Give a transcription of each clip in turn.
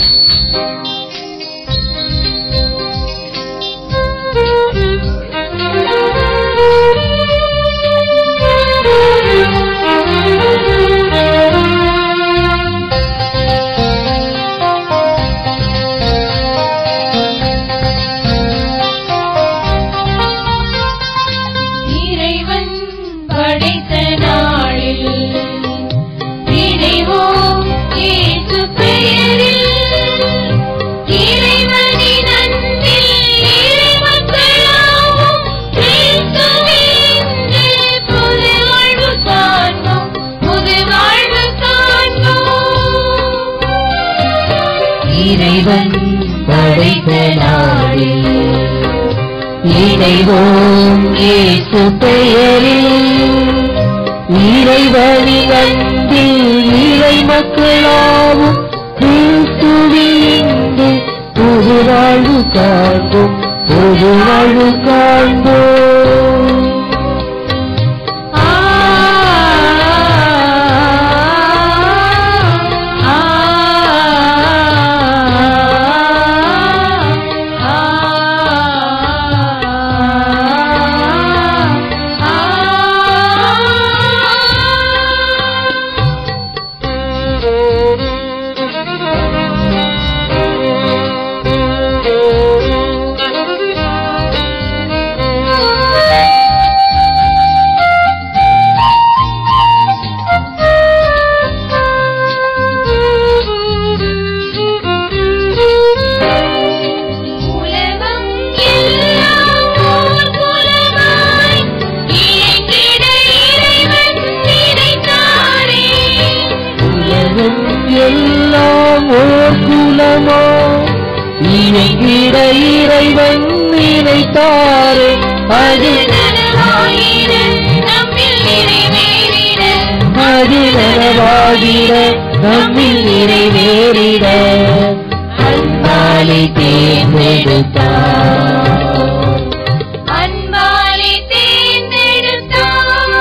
இறைவன் படைத்த நாளில் இணைவோம் இயேசு பெயரில் இறைவனின் அன்பில் இறைமக்களாவோம் கிறிஸ்துவின் புது வாழ்வு காண்போம் புது வாழ்வு காண்போம் இறைவன் படைத்த நாளில் இணைவோம் இயேசு பெயரில் இறைவனின் அன்பில் இறை மக்களாவும் கிறிஸ்துவின் புது வாழ்வு காண்போம் புது வாழ்வு காண்போம் ஆ ஆ உலகம் எல்லாம் ஓர் குலமாய் இயங்கிட இறைவன் நினைத்தாரே உலகம் எல்லாம் ஓர் குலமோ இணைகிட இறைவன் நினைத்தாரே அது நனவாயிர நம்மில் நிறைவேறிட அது நனவாகிட நம்மில் நிறைவேறிட அன்பாலை தேர்ந்தெடுத்தார் அன்பாலே தேர்ந்தெடுத்தார்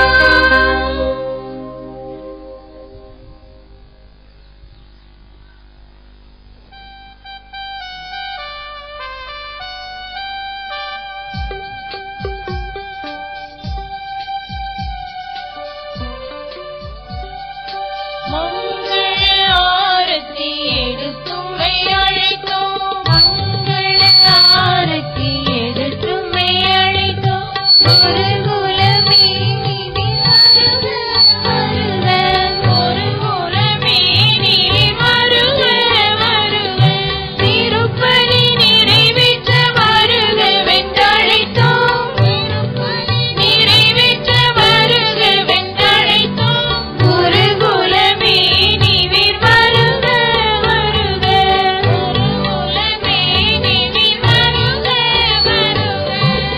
மங்கள ஆரத்தி எடுத்தும்மை அழைத்தோம் மங்கள ஆரத்தி எடுத்தும்மை அழைத்தோம் ஒரு குலமே நீ வருக வருக ஒரு குலமே நீ வருக வருக திருப்பலி நிறைவேற்ற வருக வென்றழைத்தோம் நிறைவேற்ற வருக வென்றழைத்தோம் ஒரு குலமே நீவிர் வருக வருக ஒரு குலமே நீவிர் வருக வருக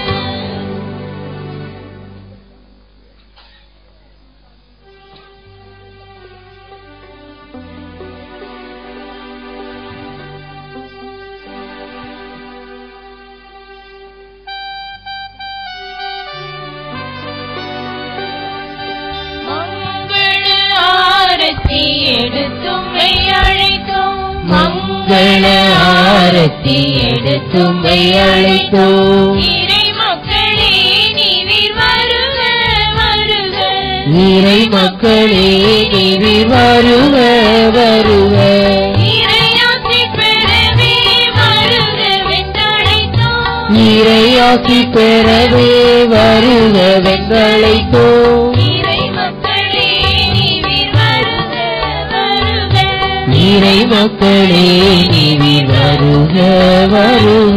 மங்கள ஆரத்தி எடுத்தும்மை அழைத்தோம் மங்கள ஆரத்தி எடுத்தும்மை அழைத்தோம் இறை மக்களே நீவிர் வருக வருக இறை மக்களே நீவி வருக வருக இறையாசி பெறவே வருக வென்றழைத்தோம் இறையாசி பெறவே வருக வெங்களைத்தோம் இறை மக்களே நீவிர் வருக வருக இறை மக்களே நீவி வருக வருக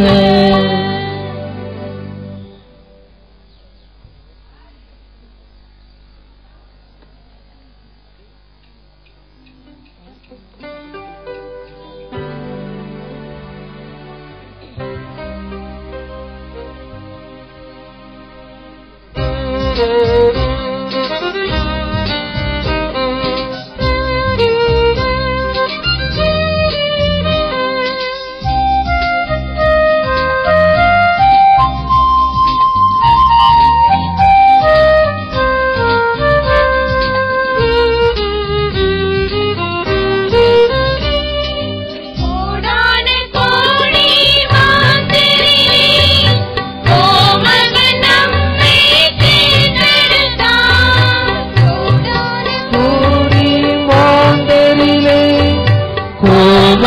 கோடான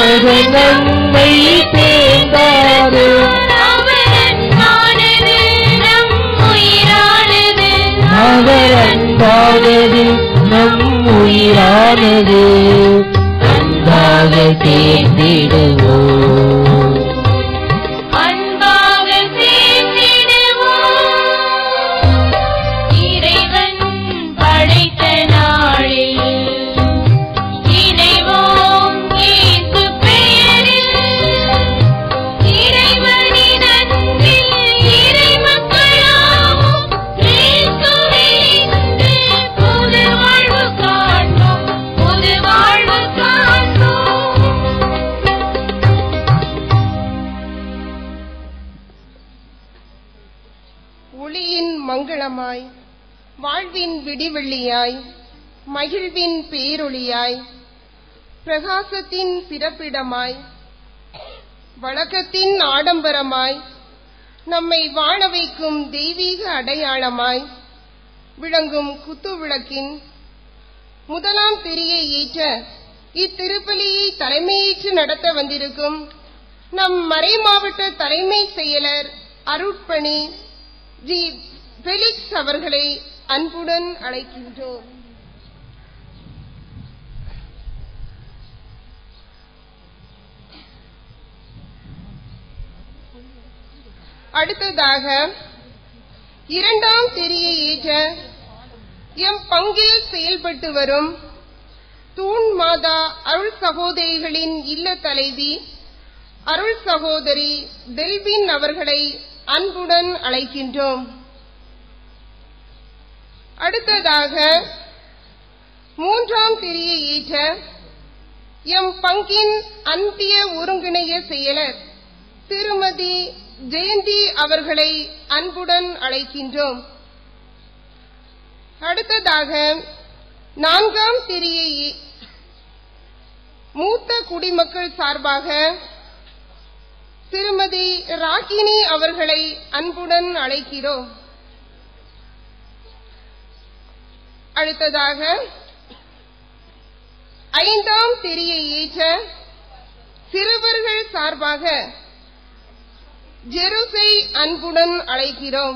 உலக நன்மை சேர்ந்தாரே அவர் அன்பானது நம் உயிரானது அவர் அன்பானது நம் உயிரானது அன்பாக சேர்ந்திடுவோம் அன்பாக சேர்ந்திடுவோம் இறைவன் படைத்த நாளில் இணைவோம் இயேசு பெயரில் இறைவனின் அன்பில் இறைமக்களாவோம் கிறிஸ்துவிலிருந்து புது வாழ்வு காண்போம் புது வாழ்வு காண்போம் ஒளியின் மங்களமாய் வாழ்வின் விடிவெள்ளியாய் மகிழ்வின் பேரொளியாய் பிரகாசத்தின் பிறப்பிடமாய் வழக்கத்தின் ஆடம்பரமாய் நம்மை வாழ வைக்கும் தெய்வீக அடையாளமாய் விளங்கும் குத்துவிளக்கின் முதலாம் திரியை ஏற்ற இத்திருப்பலியை தலைமையேற்று நடத்த வந்திருக்கும் நம் மறைமாவட்ட தலைமை செயலர் அருட்பணி ஜி பெலிக்ஸ் அவர்களை அன்புடன் அழைக்கின்றோம் அடுத்ததாக இரண்டாம் திரியை ஏற்ற எம் பங்கில் செயல்பட்டு வரும் தூண் மாதா அருள் சகோதரிகளின் இல்ல தலைவி அருள் சகோதரி டெல்வின் அவர்களை அன்புடன் அழைக்கின்றோம் அடுத்ததாக மூன்றாம் திரியை ஏற்ற எம் பங்கின் அன்பிய ஒருங்கிணைய செயலர் திருமதி ஜெயந்தி அவர்களை அன்புடன் அழைக்கின்றோம் அடுத்ததாக நான்காம் திரியை மூத்த குடிமக்கள் சார்பாக திருமதி ராகினி அவர்களை அன்புடன் அழைக்கிறோம் அடுத்ததாக ஐந்தாம் திரியை ஏற்ற சிறுவர்கள் சார்பாக ஜெருசை அன்புடன் அழைக்கிறோம்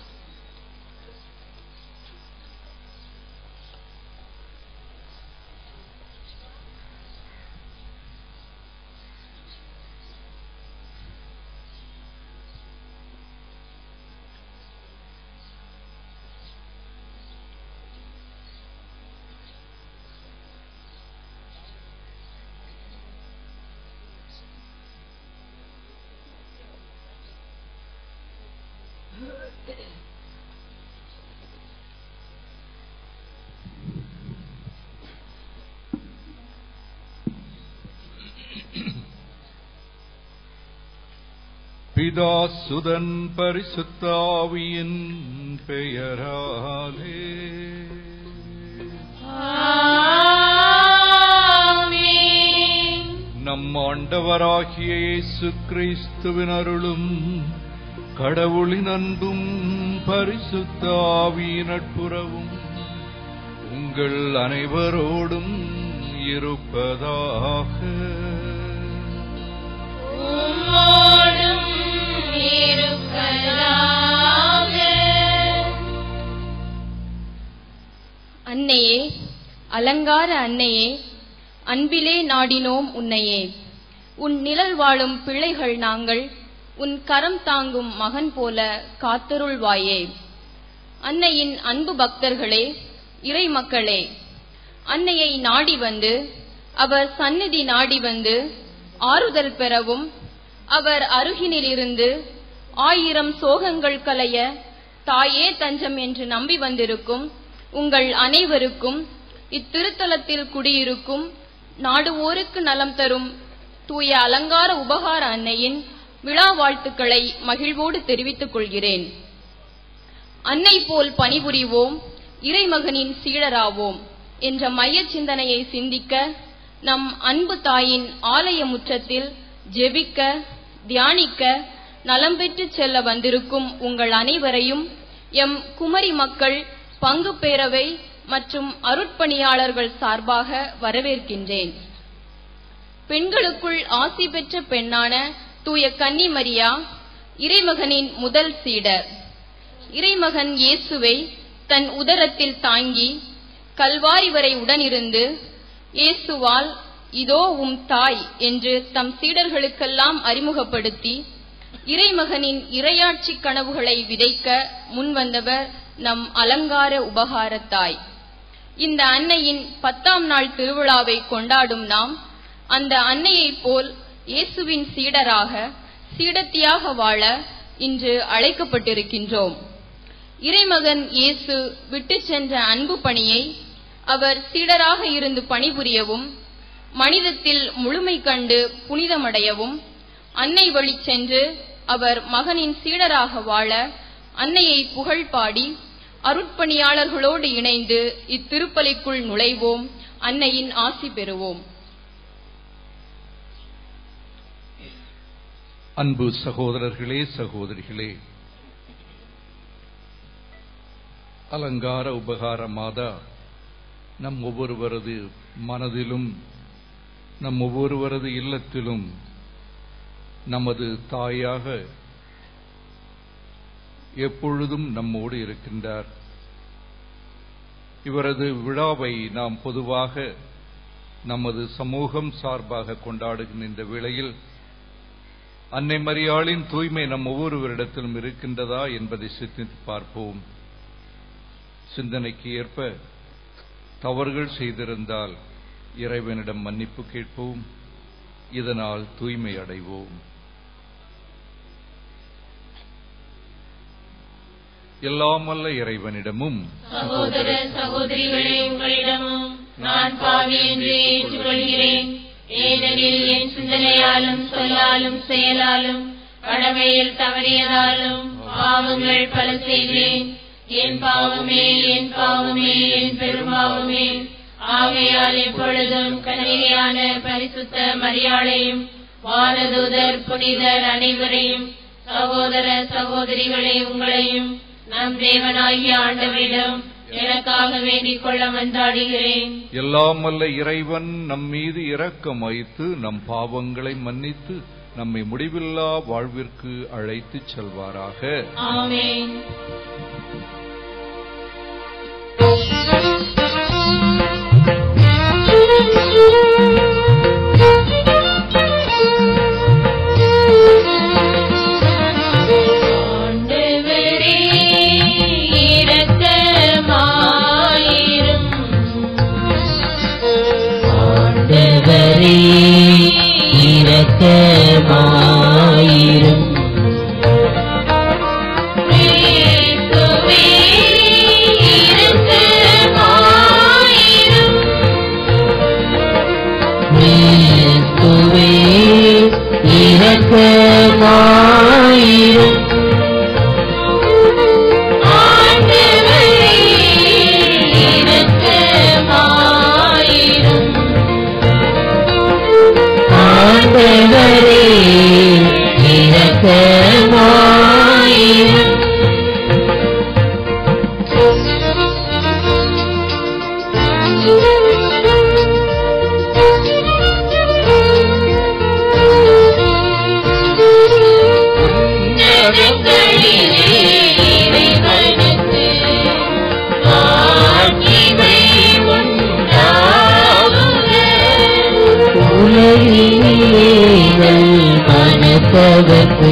பிதா சுதன் பரிசுத்தாவியின் பெயராலே ஆமென். நம் ஆண்டவராகிய இயேசு கிறிஸ்துவின் அருளும் கடவுளின் அன்பும் பரிசுத்தாவியின் நட்புறவும் உங்கள் அனைவரோடும் இருப்பதாக உம்மோடும் இருப்பதாக. அன்னையே அலங்கார அன்னையே அன்பிலே நாடினோம் உன்னையே உன் நிழல் வாழும் பிள்ளைகள் நாங்கள் உன் கரம் தாங்கும் மகன் போல காத்தருள்வாயே அன்னையின் அன்பு பக்தர்களே இறை மக்களே அன்னையை நாடி வந்து அவர் சந்நிதி நாடி வந்து ஆறுதல் பெறவும் அவர் அருகினிலிருந்து ஆயிரம் சோகங்கள் களைய தாயே தஞ்சம் என்று நம்பி வந்திருக்கும் உங்கள் அனைவருக்கும் இத்திருத்தலத்தில் குடியிருக்கும் நாடுவோருக்கு நலம் தரும் தூய அலங்கார உபகார அன்னையின் விழா வாழ்த்துக்களை மகிழ்வோடு தெரிவித்துக் கொள்கிறேன் அன்னை போல் பணிபுரிவோம் இறைமகனின் சீடராவோம் என்ற மைய சிந்தனையை சிந்திக்க நம் அன்பு தாயின் ஆலய முற்றத்தில் ஜெபிக்க தியானிக்க நலம் பெற்றுச் செல்ல வந்திருக்கும் உங்கள் அனைவரையும் எம் குமரி மக்கள் பங்கு பேரவை மற்றும் அருட்பணியாளர்கள் சார்பாக வரவேற்கின்றேன் பெண்களுக்குள் ஆசி பெற்ற பெண்ணான தூய கன்னிமரியா இறைமகனின் முதல் சீடர் இறைமகன் இயேசுவை தன் உதரத்தில் தாங்கி கல்வாரி வரை உடனிருந்து இயேசுவால் இதோ உம் தாய் என்று தம் சீடர்களுக்கெல்லாம் அறிமுகப்படுத்தி இறைமகனின் இரையாட்சி கனவுகளை விதைக்க முன்வந்தவர் நம் அலங்கார உபகாரத்தாய் இந்த அன்னையின் பத்தாம் நாள் திருவிழாவை கொண்டாடும் நாம் அந்த அன்னையைப் போல் இயேசுவின் சீடராக சீடத்தியாக வாழ இன்று அழைக்கப்பட்டிருக்கின்றோம் இறைமகன் இயேசு விட்டு சென்ற அன்பு பணியை அவர் சீடராக இருந்து பணிபுரியவும் மனிதத்தில் முழுமை கண்டு புனிதமடையவும் அன்னை வழி சென்று அவர் மகனின் சீடராக வாழ அன்னையை புகழ் பாடி அருட்பணியாளர்களோடு இணைந்து இத்திருப்பலிக்குள் நுழைவோம் அன்னையின் ஆசி பெறுவோம் அன்பு சகோதரர்களே சகோதரிகளே அலங்கார உபகார மாதா நம் ஒவ்வொருவரது மனதிலும் நம் ஒவ்வொருவரது இல்லத்திலும் நமது தாயாக எப்பொழுதும் நம்மோடு இருக்கின்றார் இவரது விழாவை நாம் பொதுவாக நமது சமூகம் சார்பாக கொண்டாடுகின்ற இந்த வேளையில் அன்னை மரியாளின் தூய்மை நம் ஒவ்வொருவரிடத்திலும் இருக்கின்றதா என்பதை சிந்தித்து பார்ப்போம் சிந்தனைக்கு ஏற்ப தவறுகள் செய்திருந்தால் இறைவனிடம் மன்னிப்பு கேட்போம் இதனால் தூய்மை அடைவோம் எல்லாமல்ல இறைவனிடமும் சகோதர சகோதரிகளே உங்களிடமும் நான் பாவி என்று ஏற்றுக்கொள்கிறேன் ஏனெனில் என் சிந்தனையாலும் சொல்லாலும் செயலாலும் கடமையில் தவறியதாலும் பாவங்கள் பல செய்தேன் என் பாவமே என் பாவமே என் பெரும்பாவமே ஆகையால் எப்பொழுதும் கன்னிகையான பரிசுத்த மரியாளையும் வானதூதர் புனிதர் அனைவரையும் சகோதர சகோதரிகளே உங்களையும் நம் தேவனாகிய ஆண்டவரிடம் எனக்காக வேண்டிக் கொள்ள மன்றாடுகிறேன் எல்லாமல்ல இறைவன் நம் மீது இரக்கம் வைத்து நம் பாவங்களை மன்னித்து நம்மை முடிவில்லா வாழ்விற்கு அழைத்துச் செல்வாராக ஆமென் ஆண்டவரே இரக்கமாயிரும் ஆண்டவரே இரக்கமாயிரும் கிறிஸ்துவே இரக்கமாயிரும் கிறிஸ்துவே இரக்கமாயிரும் ஆண்டவரே இரக்கமாயிரும் ஆண்டவரே இரக்கமாயிரும் உன்னதங்களிலே இறைவனுக்கு மாட்சிமை உண்டாகுக. உலகினேங்கள் மனத்தவர்க்கு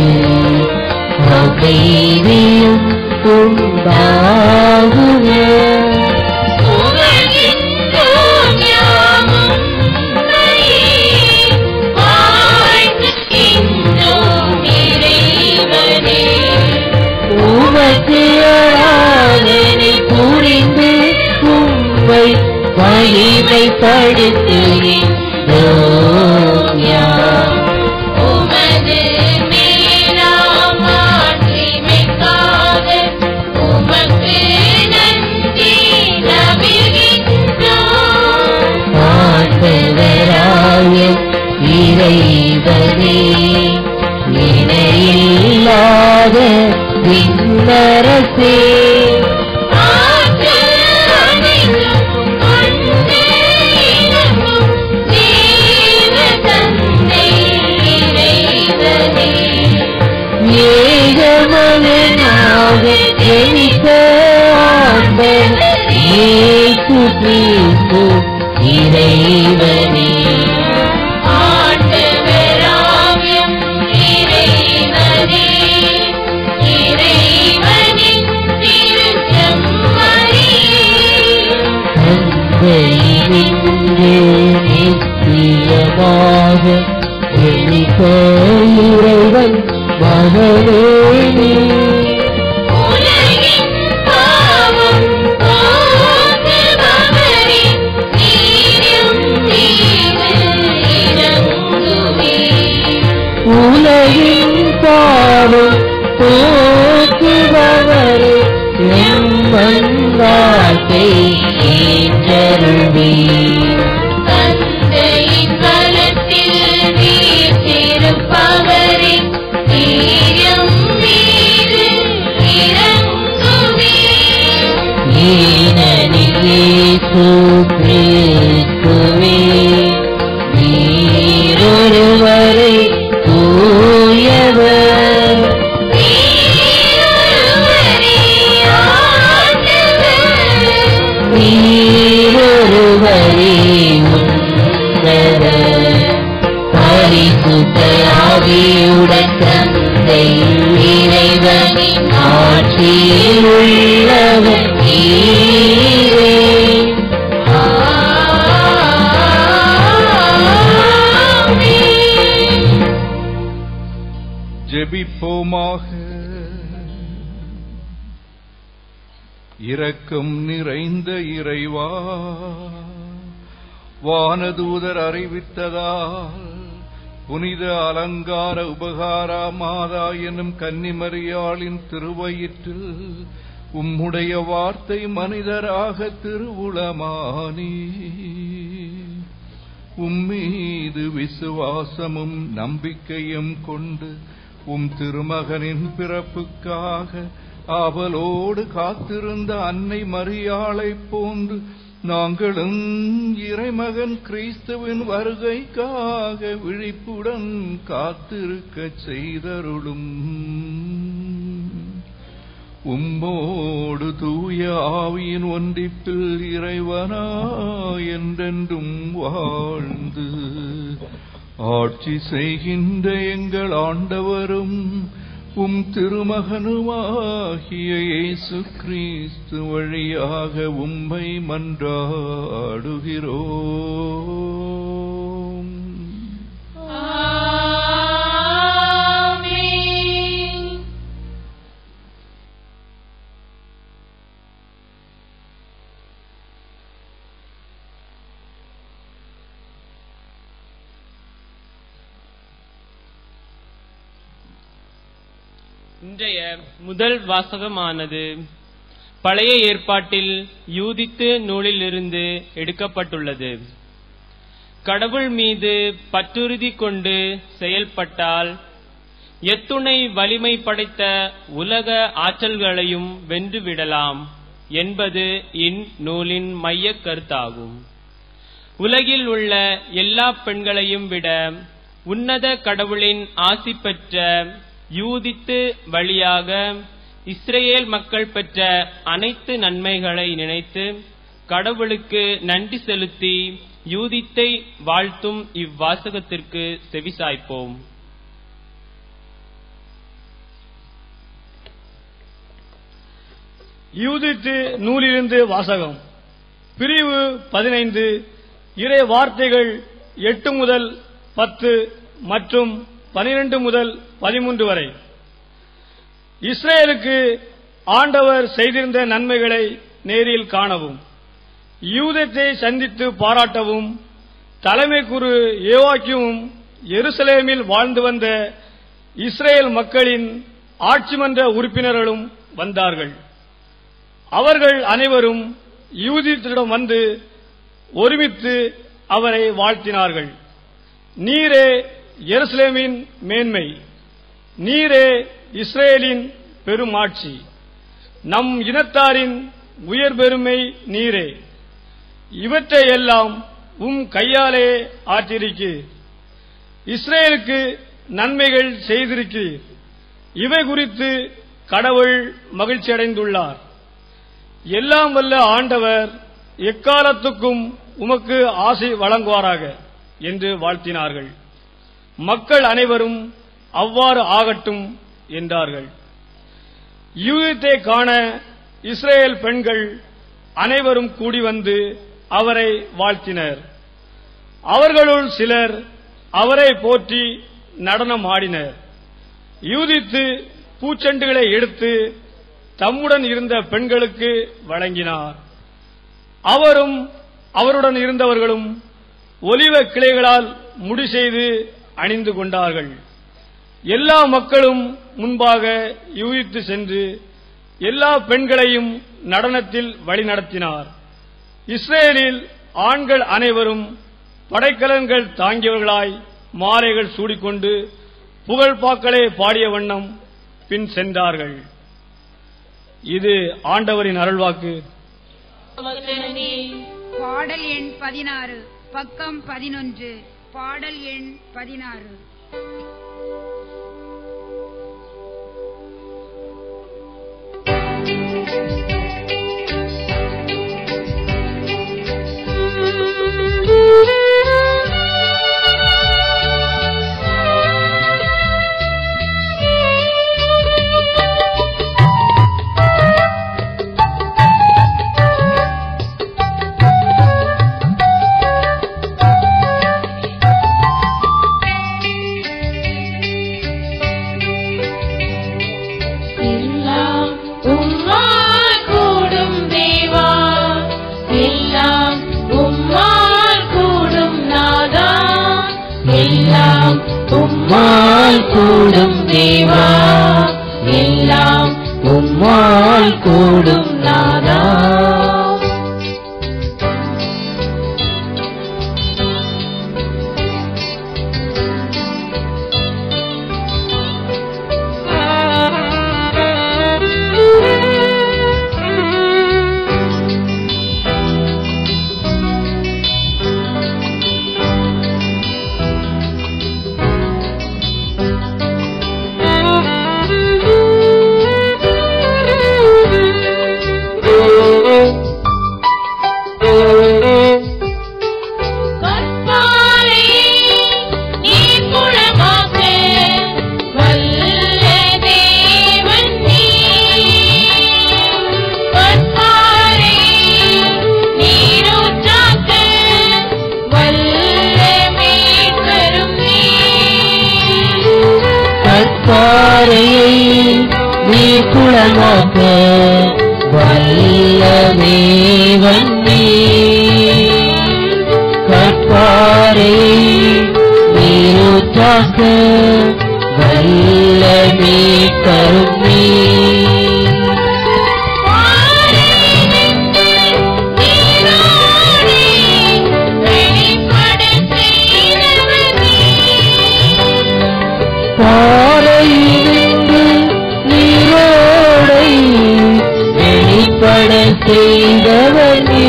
அமைதியும் உண்டாகுக புகழ்கின்றோம் யாமும் உம்மையே. வாழ்த்துகின்றோம் இறைவனே. உமக்கு ஆராதனை புரிந்து உம்மை மகிமைப்படுத்துகின்றோம் யாம். உமது மேலாம் மாட்சிமைக்காக உமக்கு நன்றி நபிகின்றோம். ஆண்டவராய இறைவனே இணையில்லாத விண்ணரசே ஆற்றல் அனைத்தும் கொண்டு இறங்கும் தேவ ஜெபித்த இறைவன் மகனே நீ உலகின் பாவம் போக்குபவரே, நீரும் மீது இறங்குவீர். உலகின் பாவம் போக்குபவரே எம் மன்றாட்டை ஏற்றருளீர் தந்தையின் பலத்தில் வீற்றிருப்பவரே, நீரும் மீது இறங்குவீர். ஏனெனில் இயேசு கிறிஸ்துவே நீரொருவரே தூயவர் நீரொருவரே ஆண்டவர். நீரொருவரே உன்னதர் பரிசுத்த ஆவியுடன் தந்தை இறைவனின் ஆட்சியில் உள்ளவர் நீரே ஆமென். ஜெபிப்போமாக இரக்கம் நிறைந்த இறைவா வானதூதர் அறிவித்ததால் புனித அலங்கார உபகாரா மாதா எனும் கன்னிமரியாளின் திருவயிற்றில் உம்முடைய வார்த்தை மனிதராக திருவுளமானி உம்மீது விசுவாசமும் நம்பிக்கையும் கொண்டு உம் திருமகனின் பிறப்புக்காக ஆவலோடு காத்திருந்த அன்னை மரியாளைப் போன்று நாங்களும் இறைமகன் கிறிஸ்துவின் வருகைக்காக விழிப்புடன் காத்திருக்கச் செய்தருளும் உம்மோடு தூய ஆவியின் ஒன்றிப்பில் இறைவனா என்றென்றும் வாழ்ந்து ஆட்சி செய்கின்ற எங்கள் ஆண்டவரும் உம் திருமகனுமாகிய இயேசு கிறிஸ்து வழியாக உம்மை மன்றாடுகிறோம் ஆமென். இன்றைய முதல் வாசகமானது பழைய ஏற்பாட்டில் யூதித்து நூலிலிருந்து எடுக்கப்பட்டுள்ளது கடவுள் மீது பற்றுறுதி கொண்டு செயல்பட்டால் எத்துணை வலிமை படைத்த உலக ஆற்றல்களையும் வென்றுவிடலாம் என்பது இந்நூலின் மையக் கருத்தாகும் உலகில் உள்ள எல்லா பெண்களையும் விட உன்னத கடவுளின் ஆசி பெற்ற யூதித்து வழியாக இஸ்ரேல் மக்கள் பெற்ற அனைத்து நன்மைகளை நினைத்து கடவுளுக்கு நன்றி செலுத்தி யூதித்தை வாழ்த்தும் இவ்வாசகத்திற்கு செவிசாய்ப்போம் யூதித்து நூலிலிருந்து வாசகம் பிரிவு பதினைந்து இறை வார்த்தைகள் எட்டு முதல் பத்து மற்றும் பனிரெண்டு முதல் பதிமூன்று வரை இஸ்ரேலுக்கு ஆண்டவர் செய்திருந்த நன்மைகளை நேரில் காணவும் யூதத்தை சந்தித்து பாராட்டவும் தலைமை குரு ஏவாக்கியும் எருசலேமில் வாழ்ந்து வந்த இஸ்ரேல் மக்களின் ஆட்சி மன்ற உறுப்பினர்களும் வந்தார்கள் அவர்கள் அனைவரும் யூதித்திடம் வந்து ஒருமித்து அவரை வாழ்த்தினார்கள் நீரே எருசலேமின் மேன்மை நீரே இஸ்ரேலின் பெருமாட்சி நம் இனத்தாரின் உயர் பெருமை நீரே இவற்றையெல்லாம் உம் கையாலே ஆற்றிருக்கு இஸ்ரேலுக்கு நன்மைகள் செய்திருக்கு இவை குறித்து கடவுள் மகிழ்ச்சியடைந்துள்ளார் எல்லாம் வல்ல ஆண்டவர் எக்காலத்துக்கும் உமக்கு ஆசை வழங்குவாராக என்று வாழ்த்தினார்கள் மக்கள் அனைவரும் அவ்வாறு ஆகட்டும் என்றார்கள் யூதத்தை காண இஸ்ரேல் பெண்கள் அனைவரும் கூடி வந்து அவரை வாழ்த்தினர் அவர்களுள் சிலர் அவரை போற்றி நடனம் ஆடினர் யூதித்து பூச்செண்டுகளை எடுத்து தம்முடன் இருந்த பெண்களுக்கு வழங்கினார் அவரும் அவருடன் இருந்தவர்களும் ஒலிவ கிளைகளால் முடி செய்து அணிந்து கொண்டார்கள் எல்லா மக்களும் முன்பாக யூகித்து சென்று எல்லா பெண்களையும் நடனத்தில் வழிநடத்தினார் இஸ்ரேலில் ஆண்கள் அனைவரும் படைக்கலன்கள் தாங்கியவர்களாய் மாலைகள் சூடிக்கொண்டு புகழ்பாக்களே பாடிய வண்ணம் பின் சென்றார்கள் இது ஆண்டவரின் அருள்வாக்கு பாடல் எண் பதினாறு பக்கம் பதினொன்று பாடல் எண் பதினாறு எல்லாம் உம்மால் கூடும் தேவா எல்லாம் உம்மால் கூடும் நாதா எல்லாம் உம்மால் கூடும் தேவா எல்லாம் உம்மால் கூடும் நாதா கற்பாரை நீ குளமாக்க வல்ல தேவன் நீ கற்பாரை நீரூற்றாக்க வல்ல மீட்பரும் நீ கற்பாறையை நீ குளமாக்க வல்ல தேவன் நீ கற்பாறையை நீரூற்றாக்க வல்ல மீட்பரும் நீ பாறையிலிருந்து நீரோடை வெளிப்பட செய்தவர் நீ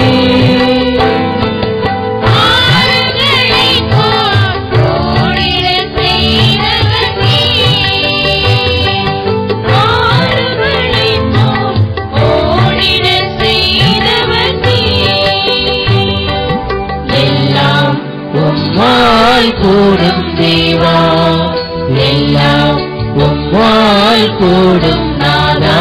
எல்லாம் உம்மால் கூடும் தேவா எல்லாம் உம்மால் கூடும் நாதா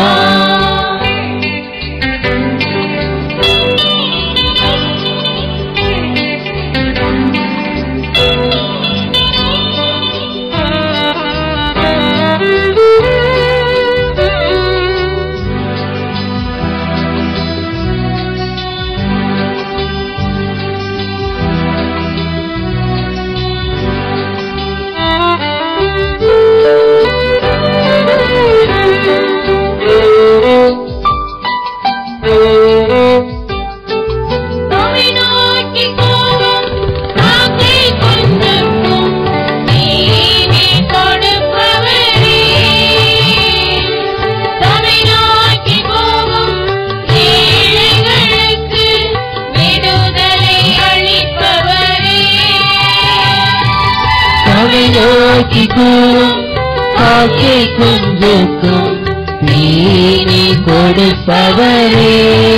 அவை நோக்கி கூறும் காக்கை குஞ்சுக்கும் நீனி கொடுப்பவரே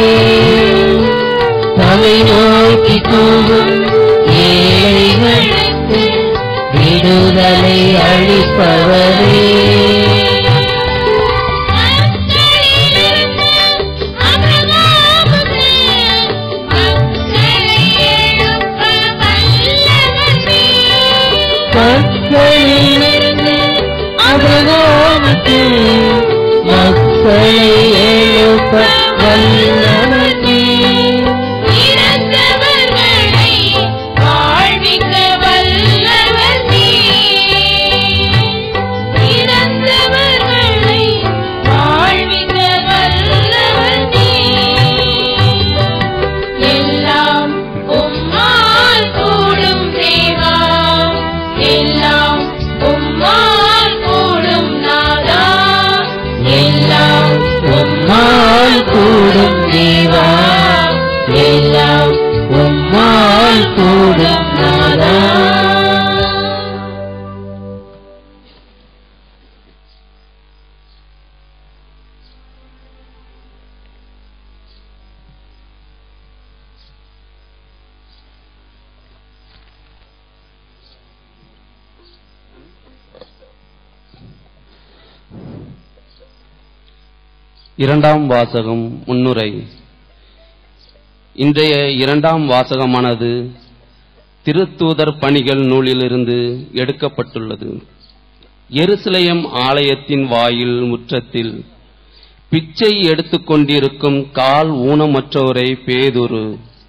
அவை நோக்கி கூறும் ஏழைகளுக்கு விடுதலை அளிப்பவரே மரித்தவர்களிலிருந்து அபிரகாமுக்கு மக்களை எழுப்ப வல்லவன் நீ. இறந்தவர்களை வாழ்விக்க வல்லவர் நீ. இறந்தவர்களை வாழ்விக்க வல்லவர் நீ. எல்லாம் உம்மால் கூடும் தேவா எல்லாம் உம்மால் கூடும் நாதா எல்லாம் உம்மால் கூடும் தேவா எல்லாம் உம்மால் கூடும் நாதா இரண்டாம் வாசகம் முன்னுரை இன்றைய இரண்டாம் வாசகமானது திருத்தூதர் பணிகள் நூலிலிருந்து எடுக்கப்பட்டுள்ளது எருசலேம் ஆலயத்தின் வாயில் முற்றத்தில் பிச்சை எடுத்துக் கொண்டிருக்கும் கால் ஊனமற்றோரை பேதுரு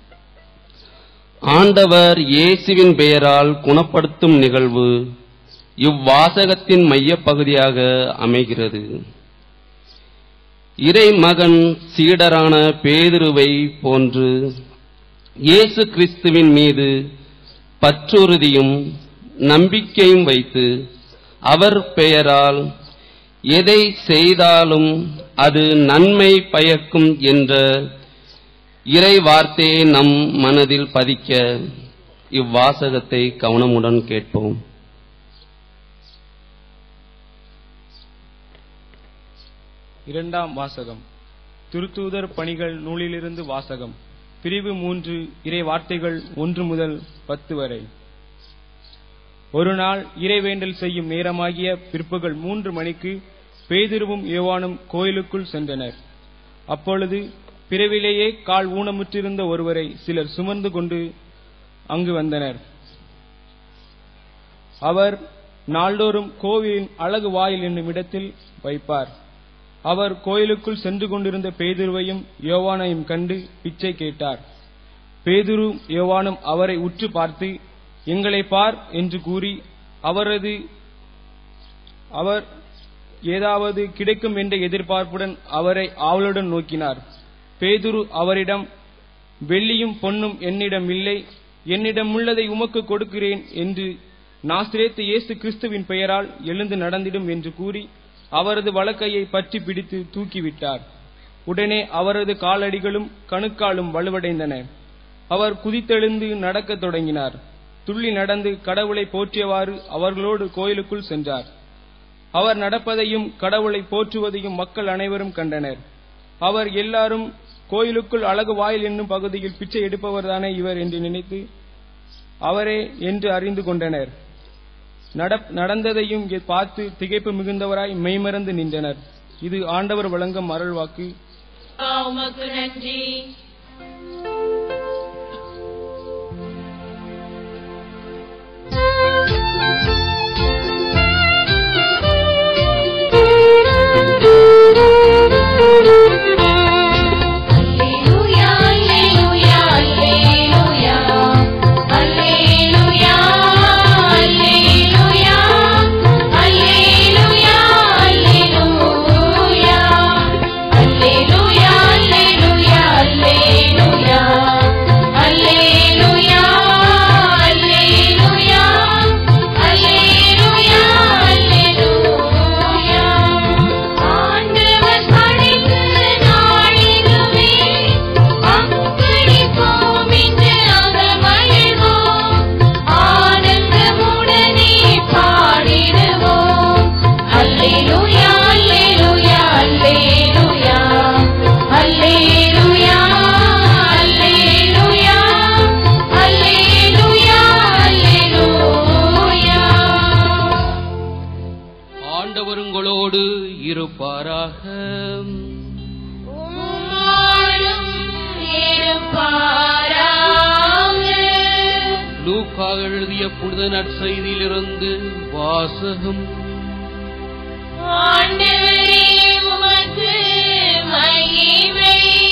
ஆண்டவர் இயேசுவின் பெயரால் குணப்படுத்தும் நிகழ்வு இவ்வாசகத்தின் மையப் பகுதியாக அமைகிறது இறைமகன் சீடரான பேதுருவை போன்று இயேசு கிறிஸ்துவின் மீது பற்றுறுதியும் நம்பிக்கையும் வைத்து அவர் பெயரால் எதை செய்தாலும் அது நன்மை பயக்கும் என்ற இறை வார்த்தையை நம் மனதில் பதிக்க இவ்வாசகத்தை கவனமுடன் கேட்போம் இரண்டாம் வாசகம் திருத்தூதர் பணிகள் நூலிலிருந்து வாசகம் பிரிவு மூன்று இறை வார்த்தைகள் ஒன்று முதல் பத்து வரை ஒரு நாள் இறைவேண்டல் செய்யும் நேரமாகிய பிற்பகல் மூன்று மணிக்கு பேதிருவும் யோவானும் கோயிலுக்குள் சென்றனர் அப்பொழுது பிறவிலேயே கால் ஊனமுற்றிருந்த ஒருவரை சிலர் சுமந்து கொண்டு அங்கு வந்தனர் அவர் நாள்தோறும் கோவிலின் அழகு வாயில் என்னும் இடத்தில் வைப்பார் அவர் கோயிலுக்குள் சென்று கொண்டிருந்த பேதுருவையும் யோவானையும் கண்டு பிச்சை கேட்டார் பேதுரு யோவானும் அவரை உற்று பார்த்து எங்களை பார் என்று கூறி அவரது அவர் ஏதாவது கிடைக்கும் என்ற எதிர்பார்ப்புடன் அவரை ஆவலுடன் நோக்கினார் பேதுரு அவரிடம் வெள்ளியும் பொன்னும் என்னிடம் இல்லை என்னிடம் உள்ளதை உமக்கு கொடுக்கிறேன் என்று நாசிரேத்து இயேசு கிறிஸ்துவின் பெயரால் எழுந்து நடந்திடும் என்று கூறி அவரது வலக்கையை பற்றி பிடித்து தூக்கிவிட்டார் உடனே அவரது காலடிகளும் கணுக்காலும் வலுவடைந்தன அவர் குதித்தெழுந்து நடக்கத் தொடங்கினார் துள்ளி நடந்து கடவுளை போற்றியவாறு அவர்களோடு கோயிலுக்குள் சென்றார் அவர் நடப்பதையும் கடவுளை போற்றுவதையும் மக்கள் அனைவரும் கண்டனர் அவர் எல்லாரும் கோயிலுக்குள் அழகு வாயில் என்னும் பகுதியில் பிச்சை எடுப்பவர்தானே இவர் என்று நினைத்து அவரே என்று அறிந்து கொண்டனர் நடப்- நடந்ததையும் இங்கே பார்த்து திகைப்பு மிகுந்தவராய் மெய்மறந்து நின்றனர் இது ஆண்டவர் வழங்கும் அருள்வாக்கு உமக்கு நன்றி அல்லேலூயா அல்லேலூயா அல்லேலூயா அல்லேலூயா அல்லேலூயா அல்லேலூயா அல்லேலூயா அல்லேலூயா அல்லேலூயா அல்லேலூயா அல்லேலூயா அல்லேலூயா அல்லேலூயா அல்லேலூயா ஆண்டவர் படைத்த நாளிலுமே அக்களிப்போம் என்று அகமகிழ்வோம் ஆனந்தமுடனே பாடிடுவோம் அல்லேலூயா அல்லேலூயா அல்லேலூயா அல்லேலூயா அல்லேலூயா அல்லேலூயா அல்லேலூயா ஆண்டவருங்களோடு இருப்பாராக உம்மாலும் இருப்பாராக. லூக்கா எழுதிய புனித நற்செய்தியிலிருந்து வாசகம் ஆண்டவரே உமக்கு மகிமை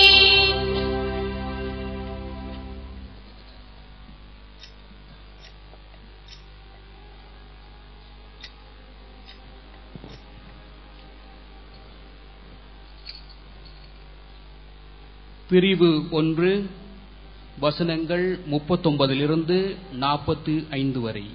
பிரிவு ஒன்று வசனங்கள் முப்பத்தொன்பதிலிருந்து நாற்பத்து ஐந்து வரை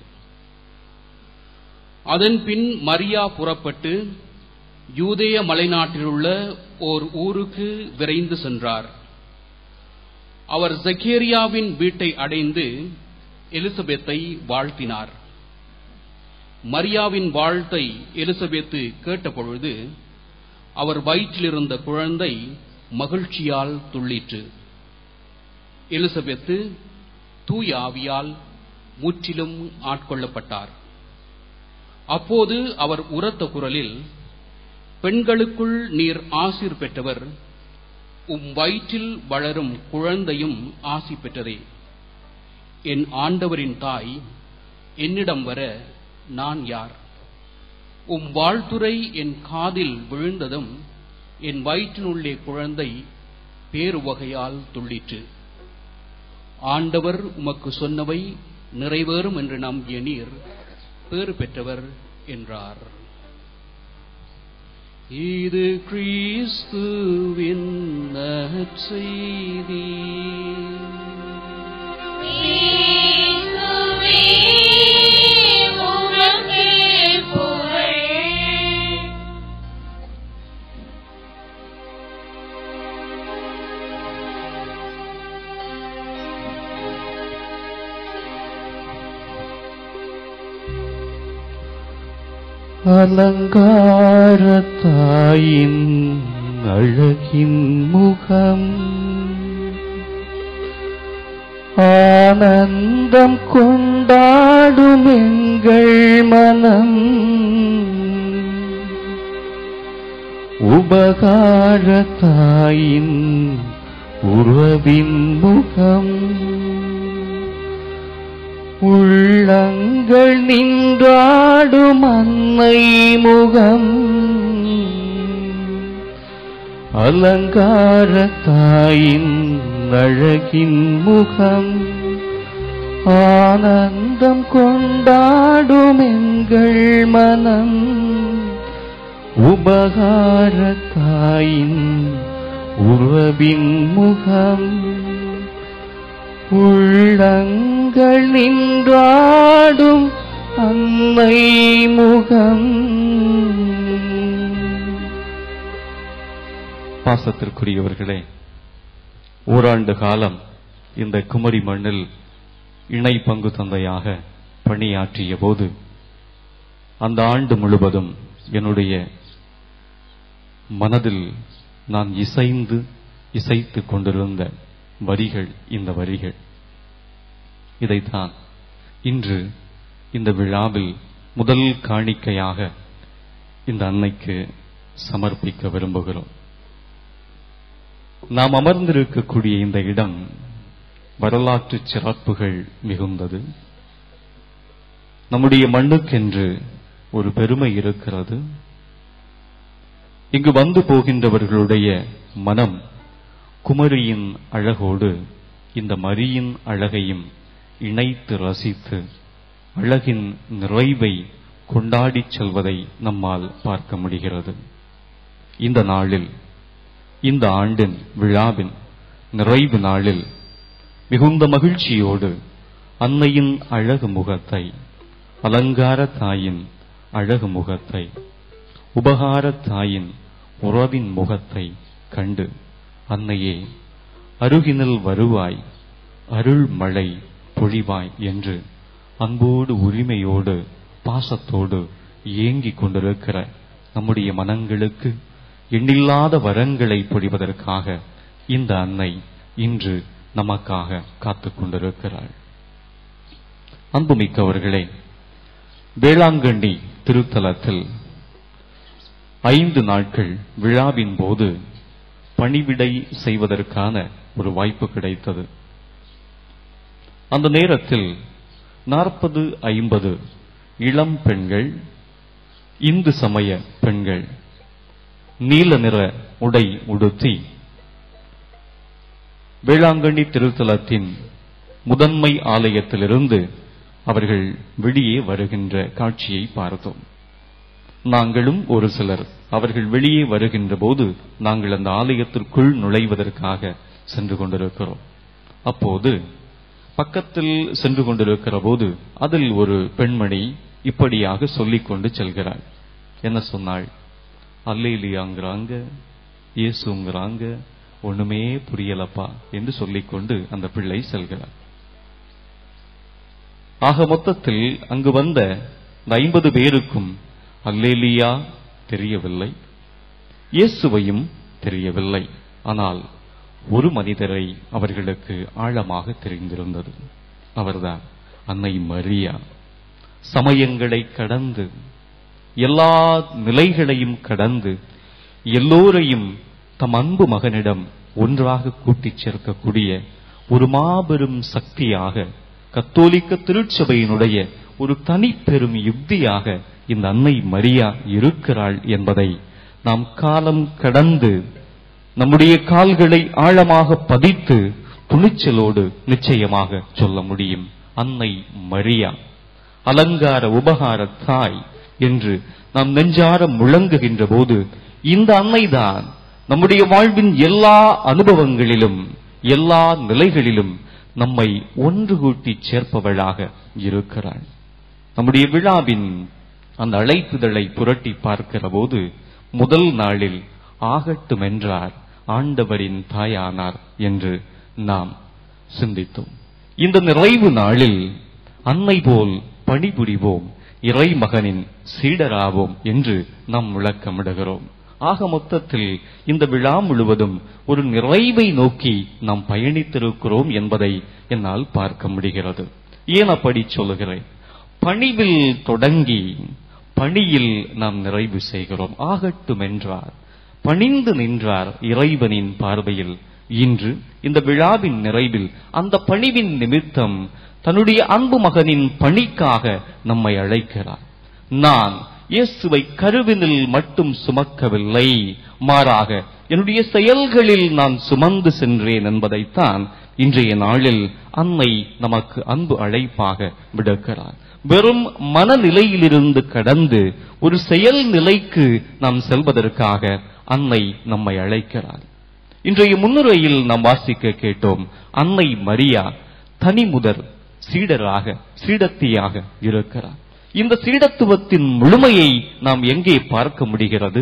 அதன்பின் மரியா புறப்பட்டு யூதேய மலைநாட்டிலுள்ள ஓர் ஊருக்கு விரைந்து சென்றார் அவர் ஜக்கேரியாவின் வீட்டை அடைந்து எலிசபெத்தை வாழ்த்தினார் மரியாவின் வாழ்த்தை எலிசபெத்து கேட்டபொழுது அவர் வயிற்றிலிருந்த குழந்தை மகிழ்ச்சியால் துள்ளிற்று எலிசபெத்து தூய ஆவியால் முற்றிலும் ஆட்கொள்ளப்பட்டார் அப்போது அவர் உரத்த குரலில் பெண்களுக்குள் நீர் ஆசீர் பெற்றவர் உம் வயிற்றில் வளரும் குழந்தையும் ஆசி பெற்றதே என் ஆண்டவரின் தாய் என்னிடம் வர நான் யார் உம் வாழ்த்துரை என் காதில் விழுந்ததும் என் வயிற்றினுள்ளே குழந்தை பேருவகையால் துள்ளிற்று ஆண்டவர் உமக்கு சொன்னவை நிறைவேறும் என்று நம்பிய நீர் பேறு பெற்றவர் என்றார் இது கிறிஸ்துவின் நற்செய்தி இயேசுவே உமக்கே புகழ் அலங்காரத்தாயின் அழகின் முகம் ஆனந்தம் கொண்டாடும் எங்கள் மனம் உபகாரத்தாயின் உறவின் முகம் உள்ளங்கள் நின்றாடும் அன்னை முகம் அலங்காரத்தாயின் அழகின் முகம் ஆனந்தம் கொண்டாடும் எங்கள் மனம் உபகாரத்தாயின் உறவின் முகம் உள்ளங்கள் நின்றாடும் அன்னை முகம் பாசத்திற்குரியவர்களே ஓராண்டு காலம் இந்த குமரி மண்ணில் இணை பங்கு தந்தையாக பணியாற்றிய போது அந்த ஆண்டு முழுவதும் என்னுடைய மனதில் நான் இசைந்து இசைத்துக் கொண்டிருந்த வரிகள் இந்த வரிகள் இதைத்தான் இன்று இந்த விழாவில் முதல் காணிக்கையாக இந்த அன்னைக்கு சமர்ப்பிக்க விரும்புகிறோம் நாம் அமர்ந்திருக்கக்கூடிய இந்த இடம் வரலாற்று சிறப்புகள் மிகுந்தது நம்முடைய மண்ணுக்கென்று ஒரு பெருமை இருக்கிறது இங்கு வந்து போகின்றவர்களுடைய மனம் குமரியின் அழகோடு இந்த மரியின் அழகையும் இணைத்து ரசித்து அழகின் நிறைவை கொண்டாடிச் செல்வதை நம்மால் பார்க்க முடிகிறது இந்த நாளில் இந்த ஆண்டின் விழாவின் நிறைவு நாளில் மிகுந்த மகிழ்ச்சியோடு அன்னையின் அழகு முகத்தை அலங்கார தாயின் அழகு முகத்தை உபகார தாயின் உறவின் முகத்தை கண்டு அன்னையே அருகினில் வருவாய் அருள் மழை பொழிவாய் என்று அன்போடு உரிமையோடு பாசத்தோடு ஏங்கிக் கொண்டிருக்கிற நம்முடைய மனங்களுக்கு எண்ணில்லாத வரங்களை பொழிவதற்காக இந்த அன்னை இன்று நமக்காக காத்துக் கொண்டிருக்கிறாள் அன்புமிக்கவர்களே வேளாங்கண்ணி திருத்தலத்தில் ஐந்து நாட்கள் விழாவின் போது பணிவிடை செய்வதற்கான ஒரு வாய்ப்பு கிடைத்தது அந்த நேரத்தில் நாற்பது ஐம்பது இளம் பெண்கள் இந்து சமய பெண்கள் நீல நிற உடை உடுத்தி வேளாங்கண்ணி திருத்தலத்தின் முதன்மை ஆலயத்திலிருந்து அவர்கள் வெளியே வருகின்ற காட்சியை பார்த்தோம் நாங்களும் ஒரு சிலர் அவர்கள் வெளியே வருகின்ற போது நாங்கள் அந்த ஆலயத்திற்குள் நுழைவதற்காக சென்று கொண்டிருக்கிறோம் அப்போது பக்கத்தில் சென்று கொண்டிருக்கிற போது அதில் ஒரு பெண்மணி இப்படியாக சொல்லிக் கொண்டு செல்கிறாள் என்ன சொன்னாள் அல்லேலியாங்கிறாங்க இயேசுங்கிறாங்க ஒண்ணுமே புரியலப்பா என்று சொல்லிக்கொண்டு அந்த பிள்ளை செல்கிறார் ஆக மொத்தத்தில் அங்கு வந்த இந்த ஐம்பது பேருக்கும் அல்லேலியா தெரியவில்லை இயேசுவையும் தெரியவில்லை ஆனால் ஒரு மனிதரை அவர்களுக்கு ஆழமாக தெரிந்திருந்தது அவர்தான் அன்னை மரியா சமயங்களை கடந்து எல்லா நிலைகளையும் கடந்து எல்லோரையும் தம் அன்பு மகனிடம் ஒன்றாக கூட்டிச் சேர்க்கக்கூடிய ஒரு மாபெரும் சக்தியாக கத்தோலிக்க திருச்சபையினுடைய ஒரு தனிப்பெரும் யுக்தியாக இந்த அன்னை மரியா இருக்கிறாள் என்பதை நாம் காலம் கடந்து நம்முடைய கால்களை ஆழமாக பதித்து துணிச்சலோடு நிச்சயமாக சொல்ல முடியும் அன்னை மரியா அலங்கார உபகார தாய் என்று நாம் நெஞ்சார முழங்குகின்ற போது இந்த அன்னைதான் நம்முடைய வாழ்வின் எல்லா அனுபவங்களிலும் எல்லா நிலைகளிலும் நம்மை ஒன்று கூட்டி சேர்ப்பவளாக இருக்கிறாள் நம்முடைய விழாவின் அந்த அழைப்புதலை புரட்டி பார்க்கிற போது முதல் நாளில் ஆகட்டும் என்றார் ஆண்டவரின் தாயானார் என்று நாம் சிந்தித்தோம் இந்த நிறைவு நாளில் அன்னை போல் பணிபுரிவோம் இறைமகனின் சீடராவோம் என்று நாம் முழக்கமிடுகிறோம் ஆக மொத்தத்தில் இந்த விழா முழுவதும் ஒரு நிறைவை நோக்கி நாம் பயணித்திருக்கிறோம் என்பதை என்னால் பார்க்க முடிகிறது ஏன் அப்படி சொல்லுகிறேன் பணிவில் தொடங்கி பணியில் நாம் நிறைவு செய்கிறோம் ஆகட்டும் என்றார் பணிந்து நின்றார் இறைவனின் பார்வையில் இன்று இந்த விழாவின் நிறைவில் அந்த பணிவின் நிமித்தம் தன்னுடைய அன்பு மகனின் பணிக்காக நம்மை அழைக்கிறார் நான் இயேசுவை கருவினில் மட்டும் சுமக்கவில்லை மாறாக என்னுடைய செயல்களில் நான் சுமந்து சென்றேன் என்பதைத்தான் இன்றைய நாளில் அன்னை நமக்கு அன்பு அழைப்பாக விடுக்கிறார் வெறும் மனநிலையிலிருந்து கடந்து ஒரு செயல் நிலைக்கு நாம் செல்வதற்காக அன்னை நம்மை அழைக்கிறார் இன்றைய முன்னுரையில் நாம் வாசிக்க கேட்டோம் அன்னை மரியா தனிமுதற் சீடராக சீடத்தியாக இருக்கிறார் இந்த சீடத்துவத்தின் முழுமையை நாம் எங்கே பார்க்க முடிகிறது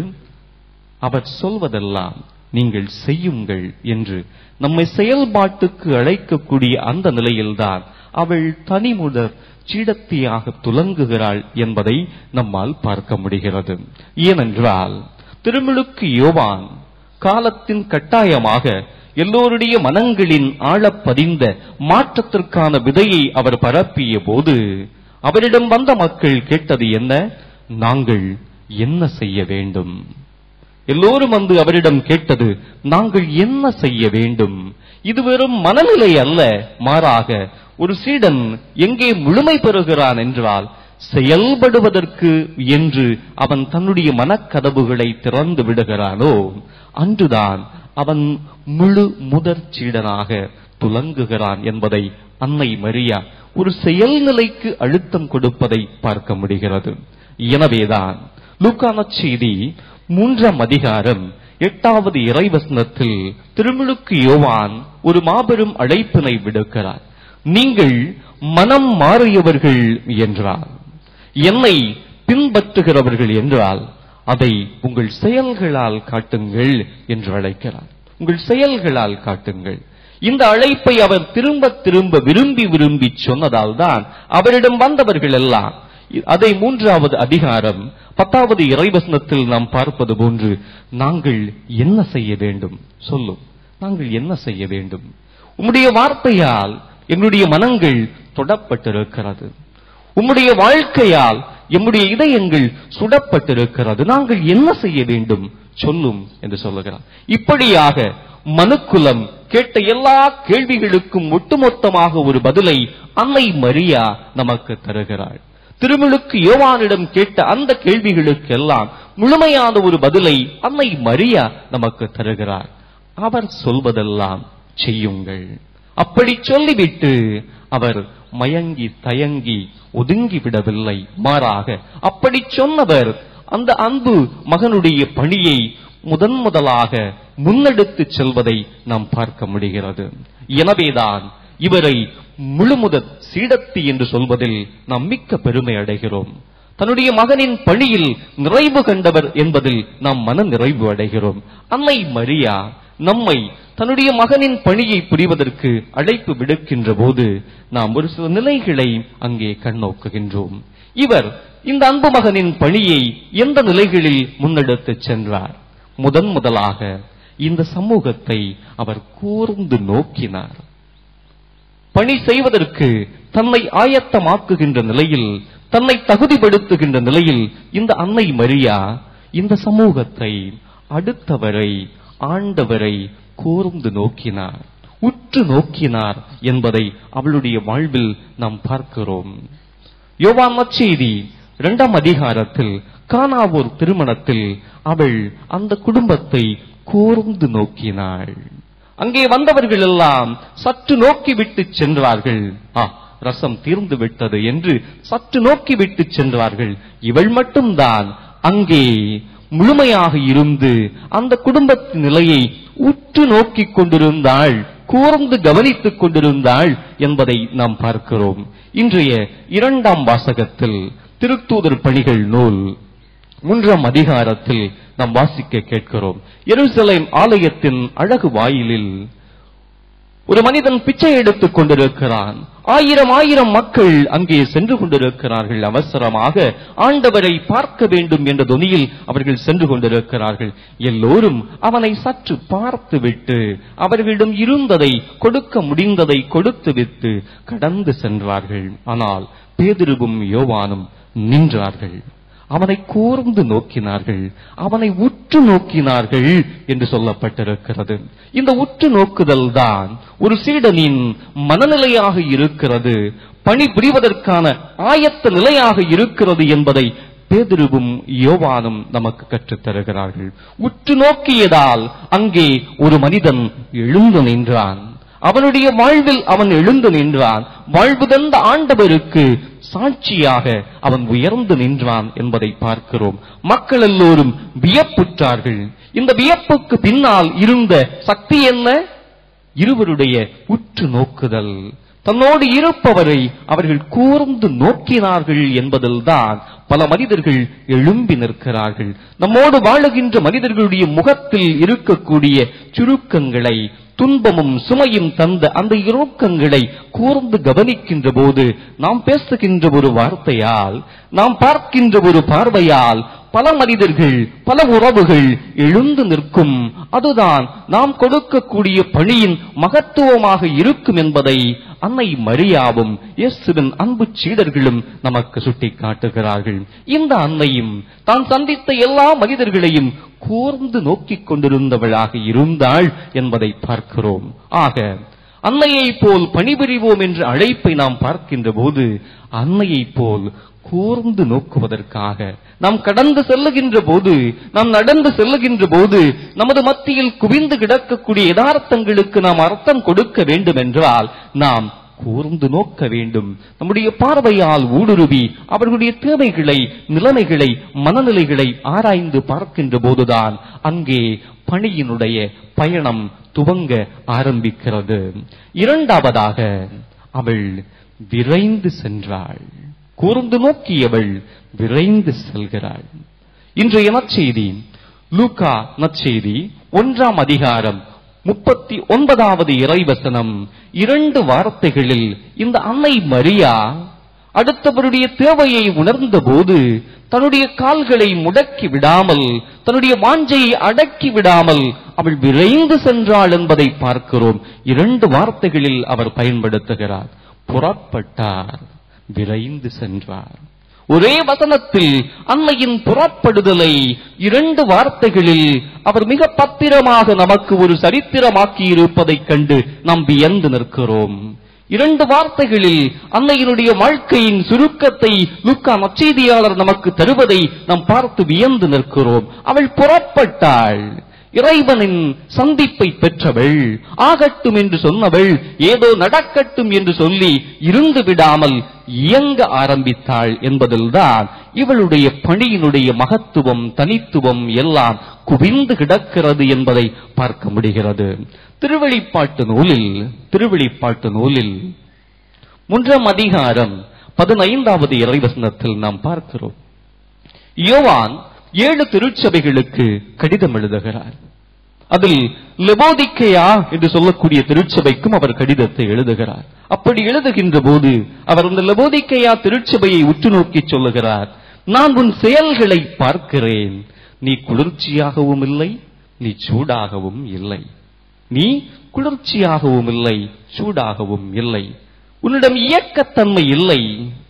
அவர் சொல்வதெல்லாம் நீங்கள் செய்யுங்கள் என்று நம்மை செயல்பாட்டுக்கு அழைக்கக்கூடிய அந்த நிலையில்தான் அவள் தனிமுதற் சீடத்தியாக துலங்குகிறாள் என்பதை நம்மால் பார்க்க முடிகிறது ஏனென்றால் திருமுழுக்கு யோவான் காலத்தின் கட்டாயமாக எல்லோருடைய மனங்களின் ஆழப்பதிந்த மாற்றத்திற்கான விதையை அவர் பரப்பிய போது அவரிடம் வந்த மக்கள் கேட்டது என்ன நாங்கள் என்ன செய்ய வேண்டும் எல்லோரும் வந்து அவரிடம் கேட்டது நாங்கள் என்ன செய்ய வேண்டும் இது வெறும் மனநிலை அல்ல மாறாக ஒரு சீடன் எங்கே முழுமை பெறுகிறான் என்றால் செயல்படுவதற்கு என்று அவன் தன்னுடைய மனக்கதவுகளை திறந்து விடுகிறானோ அன்றுதான் அவன் முழு முதற் சீடனாக துலங்குகிறான் என்பதை அன்னை மரியா ஒரு செயல்நிலைக்கு அழுத்தம் கொடுப்பதை பார்க்க முடிகிறது எனவேதான் லூக்கான செய்தி மூன்றாம் அதிகாரம் எட்டாவது இறைவசனத்தில் திருமுழுக்கு யோவான் ஒரு மாபெரும் அழைப்பினை விடுக்கிறார் நீங்கள் மனம் மாறியவர்கள் என்றார் என்னை பின்பற்றுகிறவர்கள் என்றால் அதை உங்கள் செயல்களால் காட்டுங்கள் என்று அழைக்கிறார் உங்கள் செயல்களால் காட்டுங்கள் இந்த அழைப்பை அவர் திரும்ப திரும்ப விரும்பி விரும்பி சொன்னதால் தான் அவரிடம் வந்தவர்கள் எல்லாம் அதை மூன்றாவது அதிகாரம் பத்தாவது இறைவசனத்தில் நாம் பார்ப்பது போன்று நாங்கள் என்ன செய்ய வேண்டும் சொல்லும் நாங்கள் என்ன செய்ய வேண்டும் உம்முடைய வார்த்தையால் எங்களுடைய மனங்கள் தொடப்பட்டிருக்கிறது உம்முடைய வாழ்க்கையால் எம்முடைய இதயங்கள் சுடப்பட்டிருக்கிறது நாங்கள் என்ன செய்ய வேண்டும் சொல்லும் என்று சொல்லுகிறார் இப்படியாக மனுக்குலம் கேட்ட எல்லா கேள்விகளுக்கும் ஒட்டுமொத்தமாக ஒரு பதிலை அன்னை மரியா நமக்கு தருகிறாள் திருமுழுக்கு யோவானிடம் கேட்ட அந்த கேள்விகளுக்கு எல்லாம் முழுமையான ஒரு பதிலை அன்னை மரியா நமக்கு தருகிறார் அவர் சொல்வதெல்லாம் செய்யுங்கள் அப்படி சொல்லிவிட்டு அவர் மயங்கி தயங்கி ஒதுங்கி விடவில்லை மாறாக அப்படி சொன்னவர் அந்த அன்பு மகனுடைய பணியை முதன் முதலாக முன்னெடுத்து செல்வதை நாம் பார்க்க முடிகிறது எனவேதான் இவரை முழுமுதற் சீடத்தி என்று சொல்வதில் நாம் மிக்க பெருமை அடைகிறோம் தன்னுடைய மகனின் பணியில் நிறைவு கண்டவர் என்பதில் நாம் மன நிறைவு அடைகிறோம் அன்னை மரியா நம்மை தன்னுடைய மகனின் பணியை புரிவதற்கு அழைப்பு விடுக்கின்ற போது நாம் ஒரு சில நிலைகளை அங்கே கண்ணோக்குகின்றோம் இவர் இந்த அன்பு மகனின் பணியை எந்த நிலைகளில் முன்னெடுத்து சென்றார் முதன் முதலாக இந்த சமூகத்தை அவர் கூர்ந்து நோக்கினார் பணி செய்வதற்கு தன்னை ஆயத்தமாக்குகின்ற நிலையில் தன்னை தகுதிப்படுத்துகின்ற நிலையில் இந்த அன்னை மரியா இந்த சமூகத்தை அடுத்தவரை ஆண்டவரை கூர்ந்து நோக்கினார் உற்று நோக்கினார் என்பதை அவளுடைய வாழ்வில் நாம் பார்க்கிறோம் யோவான் நற்செய்தி இரண்டாம் அதிகாரத்தில் கானாவூர் திருமணத்தில் அவள் அந்த குடும்பத்தை கூர்ந்து நோக்கினாள் அங்கே வந்தவர்கள் எல்லாம் சற்று நோக்கிவிட்டு சென்றார்கள் ஆ ரசம் தீர்ந்து விட்டது என்று சற்று நோக்கிவிட்டு சென்றார்கள் இவள் மட்டும்தான் அங்கே முழுமையாக இருந்து அந்த குடும்பத்தின் நிலையை உற்று நோக்கிக் கொண்டிருந்தாள் கூர்ந்து கவனித்துக் கொண்டிருந்தாள் என்பதை நாம் பார்க்கிறோம் இன்றைய இரண்டாம் வாசகத்தில் திருத்தூதர் பணிகள் நூல் மூன்றாம் அதிகாரத்தில் நாம் வாசிக்க கேட்கிறோம் எருசலேம் ஆலயத்தின் அழகு வாயிலில் ஒரு மனிதன் பிச்சை எடுத்துக் கொண்டிருக்கிறான் ஆயிரம் ஆயிரம் மக்கள் அங்கே சென்று கொண்டிருக்கிறார்கள் அவசரமாக ஆண்டவரை பார்க்க வேண்டும் என்ற துணியில் அவர்கள் சென்று கொண்டிருக்கிறார்கள் எல்லோரும் அவனை சற்று பார்த்துவிட்டு அவர்களிடம் இருந்ததை கொடுக்க முடிந்ததை கொடுத்துவிட்டு கடந்து சென்றார்கள் ஆனால் பேதிருவும் யோவானும் நின்றார்கள் அவனை கூர்ந்து நோக்கினார்கள் அவனை உற்று நோக்கினார்கள் என்று சொல்லப்பட்டிருக்கிறது இந்த உற்று நோக்குதல் தான் ஒரு சீடனின் மனநிலையாக இருக்கிறது பணி புரிவதற்கான ஆயத்த நிலையாக இருக்கிறது என்பதை பேதிருவும் யோவானும் நமக்கு கற்றுத் தருகிறார்கள் உற்று நோக்கியதால் அங்கே ஒரு மனிதன் எழுந்து நின்றான் அவனுடைய வாழ்வில் அவன் எழுந்து நின்றான் வாழ்வு தந்த ஆண்டவருக்கு சாட்சியாக அவன் உயர்ந்து நின்றான் என்பதை பார்க்கிறோம் மக்கள் எல்லோரும் வியப்புற்றார்கள் இந்த வியப்புக்கு பின்னால் இருந்த சக்தி என்ன இருவருடைய உற்று நோக்குதல் தன்னோடு இருப்பவரை அவர்கள் கூர்ந்து நோக்கினார்கள் என்பதில்தான் பல மனிதர்கள் எழும்பி நிற்கிறார்கள் நம்மோடு வாழுகின்ற மனிதர்களுடைய முகத்தில் இருக்கக்கூடிய சுருக்கங்களை துன்பமும் சுமையும் தந்த அந்த இறுக்கங்களை கூர்ந்து கவனிக்கின்ற போது நாம் பேசுகின்ற ஒரு வார்த்தையால் நாம் பார்க்கின்ற ஒரு பார்வையால் பல மனிதர்கள் பல உறவுகள் எழுந்து நிற்கும் அதுதான் நாம் கொடுக்கக்கூடிய பணியின் மகத்துவமாக இருக்கும் என்பதை அன்னை மரியாவும் இயேசுவின் அன்பு சீடர்களும் நமக்கு சுட்டி காட்டுகிறார்கள் இந்த அன்னையும் தான் சந்தித்த எல்லா மனிதர்களையும் கூர்ந்து நோக்கிக் கொண்டிருந்தவளாக இருந்தாள் என்பதை பார்க்கிறோம் ஆக அன்னையைப் போல் பணிபுரிவோம் என்ற அழைப்பை நாம் பார்க்கின்ற போது அன்னையைப் போல் கூர்ந்து நோக்குவதற்காக நாம் கடந்து செல்லுகின்ற போது நாம் நடந்து செல்லுகின்ற போது நமது மத்தியில் குவிந்து கிடக்கக்கூடிய யதார்த்தங்களுக்கு நாம் அர்த்தம் கொடுக்க வேண்டும் என்றால் நாம் கூர்ந்து நோக்க வேண்டும் நம்முடைய பார்வையால் ஊடுருவி அவர்களுடைய தேவைகளை நிலைமைகளை மனநிலைகளை ஆராய்ந்து பார்க்கின்ற போதுதான் அங்கே பணியினுடைய பயணம் துவங்க ஆரம்பிக்கிறது இரண்டாவதாக அவள் விரைந்து சென்றாள் கூர்ந்து நோக்கியவள் விரைந்து செல்கிறாள் இன்றைய நற்செய்தி லூக்கா நற்செய்தி ஒன்றாம் அதிகாரம் முப்பத்தி ஒன்பதாவது இறைவசனம் இரண்டு வார்த்தைகளில் இந்த அன்னை மரியா அடுத்தவருடைய தேவையை உணர்ந்த போது தன்னுடைய கால்களை முடக்கி விடாமல் தன்னுடைய வாஞ்சையை அடக்கி விடாமல் அவள் விரைந்து சென்றாள் என்பதை பார்க்கிறோம் இரண்டு வார்த்தைகளில் அவர் பயன்படுத்துகிறார் புறப்பட்டார் விரைந்து சென்றார் ஒரே வசனத்தில் அன்னையின் புறப்படுதலை இரண்டு வார்த்தைகளில் அவர் மிக பத்திரமாக நமக்கு ஒரு சரித்திரமாக்கி இருப்பதைக் கண்டு நாம் வியந்து நிற்கிறோம் இரண்டு வார்த்தைகளில் அன்னையினுடைய வாழ்க்கையின் சுருக்கத்தை லுக்கா நற்செய்தியாளர் நமக்கு தருவதை நாம் பார்த்து வியந்து நிற்கிறோம் அவள் புறப்பட்டாள் இறைவனின் சந்திப்பை பெற்றவள் ஆகட்டும் என்று சொன்னவள் ஏதோ நடக்கட்டும் என்று சொல்லி இருந்து விடாமல் இயங்க ஆரம்பித்தாள் என்பதில்தான் இவளுடைய பணியினுடைய மகத்துவம் தனித்துவம் எல்லாம் குவிந்து கிடக்கிறது என்பதை பார்க்க முடிகிறது திருவெளிப்பாட்டு நூலில் திருவெளிப்பாட்டு நூலில் மூன்றாம் அதிகாரம் பதினைந்தாவது இறைவசனத்தில் நாம் பார்க்கிறோம் யோவான் ஏழு திருச்சபைகளுக்கு கடிதம் எழுதுகிறார் அதில் லெபோதிக்கையா என்று சொல்லக்கூடிய திருச்சபைக்கும் அவர் கடிதத்தை எழுதுகிறார் அப்படி எழுதுகின்ற போது அவர் அந்த லெபோதிக்கையா திருச்சபையை உற்று நோக்கி சொல்லுகிறார் நான் உன் செயல்களை பார்க்கிறேன் நீ குளிர்ச்சியாகவும் இல்லை நீ சூடாகவும் இல்லை நீ குளிர்ச்சியாகவும் இல்லை சூடாகவும் இல்லை உன்னிடம் இயக்கத்தன்மை இல்லை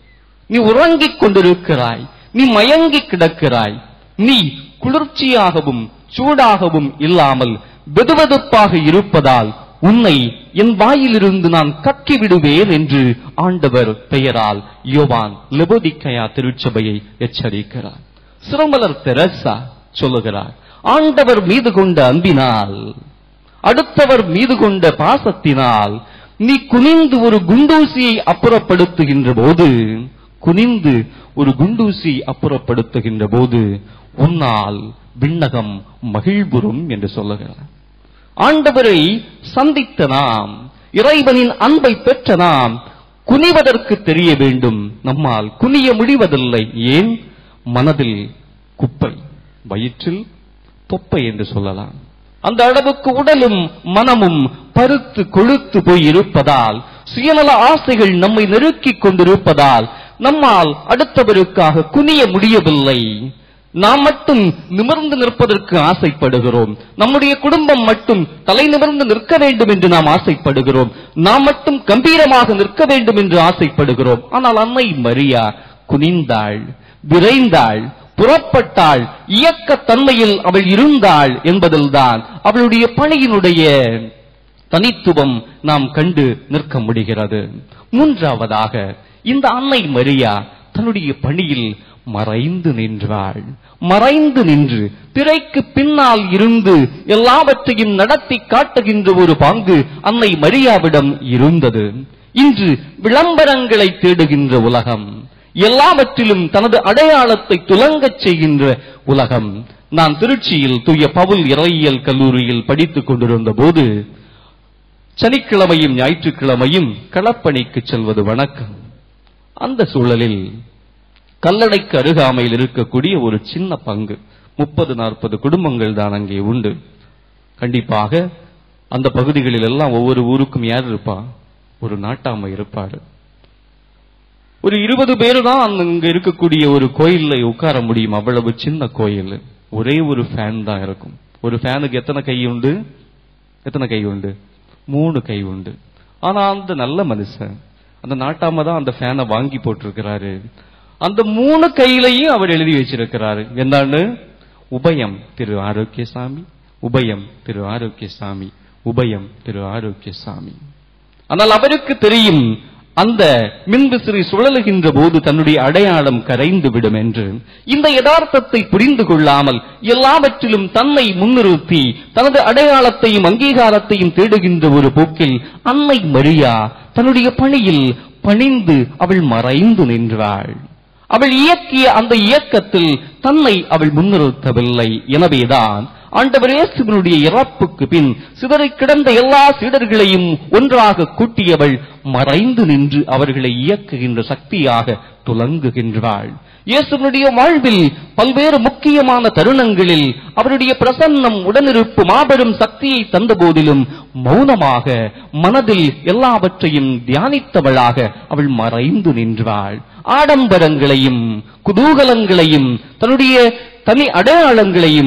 நீ உறங்கிக் கொண்டிருக்கிறாய் நீ மயங்கி கிடக்கிறாய் நீ குளிர்ச்சியாகவும் சூடாகவும் இல்லாமல் வெதுவெதுப்பாக இருப்பதால் உன்னை என் வாயிலிருந்து நான் கக்கி விடுவேன் என்று ஆண்டவர் பெயரால் யோவான் லெபோதிக்கையா திருச்சபையை எச்சரிக்கிறார் சிறுமலர் தெரசா சொல்லுகிறார் ஆண்டவர் மீது கொண்ட அன்பினால் அடுத்தவர் மீது கொண்ட பாசத்தினால் நீ குனிந்து ஒரு குண்டூசியை அப்புறப்படுத்துகின்ற போது குனிந்து ஒரு குண்டூசி அப்புறப்படுத்துகின்ற போது உன்னால் விண்ணகம் மகிழ்வுறும் என்று சொல்லுகிறார் ஆண்டவரை சந்தித்த நாம் இறைவனின் அன்பை பெற்ற நாம் குனிவதற்கு தெரிய வேண்டும் நம்மால் குனிய முடிவதில்லை ஏன் மனதில் குப்பை வயிற்றில் தொப்பை என்று சொல்லலாம் அந்த அளவுக்கு உடலும் மனமும் பருத்து கொழுத்து போய் இருப்பதால் சுயநல ஆசைகள் நம்மை நெருக்கிக் கொண்டிருப்பதால் நம்மால் அடுத்தவருக்காக குனிய முடியவில்லை நாம் மட்டும் நிமிர்ந்து நிற்பதற்கு ஆசைப்படுகிறோம் நம்முடைய குடும்பம் மட்டும் தலை நிமிர்ந்து நிற்க வேண்டும் என்று நாம் ஆசைப்படுகிறோம் நாம் மட்டும் கம்பீரமாக நிற்க வேண்டும் என்று ஆசைப்படுகிறோம் ஆனால் அன்னை மரியா குனிந்தாள் விரைந்தாள் புறப்பட்டாள் இயக்க தன்மையில் அவள் இருந்தாள் என்பதில்தான் அவளுடைய பணியினுடைய தனித்துவம் நாம் கண்டு நிற்க முடிகிறது மூன்றாவதாக இந்த அன்னை மரியா தன்னுடைய பணியில் மறைந்து நின்றாள் மறைந்து நின்று திரைக்கு பின்னால் இருந்து எல்லாவற்றையும் நடத்தி காட்டுகின்ற ஒரு பாங்கு அன்னை மரியாவிடம் இருந்தது இன்று விளம்பரங்களை தேடுகின்ற உலகம் எல்லாவற்றிலும் தனது அடையாளத்தை துலங்கச் செய்கின்ற உலகம் நான் திருச்சியில் தூய பவுல் இறையியல் கல்லூரியில் படித்துக் கொண்டிருந்த போது சனிக்கிழமையும் ஞாயிற்றுக்கிழமையும் களப்பணிக்கு செல்வது வணக்கம் அந்த சூழலில் கல்லணைக்கு அருகாமையில் இருக்கக்கூடிய ஒரு சின்ன பங்கு முப்பது நாற்பது குடும்பங்கள் தான் அங்கே உண்டு கண்டிப்பாக அந்த பகுதிகளில் எல்லாம் ஒவ்வொரு ஊருக்கும் யார் இருப்பா ஒரு நாட்டாமை இருப்பாரு ஒரு இருபது பேரு தான் அங்க இருக்கக்கூடிய ஒரு கோயில்ல உட்கார முடியும் அவ்வளவு சின்ன கோயில் ஒரே ஒரு ஃபேன் தான் இருக்கும் ஒரு ஃபேனுக்கு எத்தனை கை உண்டு எத்தனை கை உண்டு மூணு கை உண்டு ஆனா அந்த நல்ல மனுஷன் அந்த நாட்டாம தான் அந்த ஃபேனை வாங்கி போட்டிருக்கிறாரு அந்த மூணு கையிலையும் அவர் எழுதி வச்சிருக்கிறாரு என்னன்னு உபயம் திரு ஆரோக்கியசாமி உபயம் திரு ஆரோக்கியசாமி உபயம் திரு ஆரோக்கியசாமி ஆனால் அவருக்கு தெரியும் அந்த மின்விசிறி சுழலுகின்ற போது தன்னுடைய அடையாளம் கரைந்து விடும் என்று இந்த யதார்த்தத்தை புரிந்து கொள்ளாமல் எல்லாவற்றிலும் தன்னை முன்னிறுத்தி தனது அடையாளத்தையும் அங்கீகாரத்தையும் தேடுகின்ற ஒரு போக்கில் அன்னை மரியா தன்னுடைய பணியில் பணிந்து அவள் மறைந்து நின்றாள் அவள் இயக்கிய அந்த இயக்கத்தில் தன்னை அவள் முன்னிறுத்தவில்லை எனவேதான் ஆண்டவர் இயேசுவினுடைய இறப்புக்கு பின் சிதறிக் கிடந்த எல்லா சீடர்களையும் ஒன்றாக கூட்டியவள் மறைந்து நின்று அவர்களை இயக்குகின்ற சக்தியாக துலங்குகின்றாள் இயேசுவினுடைய வாழ்வில் பல்வேறு முக்கியமான தருணங்களில் அவருடைய பிரசன்னம் உடனிருப்பு மாபெரும் சக்தியை தந்த போதிலும் மௌனமாக மனதில் எல்லாவற்றையும் தியானித்தவளாக அவள் மறைந்து நின்றாள் ஆடம்பரங்களையும் குதூகலங்களையும் தன்னுடைய தனி அடையாளங்களையும்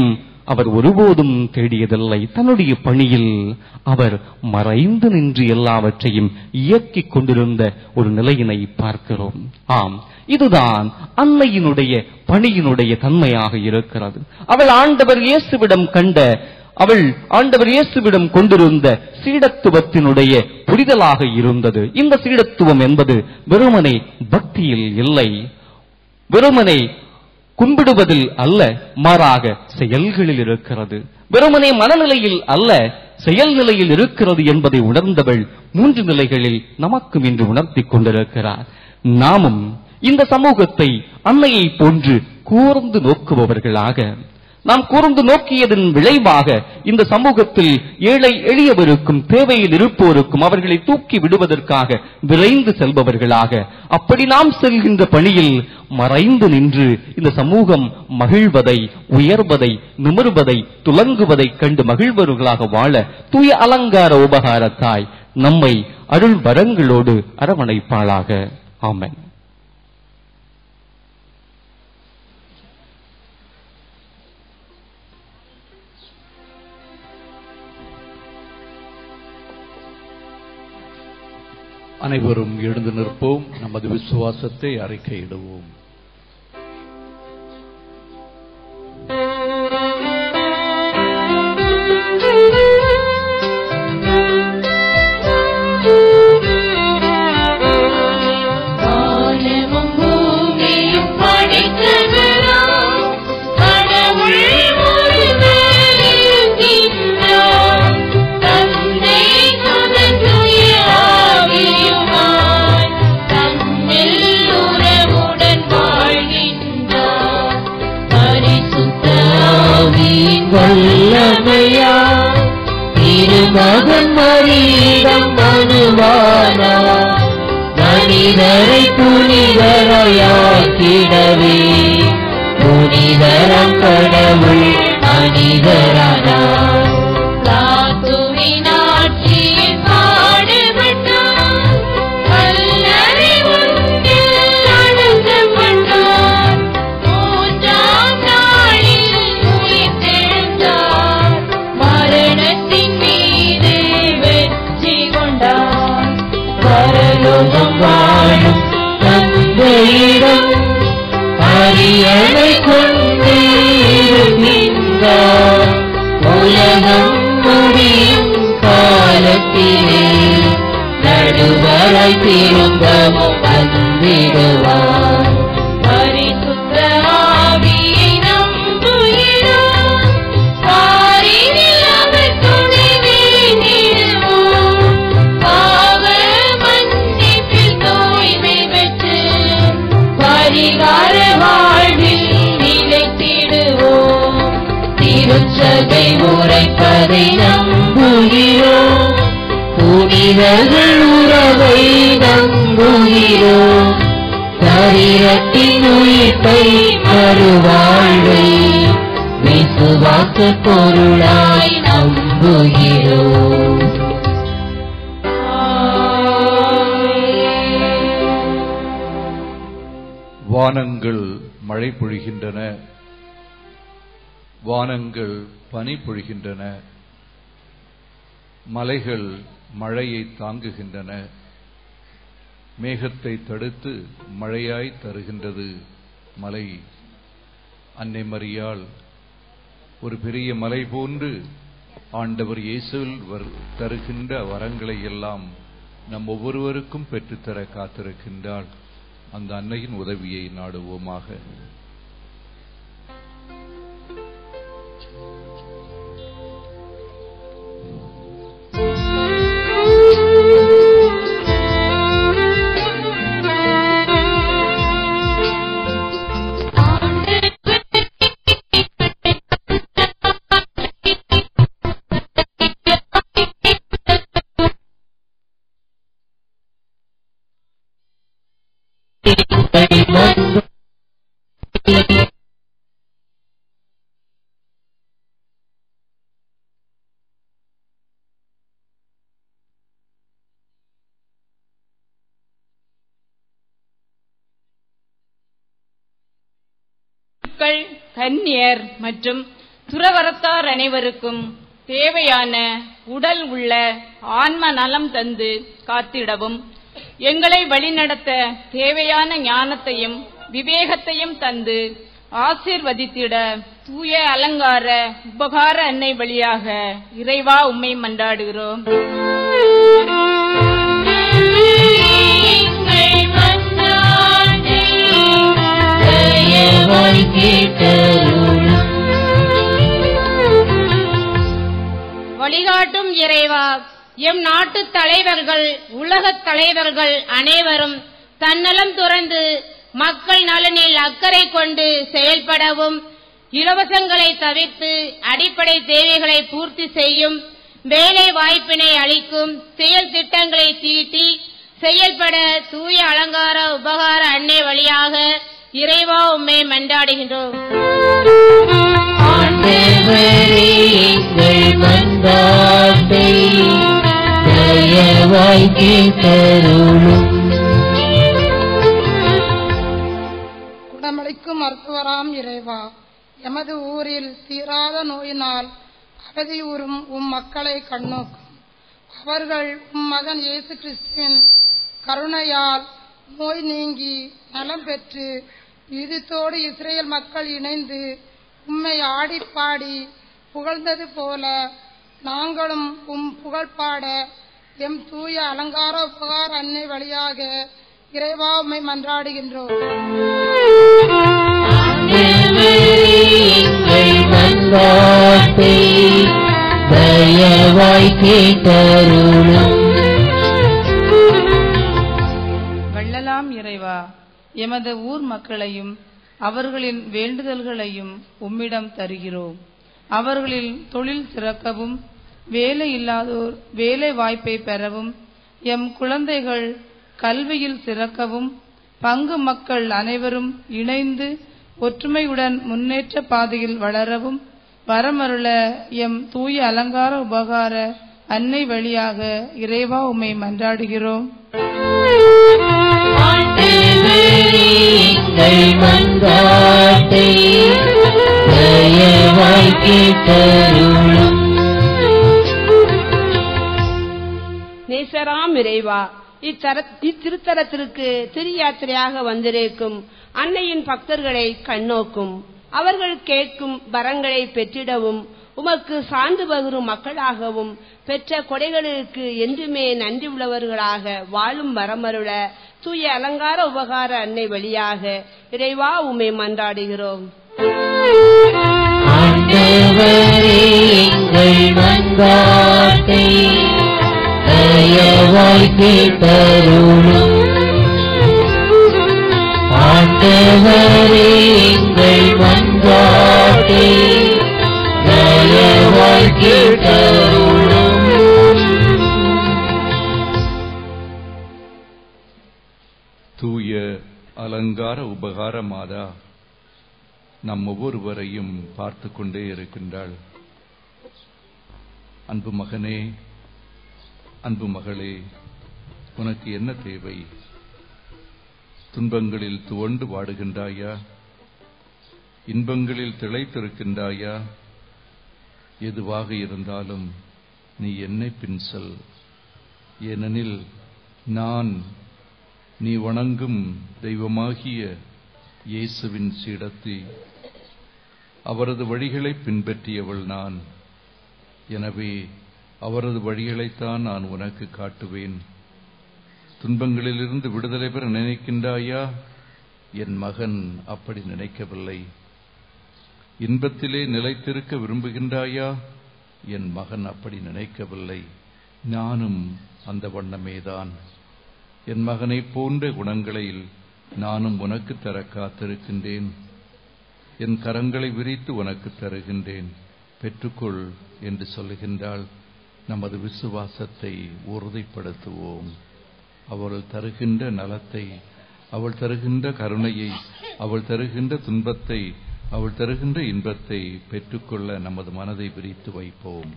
அவர் ஒருபோதும் தேடியதில்லை தன்னுடைய பணியில் அவர் மறைந்து நின்று எல்லாவற்றையும் இயக்கிக் கொண்டிருந்த ஒரு நிலையினை பார்க்கிறோம் ஆம் இதுதான் அன்னையினுடைய பணியினுடைய தன்மையாக இருக்கிறது அவள் ஆண்டவர் இயேசுவிடம் கண்ட அவள் ஆண்டவர் இயேசுவிடம் கொண்டிருந்த சீடத்துவத்தினுடைய புரிதலாக இருந்தது இந்த சீடத்துவம் என்பது வெறுமனே பக்தியில் இல்லை வெறுமனே கும்பிடுவதில் அல்ல மாறாக செயல்களில் இருக்கிறது வெறுமனே மனநிலையில் அல்ல செயல்நிலையில் இருக்கிறது என்பதை உணர்ந்தவள் மூன்று நிலைகளில் நமக்கும் இன்று உணர்த்திக் கொண்டிருக்கிறார் நாமும் இந்த சமூகத்தை அன்னையை போன்று கூர்ந்து நோக்குபவர்களாக நாம் கூர்ந்து நோக்கியதன் விளைவாக இந்த சமூகத்தில் ஏழை எளியவருக்கும் தேவையில் இருப்போருக்கும் அவர்களை தூக்கி விடுவதற்காக விரைந்து செல்பவர்களாக அப்படி நாம் செல்கின்ற பணியில் மறைந்து நின்று இந்த சமூகம் மகிழ்வதை உயர்வதை நிமிர்வதை துலங்குவதை கண்டு மகிழ்வர்களாக வாழ தூய அலங்கார உபகாரத்தாய் நம்மை அருள் வரங்களோடு அரவணைப்பாளாக ஆமென் அனைவரும் எழுந்து நிற்போம் நமது விசுவாசத்தை அறிக்கையிடுவோம் வானமும் பூமியும் படைத்தவராம் கடவுள் ஒருவர் இருக்கின்றார். தந்தை சுதன் தூய ஆவியுமாய் தன்னில் உறவுடன் வாழ்கின்றார். பரிசுத்த ஆவியின் வல்லமையால் திருமகன் மரியிடம் மனுவானார் மனிதரை புனிதரையாக்கிடவே புனிதரம் கடவுள் மனிதரானார் சாத்துவின் ஆட்சியில் பாடுபட்டார் கல்லறை ஒன்றில் அடக்கப்பட்டார் மூன்றாம் நாளில் உயிர்த்தெழுந்தார் மரணத்தின் மீது வெற்றி கொண்டார் பரலோகம் வாழும் தந்தையிடம் அரியணை கொண்டு இருக்கின்றார் உலகம் முடியும் காலத்திலே நடுவரை திரும்பவும் வந்திடுவார் பரிசுத்த ஆவியை நம்புகிறோம் பாரினில் அவர் துணைவே நிடுவோம் பாவ மன்னிப்பில் தூய்மை பெற்று பரிகார வாழ்வில் நிலைத்திடுவோம் திருச்சபை உரைப்பதை நம்புகிறோம் புனிதர்கள் உறவை நம்புகிறோம் சரீரத்தின் உயிர்ப்பை மறுவாழ்வை விசுவாச பொருளாய் நம்புகிறோம் வானங்கள் மழை பொழிகின்றன வானங்கள் பனி பொழிகின்றன மலைகள் மழையை தாங்குகின்றன மேகத்தை தடுத்து மழையாய் தருகின்றது மலை அன்னை மரியாள் ஒரு பெரிய மலை போன்று ஆண்டவர் இயேசுவில் வர்- தருகின்ற வரங்களை எல்லாம் நம் ஒவ்வொருவருக்கும் பெற்றுத்தர காத்திருக்கின்றாள் அந்த அன்னையின் உதவியை நாடுவோமாக மக்கள் கன்னியர் மற்றும் துறவரத்தார் அனைவருக்கும் தேவையான உடல் உள்ள ஆன்ம நலம் தந்து காத்திடவும் எங்களை வழிநடத்த தேவையான ஞானத்தையும் விவேகத்தையும் தந்து ஆசீர்வதித்திட தூய அலங்கார உபகார அன்னை வழியாக இறைவா உம்மை மன்றாடுகிறோம் தயவாய் கேட்டருளும் வழிகாட்டும் இறைவா எம் நாட்டு தலைவர்கள் உலகத் தலைவர்கள் அனைவரும் தன்னலம் துறந்து மக்கள் நலனில் அக்கறை கொண்டு செயல்படவும் இலவசங்களை தவிர்த்து அடிப்படை தேவைகளை பூர்த்தி செய்யும் வேலை வாய்ப்பினை அளிக்கும் செயல் திட்டங்களை தீட்டி செயல்பட தூய அலங்கார உபகார அன்னை வழியாக இறைவா உம்மை மன்றாடுகின்றோம் ஆண்டவரே எங்கள் மன்றாட்டை தயவாய் கேட்டருளும் குணமளிக்கும் மருத்துவராம் இறைவா எமது ஊரில் தீராத நோயினால் அவதியுறும் உம் மக்களை கண்ணோக்கும் அவர்கள் உம் மகன் இயேசு கிறிஸ்துவின் கருணையால் நோய் நீங்கி நலம் பெற்று ஈதத்தோடு இஸ்ரேல் மக்கள் இணைந்து உம்மை ஆடிப் பாடி புகழ்ந்தது போல நாங்களும் உம் புகழ் பாட எம் தூய அலங்கார உபகார அன்னை வழியாக இறைவா உம்மை மன்றாடுகின்றோம் ஆண்டவரே எங்கள் மன்றாட்டை தயவாய் கேட்டருளும் வள்ளலாம் இறைவா எமது ஊர் மக்களையும் அவர்களின் வேண்டுதல்களையும் உம்மிடம் தருகிறோம் அவர்களில் தொழில் சிறக்கவும் வேலை இல்லாதோர் வேலை வாய்ப்பை பெறவும் எம் குழந்தைகள் கல்வியில் சிறக்கவும் பங்கு மக்கள் அனைவரும் இணைந்து ஒற்றுமையுடன் முன்னேற்ற பாதையில் வளரவும் வரமருள எம் தூய அலங்கார உபகார அன்னை வழியாக இறைவா உம்மை மன்றாடுகிறோம் ஆண்டவரே எங்கள் மன்றாட்டை தயவாய் கேட்டருளும் நேசராம் இறைவா இத்தர இத்திருத்தலத்திற்கு திரு யாத்திரையாக வந்திருக்கும் அன்னையின் பக்தர்களை கண்ணோக்கும் அவர்கள் கேட்கும் வரங்களை பெற்றிடவும் உமக்கு சார்ந்து பகிரும் மக்களாகவும் பெற்ற கொடைகளுக்கு என்றுமே நன்றி உள்ளவர்களாக வாழும் வரமருள தூய அலங்கார உபகார அன்னை வழியாக இறைவா உமை மன்றாடுகிறோம் ஆண்டவரே எங்கள் மன்றாட்டை தயவாய் கேட்டருளும் ஆண்டவரே எங்கள் மன்றாட்டை தயவாய் கேட்டருளும் தூய அலங்கார உபகார மாதா நம் ஒவ்வொருவரையும் பார்த்து கொண்டே இருக்கின்றாள் அன்பு மகனே அன்பு மகளே உனக்கு என்ன தேவை துன்பங்களில் துவண்டு வாடுகின்றாயா இன்பங்களில் திளைத்திருக்கின்றாயா எதுவாக இருந்தாலும் நீ என்னை பின்சல் ஏனெனில் நான் நீ வணங்கும் தெய்வமாகிய இயேசுவின் சீடத்தி அவரது வழிகளை பின்பற்றியவள் நான் எனவே அவரது வழிகளைத்தான் நான் உனக்கு காட்டுவேன் துன்பங்களிலிருந்து விடுதலை பெற நினைக்கின்றாயா என் மகன் அப்படி நினைக்கவில்லை இன்பத்திலே நிலைத்திருக்க விரும்புகின்றாயா என் மகன் அப்படி நினைக்கவில்லை நானும் அந்த வண்ணமேதான் என் மகனைப் போன்ற குணங்களில் நானும் உனக்கு தர காத்திருக்கின்றேன் என் கரங்களை விரித்து உனக்கு தருகின்றேன் பெற்றுக்கொள் என்று சொல்லுகின்றாள் நமது விசுவாசத்தை உறுதிப்படுத்துவோம் அவள் தருகின்ற நலத்தை அவள் தருகின்ற கருணையை அவள் தருகின்ற துன்பத்தை அவள் தருகின்ற இன்பத்தை பெற்றுக்கொள்ள நமது மனதை விரித்து வைப்போம்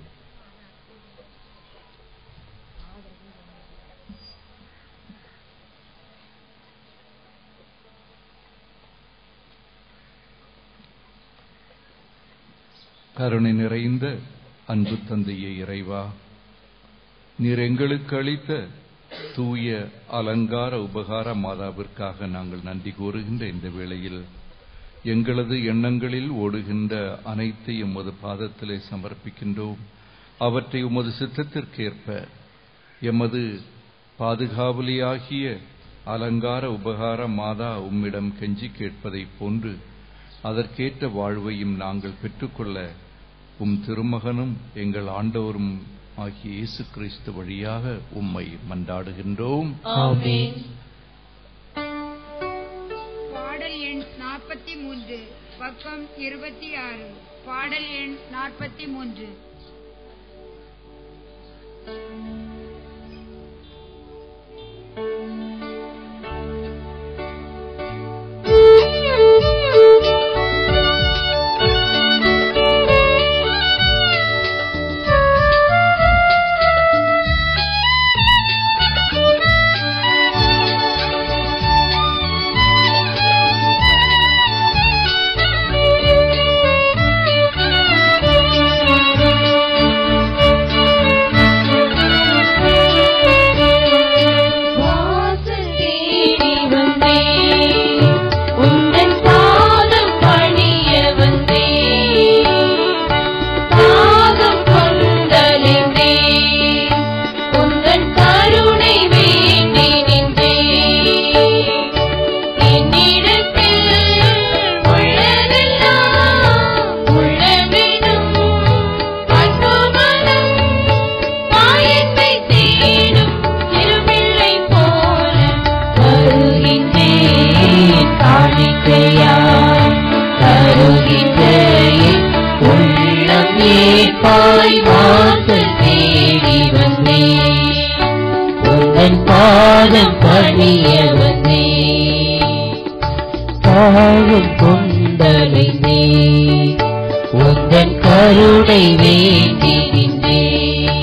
கருணை நிறைந்த அன்பு தந்தையே இறைவா நீர் எங்களுக்கு அளித்த தூய அலங்கார உபகார மாதாவிற்காக நாங்கள் நன்றி கூறுகின்ற இந்த வேளையில் எங்களது எண்ணங்களில் ஓடுகின்ற அனைத்தை எமது பாதத்திலே சமர்ப்பிக்கின்றோம் அவற்றை உமது சித்தத்திற்கேற்ப எமது பாதுகாவலியாகிய அலங்கார உபகார மாதா உம்மிடம் கெஞ்சி கேட்பதைப் போன்று அதற்கேற்ற வாழ்வையும் நாங்கள் பெற்றுக்கொள்ள உம் திருமகனும் எங்கள் ஆண்டவரும் ஆகிய இயேசு கிறிஸ்து வழியாக உம்மை மன்றாடுகின்றோம் ஆமென் பாடல் எண் நாற்பத்தி மூன்று பக்கம் இருபத்தி ஆறு பாடல் எண் நாற்பத்தி மூன்று வாசல் தேடி வந்தேன் உந்தன் பாதம் பணிய வந்தேன் தாகம் கொண்டடைந்தேன் உந்தன் கருணை வேண்டி நின்றேன் என்னிடத்தில் உள்ளதெல்லாம் உள்ளமெனும் அன்புமனம் மாயத்தை தேடும் திருபிள்ளை போல வருகின்றேன் காணிக்கையாய் தருகின்றேன் உள்ளம் ஏற்பாய் வாசல் தேடி வந்தேன் உந்தன் பாதம் பணிய வந்தேன் பாவம் கொண்டலைந்தே உந்தன் கருணை வேண்டி நின்றேன்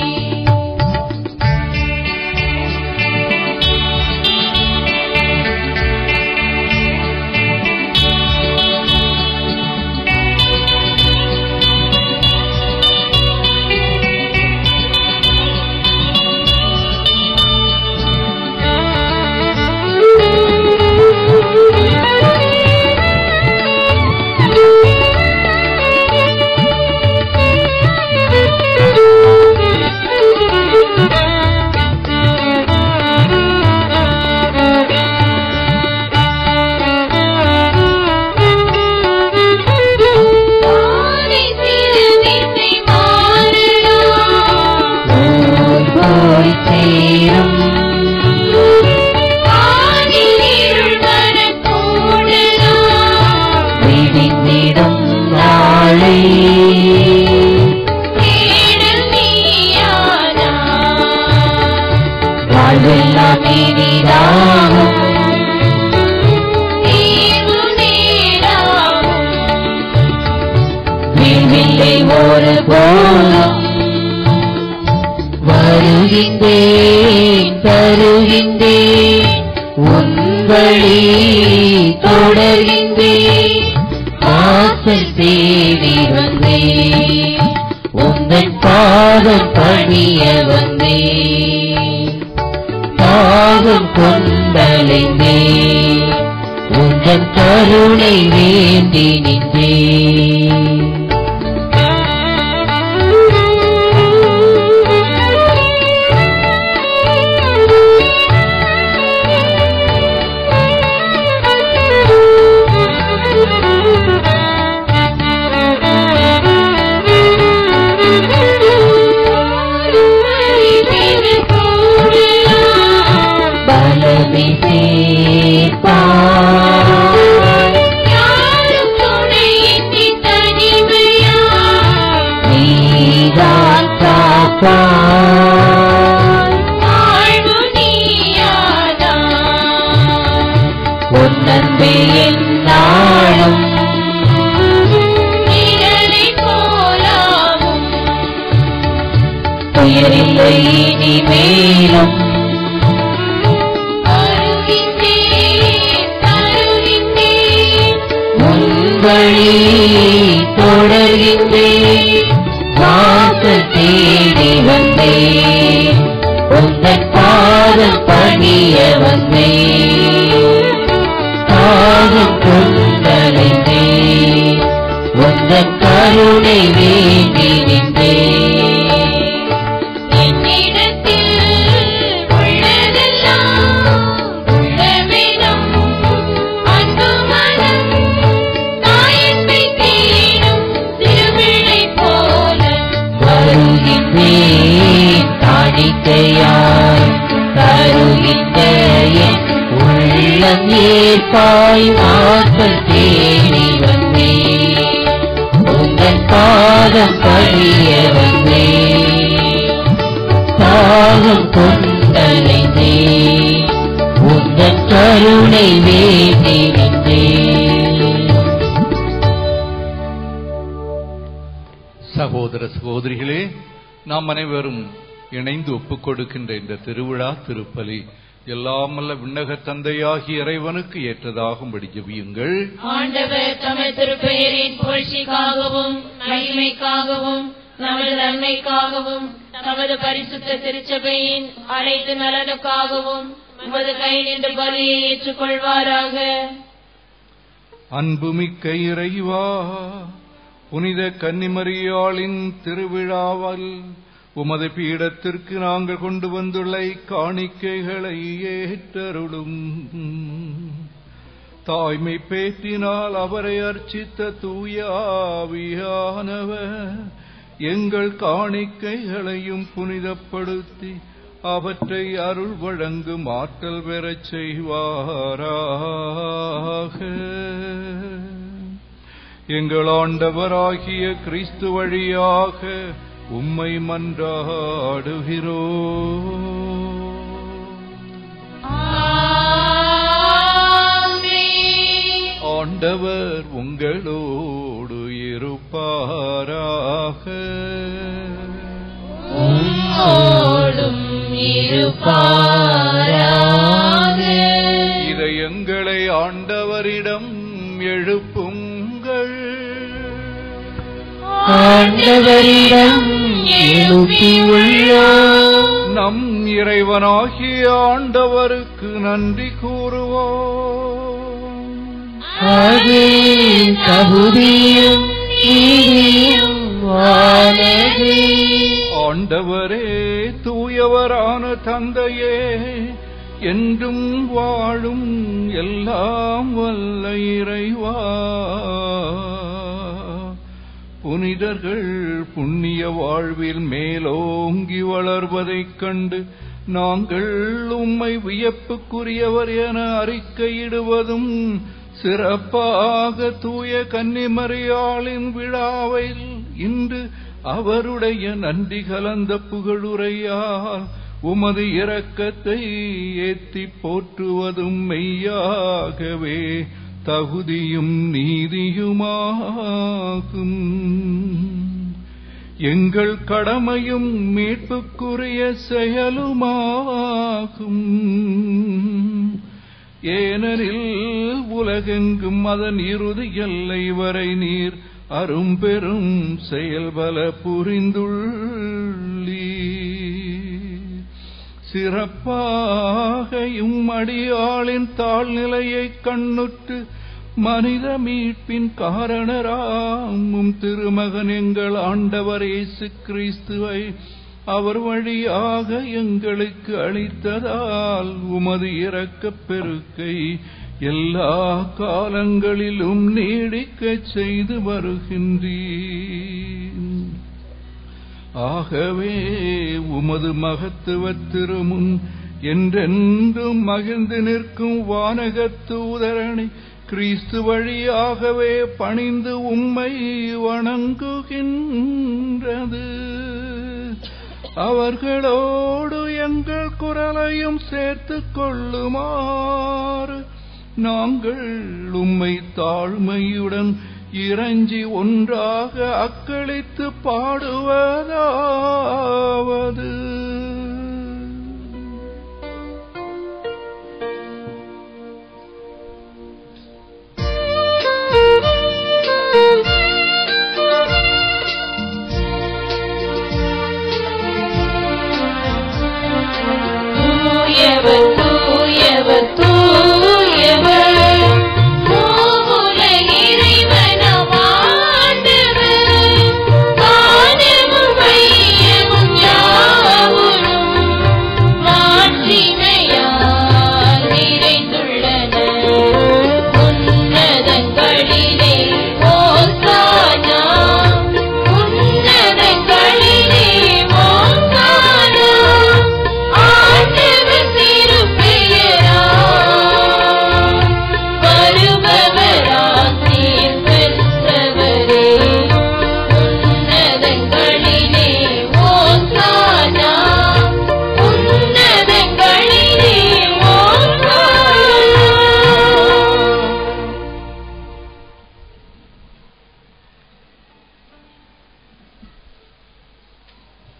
தானே திருநிலை மாறலாம் போய் சேரும் வானில் இருள் வரக்கூடலாம் விடிந்திடும் நாளை தேடல் நீயானா வாழ்வெல்லாம் இனிதாகும் தீர்வு நேராகும் விண்ணில்லை ஒரு போலும் வருகின்றேன் தருகின்றேன் உன் வழி தொடர்கின்றேன் வாசல் தேடி வந்தேன் உந்தன் பாதம் பணிய வந்தேன் பாவம் கொண்டலைந்தேன் உந்தன் கருணை வேண்டி நின்றேன் பலமே சேர்ப்பார் யாரும் துணையின்றி தனிமையா நீதான் காப்பார் வாழ்வு நீயாதான் உன்னன்பே என்னாலும் நிழலை போலாவும் துயரில்லை இனி மேலும் உன் வழி தொடர்கின்றேன் வந்தே உந்தன் பாதம் பணிய வந்தே தாகம் கொண்டலைந்தே உந்தன் கருணை வேண்டி நின்றே என்னிடத்தில் உள்ளதெல்லாம் உள்ளமெனும் அன்பு மனம் தாயத்தை தேடும் திருவிழை போல வருகின்றேன் காணிக்கையாய் தருகின்ற என் உள்ளம் ஏற்பாய் வாசல் தேடி வந்தேன் உங்கள் பாதம் பணிய வந்தேன் தாகம் கொண்டலைந்தே உங்கள் கருணை வேண்டி நின்றேன் சகோதர சகோதரிகளே நாம் அனைவரும் இணைந்து ஒப்புக் கொடுக்கின்ற இந்த திருவிழா திருப்பலி எல்லாமல்ல விண்ணக தந்தையாகிய இறைவனுக்கு ஏற்றதாகும்படி ஜெபியுங்கள் ஆண்டவர் தமது திருப்பெயரின் புகழ்ச்சிக்காகவும் மகிமைக்காகவும் நமது நன்மைக்காகவும் நமது பரிசுத்த திருச்சபையின் அனைத்து நலனுக்காகவும் உமது கை நின்று பலியை ஏற்றுக்கொள்வாராக அன்புமிக்க இறைவா புனித கன்னிமரியாளின் திருவிழாவில் உமது பீடத்திற்கு நாங்கள் கொண்டு வந்துள்ள காணிக்கைகளை ஏற்றருளும் தாய்மை பேற்றினால் அவரை அர்ச்சித்த தூயாவியானவர் எங்கள் காணிக்கைகளையும் புனிதப்படுத்தி அவற்றை அருள் வழங்கும் ஆற்றல் பெறச் செய்வாராக எங்கள் ஆண்டவராகிய கிறிஸ்து வழியாக உம்மை மன்றாடுகிறோ ஆண்டவர் உங்களோடு இருப்பாராக உம்மோடும் இருப்பாராக இதை எங்களை ஆண்டவரிடம் எழுப்புங்கள் ஆண்டவரிடம் எழுப்பியுள்ளோம் நம் இறைவனாகிய ஆண்டவருக்கு நன்றி கூறுவோம் அது தகுதியும் நீதியும் ஆனது ஆண்டவரே தூயவரான தந்தையே என்றும் வாழும் எல்லாம் வல்ல இறைவா புனிதர்கள் புண்ணிய வாழ்வில் மேலோங்கி வளர்வதைக் கண்டு நாங்கள் உம்மை வியப்புக்குரியவர் என அறிக்கையிடுவதும் சிறப்பாக தூய கன்னிமரியாளின் விழாவில் இன்று அவருடைய நன்றி கலந்த புகழுரையால் உமது இரக்கத்தை ஏத்தி போற்றுவதும் மெய்யாகவே தகுதியும் நீதியுமாகும் எங்கள் கடமையும் மீட்புக்குரிய செயலுமாகும் ஏனெனில் உலகெங்கும் அதன் இறுதி எல்லை வரை நீர் அரும்பெரும் செயல்பல புரிந்துள்ளீர் சிறப்பாக இம்மடியாளின் தாழ்நிலையைக் கண்ணுற்று மனித மீட்பின் காரணராமும் திருமகன் எங்கள் ஆண்டவர் இயேசு கிறிஸ்துவை அவர் வழியாக எங்களுக்கு அளித்ததால் உமது இரக்கப் பெருக்கை எல்லா காலங்களிலும் நீடிக்கச் செய்து வருகின்றீர் ஆகவே உமது மகத்துவத் திருமுன் என்றென்றும் மகிழ்ந்து நிற்கும் வானகத் தூதரணி கிறிஸ்து வழியாகவே பணிந்து உம்மை வணங்குகின்றது அவர்களோடு எங்கள் குரலையும் சேர்த்துக் கொள்ளுமாறு நாங்கள் உம்மை தாழ்மையுடன் இறைஞ்சி ஒன்றாக அக்களித்து பாடுவதாவது Thank you.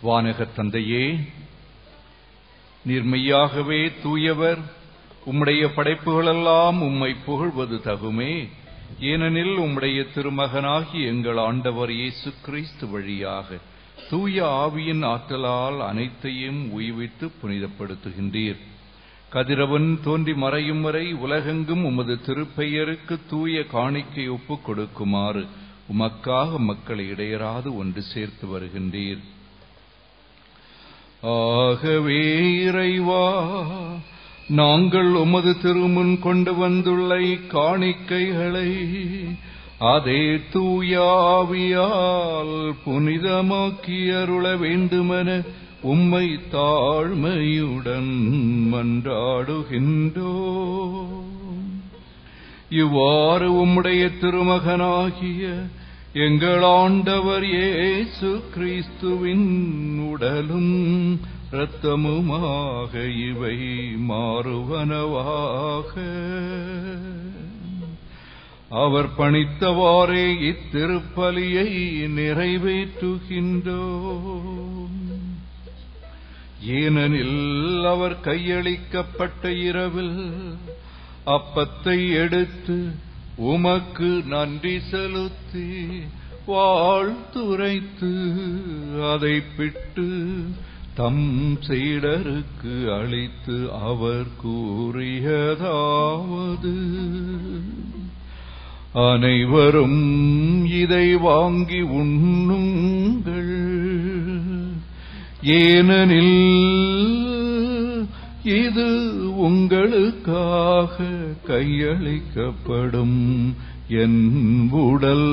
வானகத் தந்தையே நீர் மெய்யாகவே தூயவர் உம்முடைய படைப்புகளெல்லாம் உம்மை புகழ்வது தகுமே ஏனெனில் உம்முடைய திருமகனாகி எங்கள் ஆண்டவர் இயேசு கிறிஸ்து வழியாக தூய ஆவியின் ஆற்றலால் அனைத்தையும் உய்வித்து புனிதப்படுத்துகின்றீர் கதிரவன் தோன்றி மறையும் வரை உலகெங்கும் உமது திருப்பெயருக்கு தூய காணிக்கை ஒப்புக் கொடுக்குமாறு உமக்காக மக்களை இடையராது ஒன்று சேர்த்து வருகின்றீர் ஆகவே இறைவா நாங்கள் உமது திருமுன் கொண்டு வந்துள்ள காணிக்கைகளை அதே தூயாவியால் புனிதமாக்கி அருள வேண்டுமென உம்மை தாழ்மையுடன் மன்றாடுகின்றோ இவ்வாறு உம்முடைய திருமகனாகிய எங்கள் ஆண்டவர் இயேசு கிறிஸ்துவின் உடலும் இரத்தமுமாக இவை மாறுவனவாக அவர் பணித்தவாறே இத்திருப்பலியை நிறைவேற்றுகின்றோ ஏனெனில் அவர் கையளிக்கப்பட்ட இரவில் அப்பத்தை எடுத்து உமக்கு நன்றி செலுத்தி வாழ்த்துரைத்து அதை பிட்டு தம் சீடருக்கு அளித்து அவர் கூறியதாவது அனைவரும் இதை வாங்கி உண்ணுங்கள் ஏனெனில் இது உங்களுக்காக கையளிக்கப்படும் என் உடல்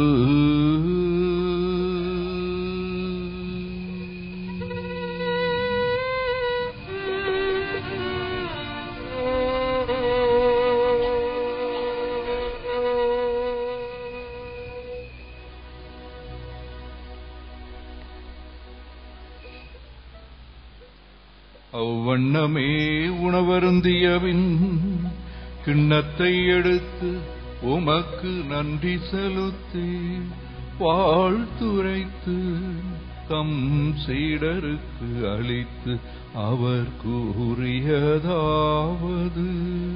அவ்வண்ணமே உணவருந்தியவின் கிண்ணத்தை எடுத்து உமக்கு நன்றி செலுத்தி வாழ்த்துரைத்து தம் சீடருக்கு அளித்து அவர் கூறியதாவது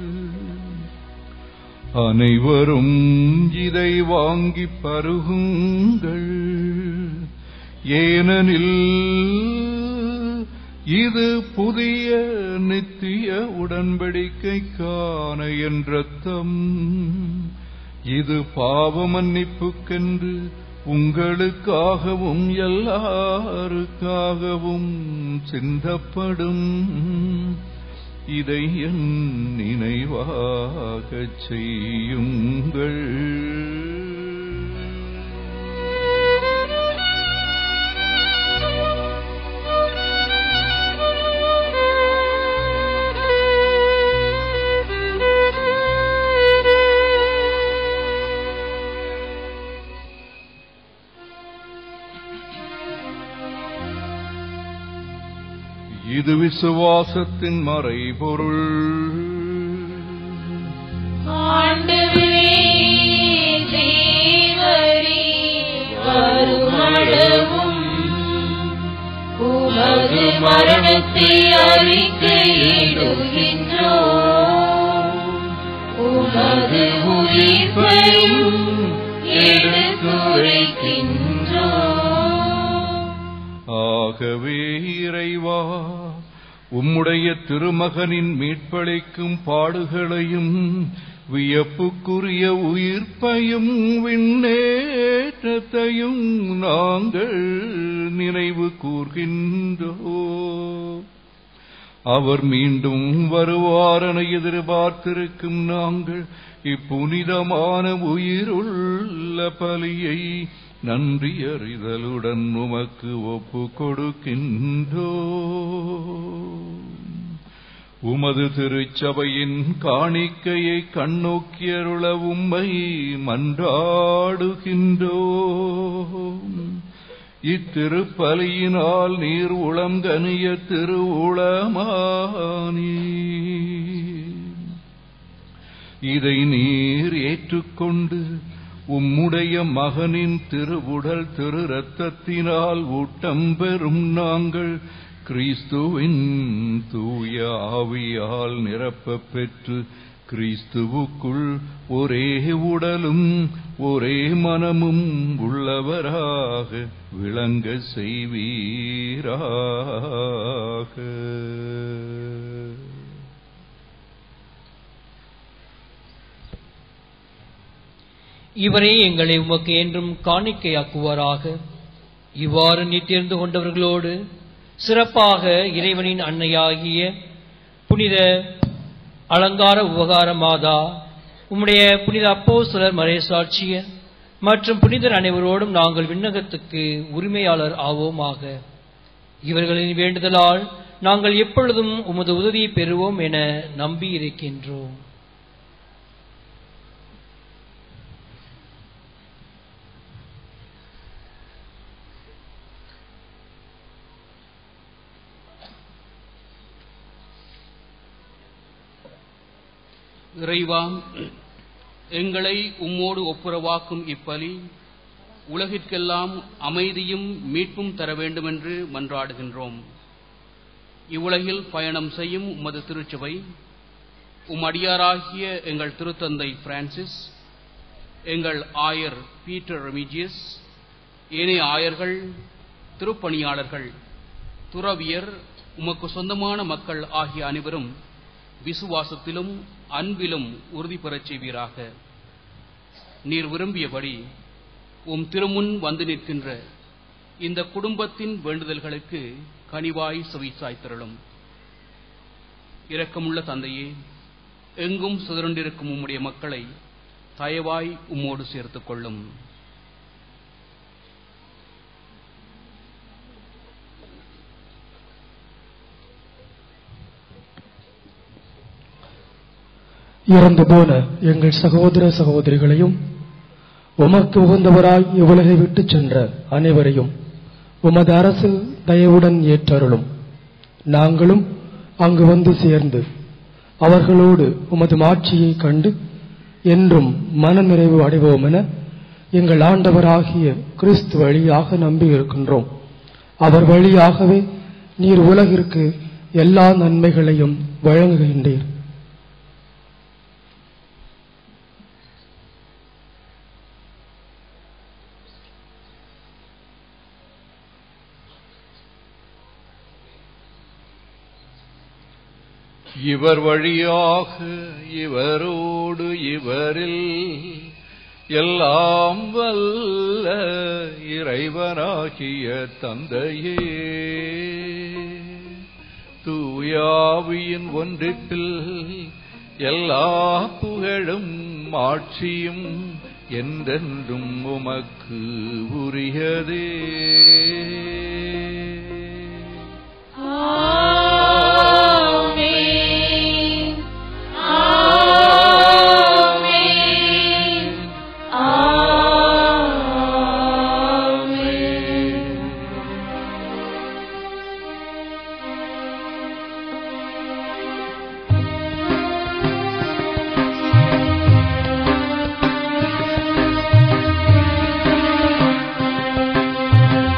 அனைவரும் இதை வாங்கி பருகுங்கள் ஏனெனில் இது புதிய நித்திய உடன்படிக்கைக்கான என் ரத்தம் இது பாவ மன்னிப்புக்கென்று உங்களுக்காகவும் எல்லாருக்காகவும் சிந்தப்படும் இதை என் நினைவாகச் செய்யுங்கள் இது விசுவாசத்தின் மறைபொருள் ஆண்டவரே தேவரே வருமளவும் உமது மரணத்தை அறிக்கையிடுகின்றோ உமது உயிர்ப்பையும் எடுத்துரைக்கின்றோ ஆகவே இறைவா உம்முடைய திருமகனின் மீட்பளிக்கும் பாடுகளையும் வியப்புக்குரிய உயிர்ப்பையும் விண்ணேற்றத்தையும் நாங்கள் நினைவு கூர்கின்றோ அவர் மீண்டும் வருவாரென எதிர்பார்த்திருக்கும் நாங்கள் இப்புனிதமான உயிருள்ள பலியை நன்றி அறிதலுடன் உமக்கு ஒப்பு கொடுக்கின்றோ உமது திருச்சபையின் காணிக்கையை கண்ணோக்கியருள உம்மை மன்றாடுகின்றோ இத்திருப்பலியினால் நீர் உளங்கனிய திருவுளமானீ இதை நீர் ஏற்றுக்கொண்டு உம்முடைய மகனின் திருவுடல் திரு ரத்தத்தினால் ஊட்டம் பெறும் நாங்கள் கிறிஸ்துவின் தூய ஆவியால் நிரப்பப் பெற்று கிறிஸ்துவுக்குள் ஒரே உடலும் ஒரே மனமும் உள்ளவராக விளங்க செய்வீராக இவரே எங்களை உமக்கு என்றும் காணிக்கையாக்குவாராக இவ்வாறு நீ தேர்ந்து கொண்டவர்களோடு சிறப்பாக இறைவனின் அன்னையாகிய புனித அலங்கார உபகார மாதா உம்முடைய புனித அப்போஸ்தலர் மறைசாட்சியர் மற்றும் புனிதர் அனைவரோடும் நாங்கள் விண்ணகத்துக்கு உரிமையாளர் ஆவோமாக இவர்களின் வேண்டுதலால் நாங்கள் எப்பொழுதும் உமது உதவியை பெறுவோம் என நம்பி இருக்கின்றோம் இறைவா எங்களை உம்மோடு ஒப்புரவாக்கும் இப்பலி உலகிற்கெல்லாம் அமைதியும் மீட்பும் தர வேண்டுமென்று மன்றாடுகின்றோம் இவ்வுலகில் பயணம் செய்யும் உமது திருச்சபை உம் அடியாராகிய எங்கள் திருத்தந்தை பிரான்சிஸ் எங்கள் ஆயர் பீட்டர் ரெமிஜியஸ் ஏனைய ஆயர்கள் திருப்பணியாளர்கள் துறவியர் உமக்கு சொந்தமான மக்கள் ஆகிய அனைவரும் விசுவாசத்திலும் அன்பிலும் உறுதி பெறச் செய்வீராக நீர் விரும்பியபடி உம் திருமுன் வந்து நிற்கின்ற இந்த குடும்பத்தின் வேண்டுதல்களுக்கு கனிவாய் செவிசாய்த்திரளும் இரக்கமுள்ள தந்தையே எங்கும் சிதறண்டிருக்கும் உம்முடைய மக்களை தயவாய் உம்மோடு சேர்த்துக் கொள்ளும் இறந்து போன எங்கள் சகோதர சகோதரிகளையும் உமக்கு உகந்தவராய் இவ்வுலகை விட்டுச் சென்ற அனைவரையும் உமது அரசு தயவுடன் ஏற்றருளும் நாங்களும் அங்கு வந்து சேர்ந்து அவர்களோடு உமது மாட்சியை கண்டு என்றும் மனநிறைவு அடைவோம் என எங்கள் ஆண்டவராகிய கிறிஸ்து வழியாக நம்பியிருக்கின்றோம் அவர் வழியாகவே நீர் உலகிற்கு எல்லா நன்மைகளையும் வழங்குகின்றீர் இவர் வழியாக இவரோடு இவரில் எல்லாம் வல்ல இறைவனாகிய தந்தையே தூயாவியின் ஒன்றிப்பில் எல்லா புகழும் ஆட்சியும் என்றென்றும் உமக்கு உரியதே Amen. Amen. Amen. ஆ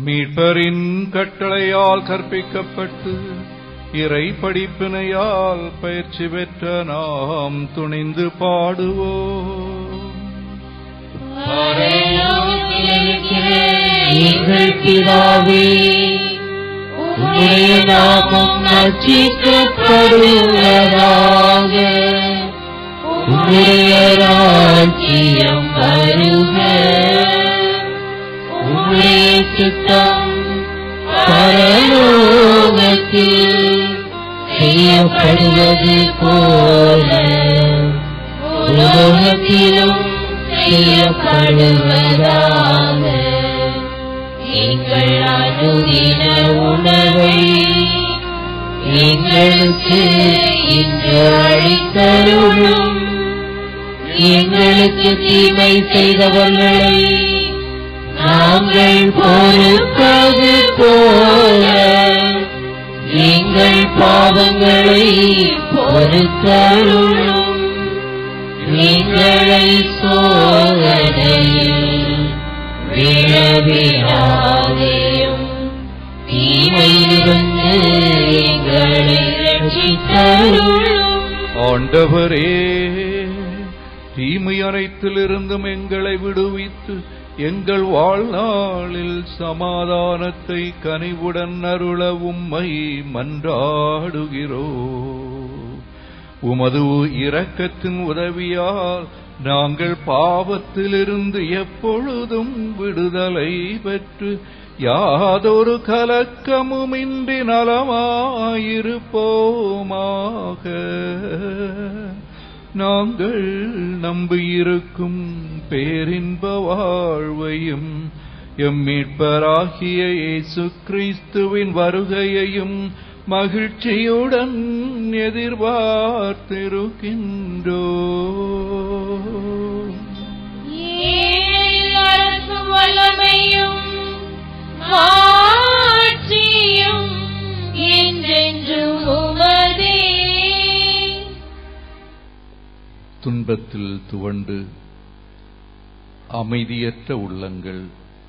மீட்பரின் கட்டளையால் கற்பிக்கப்பட்டு இறை படிப்பினையால் பயிற்சி பெற்ற நாம் துணிந்து பாடுவோம் எங்கள் பிதாவே உம்முடைய நாமம் அர்ச்சிக்கப்படுவதாக உம்முடைய ராஜ்யம் வருக உம்முடைய சித்தம் பரலோகத்தில் செய்யப்படுவது போல உலகத்திலும் செய்யப்படுவதாக எங்கள் அனுதின உணவை எங்களுக்கு இன்று அளித்தருளும் எங்களுக்கு தீமை செய்தவர்களை நாங்கள் பொறுப்பது போல எங்கள் பாவங்களை பொறுத்தருளும் எங்களை சோதனையில் விழவிடாதேயும் தீமையிலிருந்து எங்களை ரட்சித்தருளும் ஆண்டவரே தீமை அனைத்திலிருந்தும் எங்களை விடுவித்து எங்கள் வாழ்நாளில் சமாதானத்தை கனிவுடன் அருள உம்மை மன்றாடுகிறோ உமது இரக்கத்தின் உதவியால் நாங்கள் பாவத்திலிருந்து எப்பொழுதும் விடுதலை பெற்று யாதொரு கலக்கமுமின்றி நலமாயிருப்போமாக நாங்கள் நம்பியிருக்கும் பேரின்ப வாழ்வையும் எம் மீட்பராகிய இயேசு கிறிஸ்துவின் வருகையையும் மகிழ்ச்சியுடன் எதிர்பார்த்திருக்கின்றோ அரசும் வல்லமையும் மாட்சியும் என்றென்றும் உமதே துன்பத்தில் துவண்டு அமைதியற்ற உள்ளங்கள்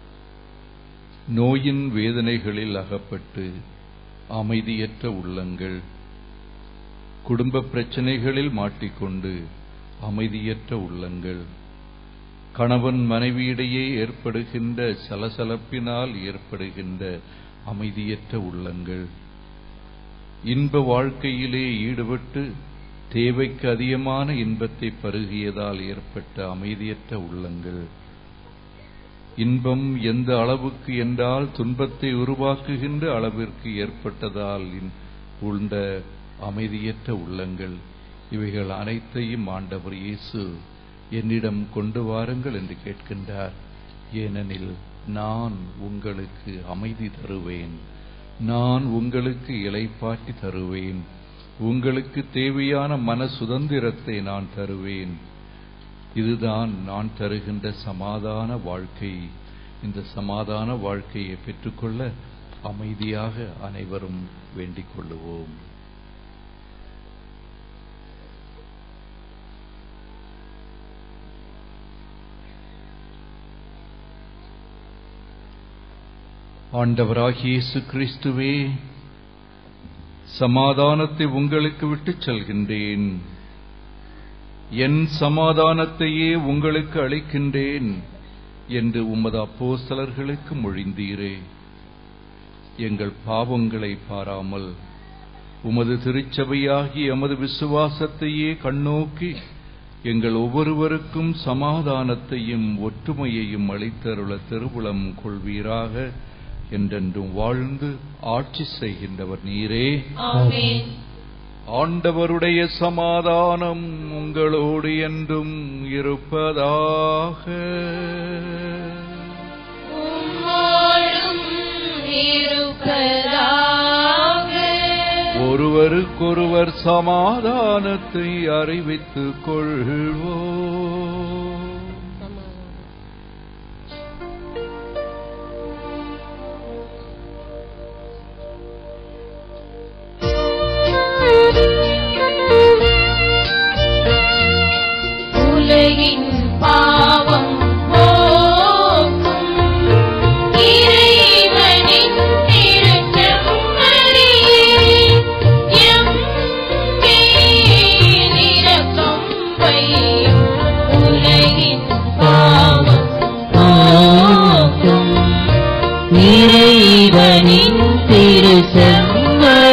நோயின் வேதனைகளில் அகப்பட்டு அமைதியற்ற உள்ளங்கள் குடும்ப பிரச்சனைகளில் மாட்டிக்கொண்டு அமைதியற்ற உள்ளங்கள் கணவன் மனைவியிடையே ஏற்படுகின்ற சலசலப்பினால் ஏற்படுகின்ற அமைதியற்ற உள்ளங்கள் இன்ப வாழ்க்கையிலே ஈடுபட்டு தேவைக்கு அதிகமான இன்பத்தை பருகியதால் ஏற்பட்ட அமைதியற்ற உள்ளங்கள் இன்பம் எந்த அளவுக்கு என்றால் துன்பத்தை உருவாக்குகின்ற அளவிற்கு ஏற்பட்டதால் உண்ட அமைதியற்ற உள்ளங்கள் இவைகள் அனைத்தையும் ஆண்டவர் இயேசு என்னிடம் கொண்டு வாருங்கள் என்று கேட்கின்றார் ஏனெனில் நான் உங்களுக்கு அமைதி தருவேன் நான் உங்களுக்கு இலைப்பாட்டி தருவேன் உங்களுக்கு தேவையான மன சுதந்திரத்தை நான் தருவேன் இதுதான் நான் தருகின்ற சமாதான வாழ்க்கை இந்த சமாதான வாழ்க்கையை பெற்றுக்கொள்ள அமைதியாக அனைவரும் வேண்டிக் கொள்ளுவோம் ஆண்டவராகிய இயேசு கிறிஸ்துவே சமாதானத்தை உங்களுக்கு விட்டுச் செல்கின்றேன் என் சமாதானத்தையே உங்களுக்கு அளிக்கின்றேன் என்று உமது அப்போஸ்தலர்களுக்கு மொழிந்தீரே எங்கள் பாவங்களை பாராமல் உமது திருச்சபையாகி எமது விசுவாசத்தையே கண்ணோக்கி எங்கள் ஒவ்வொருவருக்கும் சமாதானத்தையும் ஒற்றுமையையும் அளித்தருள திருவுளம் கொள்வீராக என்றென்றும் வாழ்ந்து ஆட்சி செய்கின்றவர் நீரே ஆமென் ஆண்டவருடைய சமாதானம் உங்களோடு என்றும் இருப்பதாக உம்மோடும் இருப்பதாக ஒருவருக்கொருவர் சமாதானத்தை அறிவித்துக் கொள்வோம் உலகின் பாவம் போக்கும் இறைவனின்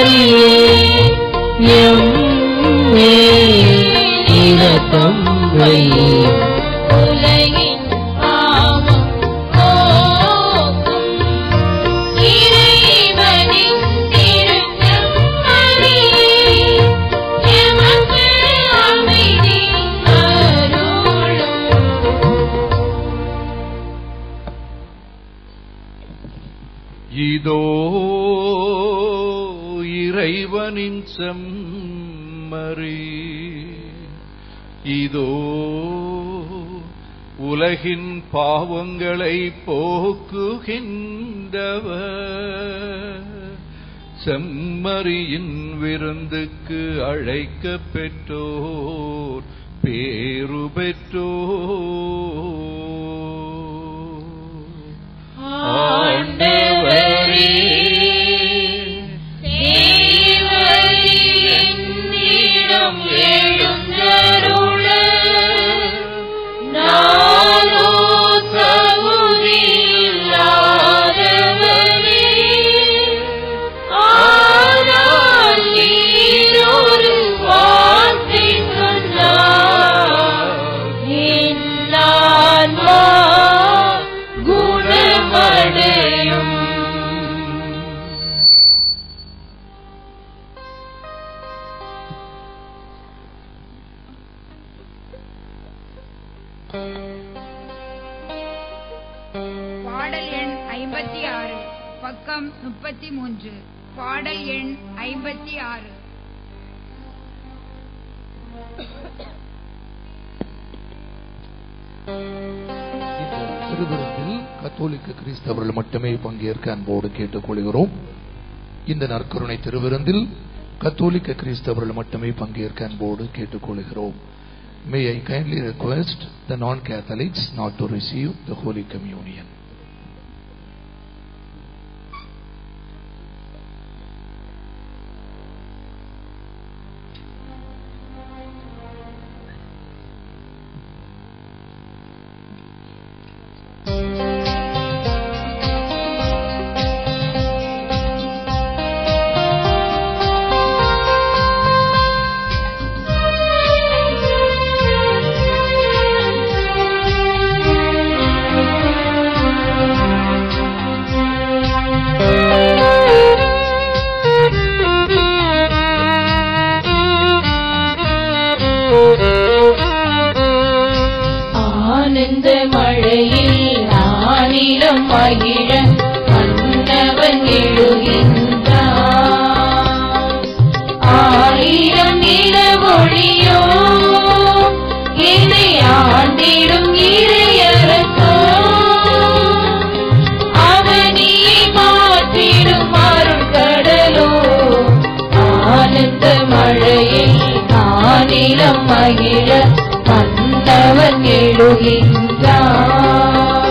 மரியே எம்மே இரக்கம் வையே உலகின் பாவம் போக்கும் இறைவனின் திருச்சம் மரியே எமக்கு அமைதி அருளும் இதோ இறைவனின் செம்மறி இதோ உலகின் பாவங்களை போக்குகின்றவர் செம்மறியின் விருந்துக்கு அழைக்கப் பெற்றோர் பேரு பெற்றோர் ஆண்டவரே தேவரீரிடம் எழுந்தருள நானோ தகுதியில்லாதவனே ஆனால் நீரொரு வார்த்தை சொன்னார் என் ஆன்மா குணமடையும் பாடல் எண் ஐம்பத்தி ஆறு பக்கம் முப்பத்தி மூன்று பாடல் எண் ஐம்பத்தி ஆறு திருவிருந்தில் கத்தோலிக்க கிறிஸ்தவர்கள் மட்டுமே பங்கேற்க அன்போடு கேட்டுக்கொள்கிறோம் இந்த நற்கருணை திருவிருந்தில் கத்தோலிக்க கிறிஸ்தவர்கள் மட்டுமே பங்கேற்க அன்போடு கேட்டுக்கொள்கிறோம் May I kindly request the non-Catholics not to receive the Holy Communion. ஆனந்த மழையில் ஆனிலம் மகிழ மன்னவன் எழுகின்றான் ஆயிரம் இளவொழியோ என்னை ஆண்டிடும் இறையரசோ அவனியை மாற்றிடும் அருட்கடலோ ஆனந்த மழையில் ஆனிலம் மகிழ மன்னவன் எழுகின்றான்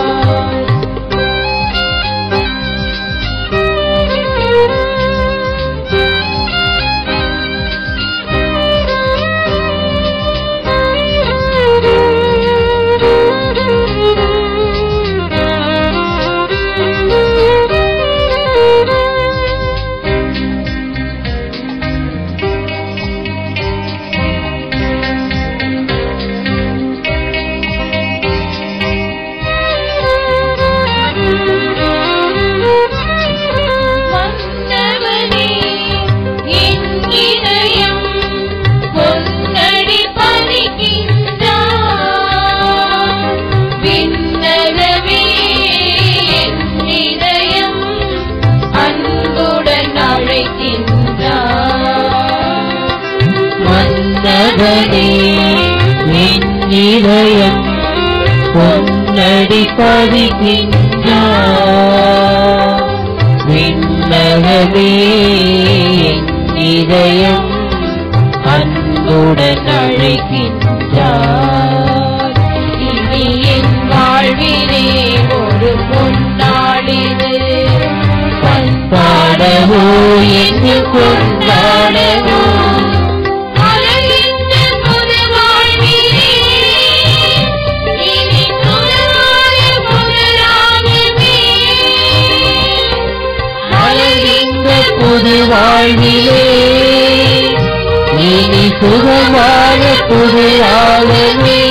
மன்னவனே என் இதயம் பொன்னடி பணிக்கின்றான் விண்ணகவே என் இதயம் அன்புடன் அழைக்கின்றான் மன்னவனே என் இதயம் பொன்னடி பதிக்கின்றான் விண்ணகமே என் இதயம் அன்புடன் அழைக்கின்றார் இனி என் வாழ்விலே ஒரு பொன்னாளிது பண்பாடவோ என்று கொண்டாடவோ மலர்கின்ற புது வாழ்விலே இனி புதுவான புகழாகவே மலர்கின்ற புது வாழ்விலே இனி சுகமான புகழாகவே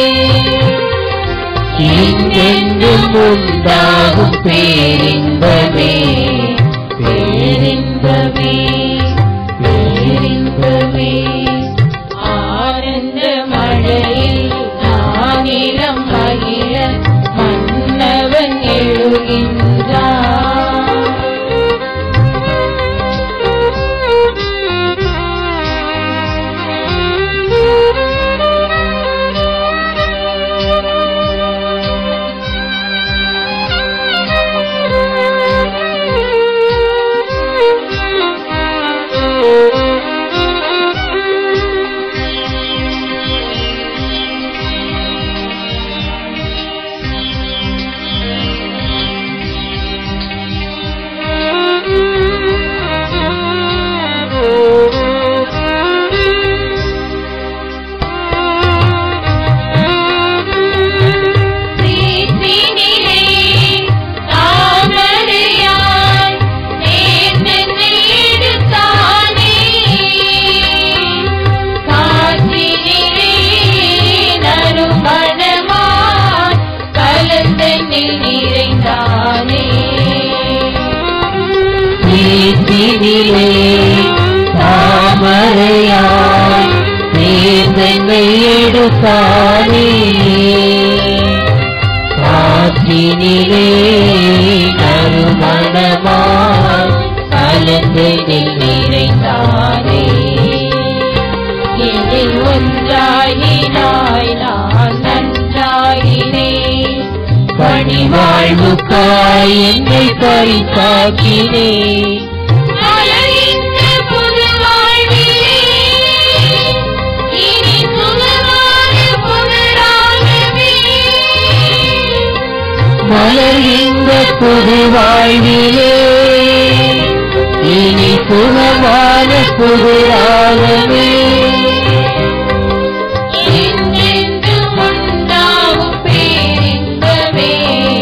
என்றென்றும் உண்டாகும் பேரின்பமே பேரின்பமே பேரின்பமே ஆனந்த மழையில் நானிலம் மகிழ மன்னவன் எழுகின்றான் சீற்றினிலே தாமரையாய் நேர்ந்தென்னை எடுத்தானே. காற்றினிலே நறுமணமாய் கலந்தென்னில் நிறைந்தானே. சீற்றினிலே தாமரையாய் நேர்ந்தென்னை எடுத்தானே காற்றினிலே கருமணமாய் கலந்து நிறைந்தானே இதில் ஒன்றாயினாய் நான் நன்றாயினேன் பணிவாழ்வுக்காய் என்னை பரிசாக்கினேன் மலர்கின்ற புது வாழ்விலே இனி சுகமான புகழாகவே மலர்கின்ற புது வாழ்விலே இனி சுகமான புகழாகவே என்றென்றும் உண்டாகும் பேரின்பமே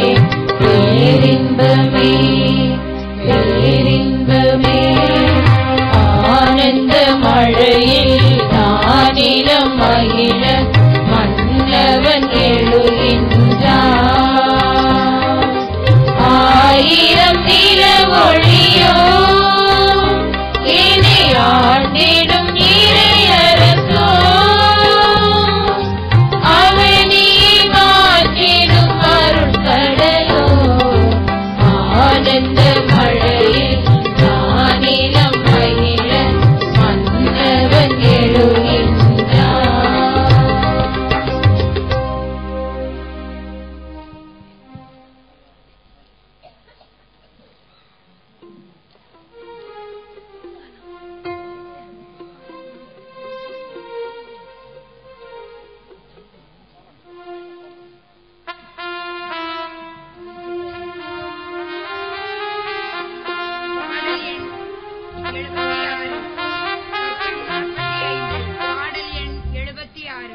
பேரின்பமே பேரின்பமே ஆனந்த மழையில் நானிலம் மகிழ மன்னவன் எழுகின்றான் ஆயிரம் நில ஒளியோ இனி ஆண்டிடும் இறையரசோ அவனி மாற்றிடும் அருள் கடலோ ஆனந்த மழையில் நானிலம் மகிழ மன்னவன் எழுகின்றான் பாடல் எண் எழுபத்தி ஆறு நாற்பத்தி ஐந்து பாடல் எண் எழுபத்தி ஆறு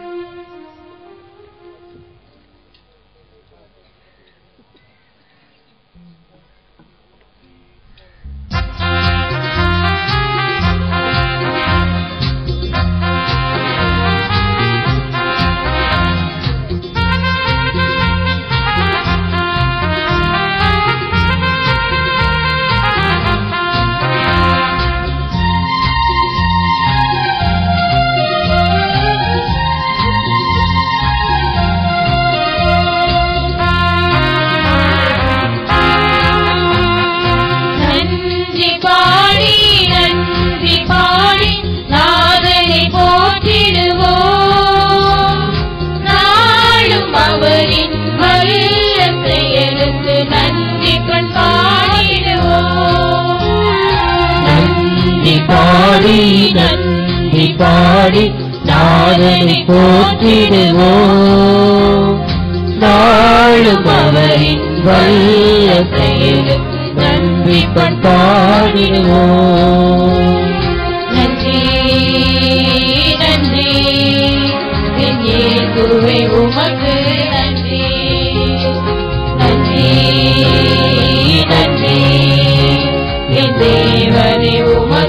நன்றி பாடி நன்றி பாடி நாதனை போற்றிடுவோம் நாளும் அவரின் வல்ல செயலுக்கு நன்றி கண் பாடிடுவோம் நன்றி பாடி நன்றி பாடி நாதனை போற்றிடுவோம் நாளும் அவரின் வல்ல செயலுக்கு நன்றி கண் பாடிடுவோம் நன்றி நன்றி என் இயேசுவே உமக்கு நன்றி நன்றி நன்றி என் தேவனே உமக்கு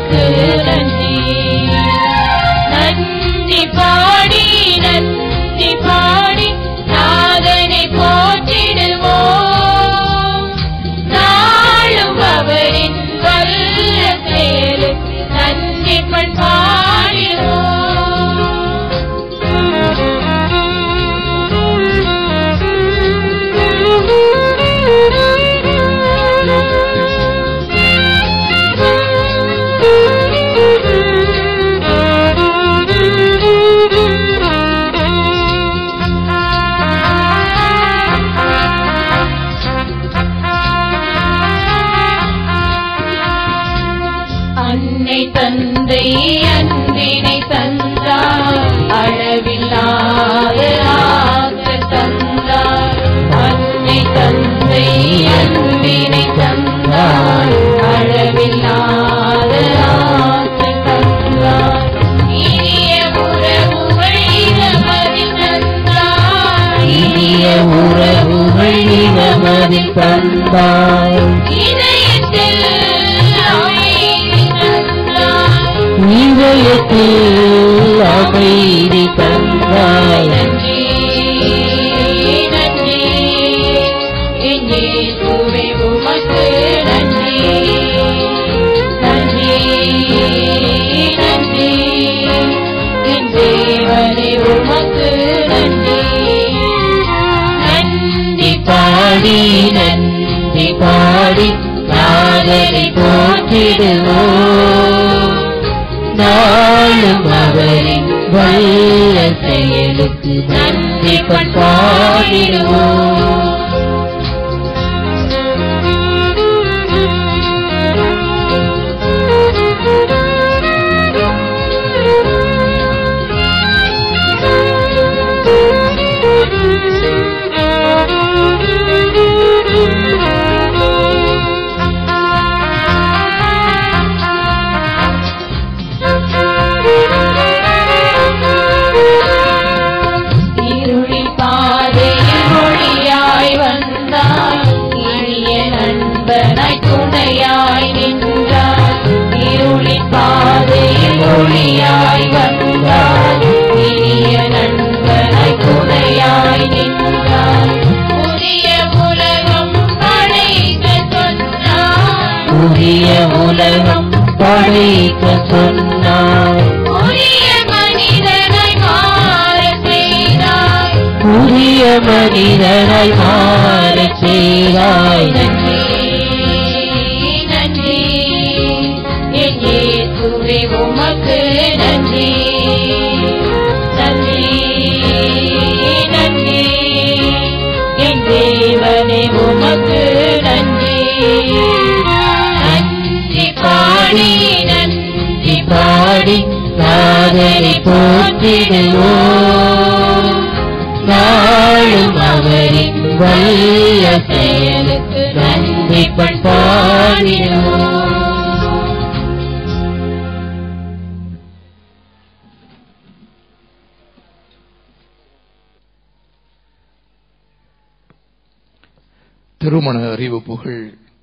தந்தை அன்பினை தந்தார் அளவில்லாத ஆற்றல் தந்தார் அன்னை தந்தை அன்பினை தந்தார் அளவில்லாத ஆற்றல் தந்தார் இனிய உறவுகள் நமதில் தந்தார் இனிய உறவுகள் நமதில் தந்தாய் இதயத்தில் அமைதி தந்தார் இதயத்தில் அமைதி தந்தாய் நன்றி நன்றி என் இயேசுவே உமக்கு நன்றி நன்றி நன்றி என் தேவனே உமக்கு நன்றி நன்றி பாடி நன்றி பாடி நாதனை போற்றிடுவோம் நாளும் அவரின் வல்ல செயலுக்கு நன்றி பாடிடுவோம் இருளின் பாதையில் ஒளியாய் வந்தாய் இனிய நண்பனாய் துணையாய் நின்றாய் இருளின் பாதையில் ஒளியாய் வந்தாய் இனிய நண்பனாய் துணையாய் நின்றாய் புதிய உலகம் படைக்க சொன்னாய் புதிய உலகம் படைக்க சொன்னாய் புதிய மனிதனாய் மாற செய்தாய் புதிய மனிதனாய் மாறச் செய்தாய் நன்றி நன்றி என் இயேசுவே உமக்கு நன்றி நன்றி நன்றி என் தேவனே உமக்கு நன்றி நன்றி பாடி நன்றி பாடி நாதனை போற்றிடுவோம் நாளும் அவரின் வல்ல செயலுக்கு நன்றி பாடிடுவோம் திருமண அறிவிப்புகள்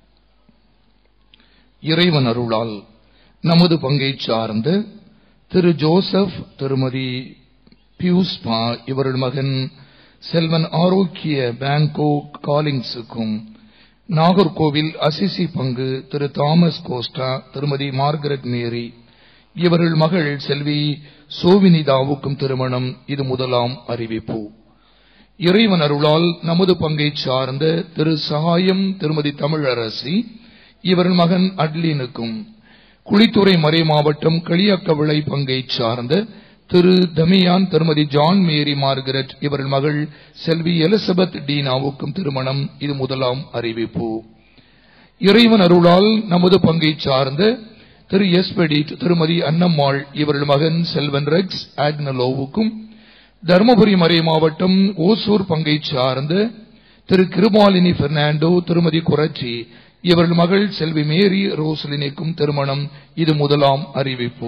இறைவன் அருளால் நமது பங்கைச் சார்ந்த திரு ஜோசப் திருமதி பியூஸ் பா இவர்கள் மகன் செல்வன் ஆரோக்கிய பேங்கோ காலிங்ஸுக்கும் நாகர்கோவில் அசிசி பங்கு திரு தாமஸ் கோஸ்டா திருமதி மார்கரெட் மேரி இவர்கள் மகள் செல்வி சோவினிதாவுக்கும் திருமணம் இது முதலாம் அறிவிப்பு இறைவன் அருளால் நமது பங்கைச் சார்ந்த திரு சகாயம் திருமதி தமிழரசி இவர்கள் மகன் அட்லினுக்கும் குளித்துறை மறை மாவட்டம் களியாக்கவிளை பங்கைச் சார்ந்த திரு தமியான் திருமதி ஜான் மேரி மார்கரெட் இவர்கள் மகள் செல்வி எலிசபெத் டீனாவுக்கும் திருமணம் இது முதலாம் அறிவிப்பு இறைவன் அருளால் நமது பங்கைச் சார்ந்த திரு எஸ்பெடிட் திருமதி அன்னம்மாள் இவர்கள் மகன் செல்வன் ரெக்ஸ் ஆக்னலோவுக்கும் தருமபுரி மறை மாவட்டம் ஓசூர் பங்கைச் சார்ந்த திரு கிருபாலினி பெர்னாண்டோ திருமதி குரச்சி இவர்கள் மகள் செல்வி மேரி ரோஸ்லினிக்கும் திருமணம் இது முதலாம் அறிவிப்பு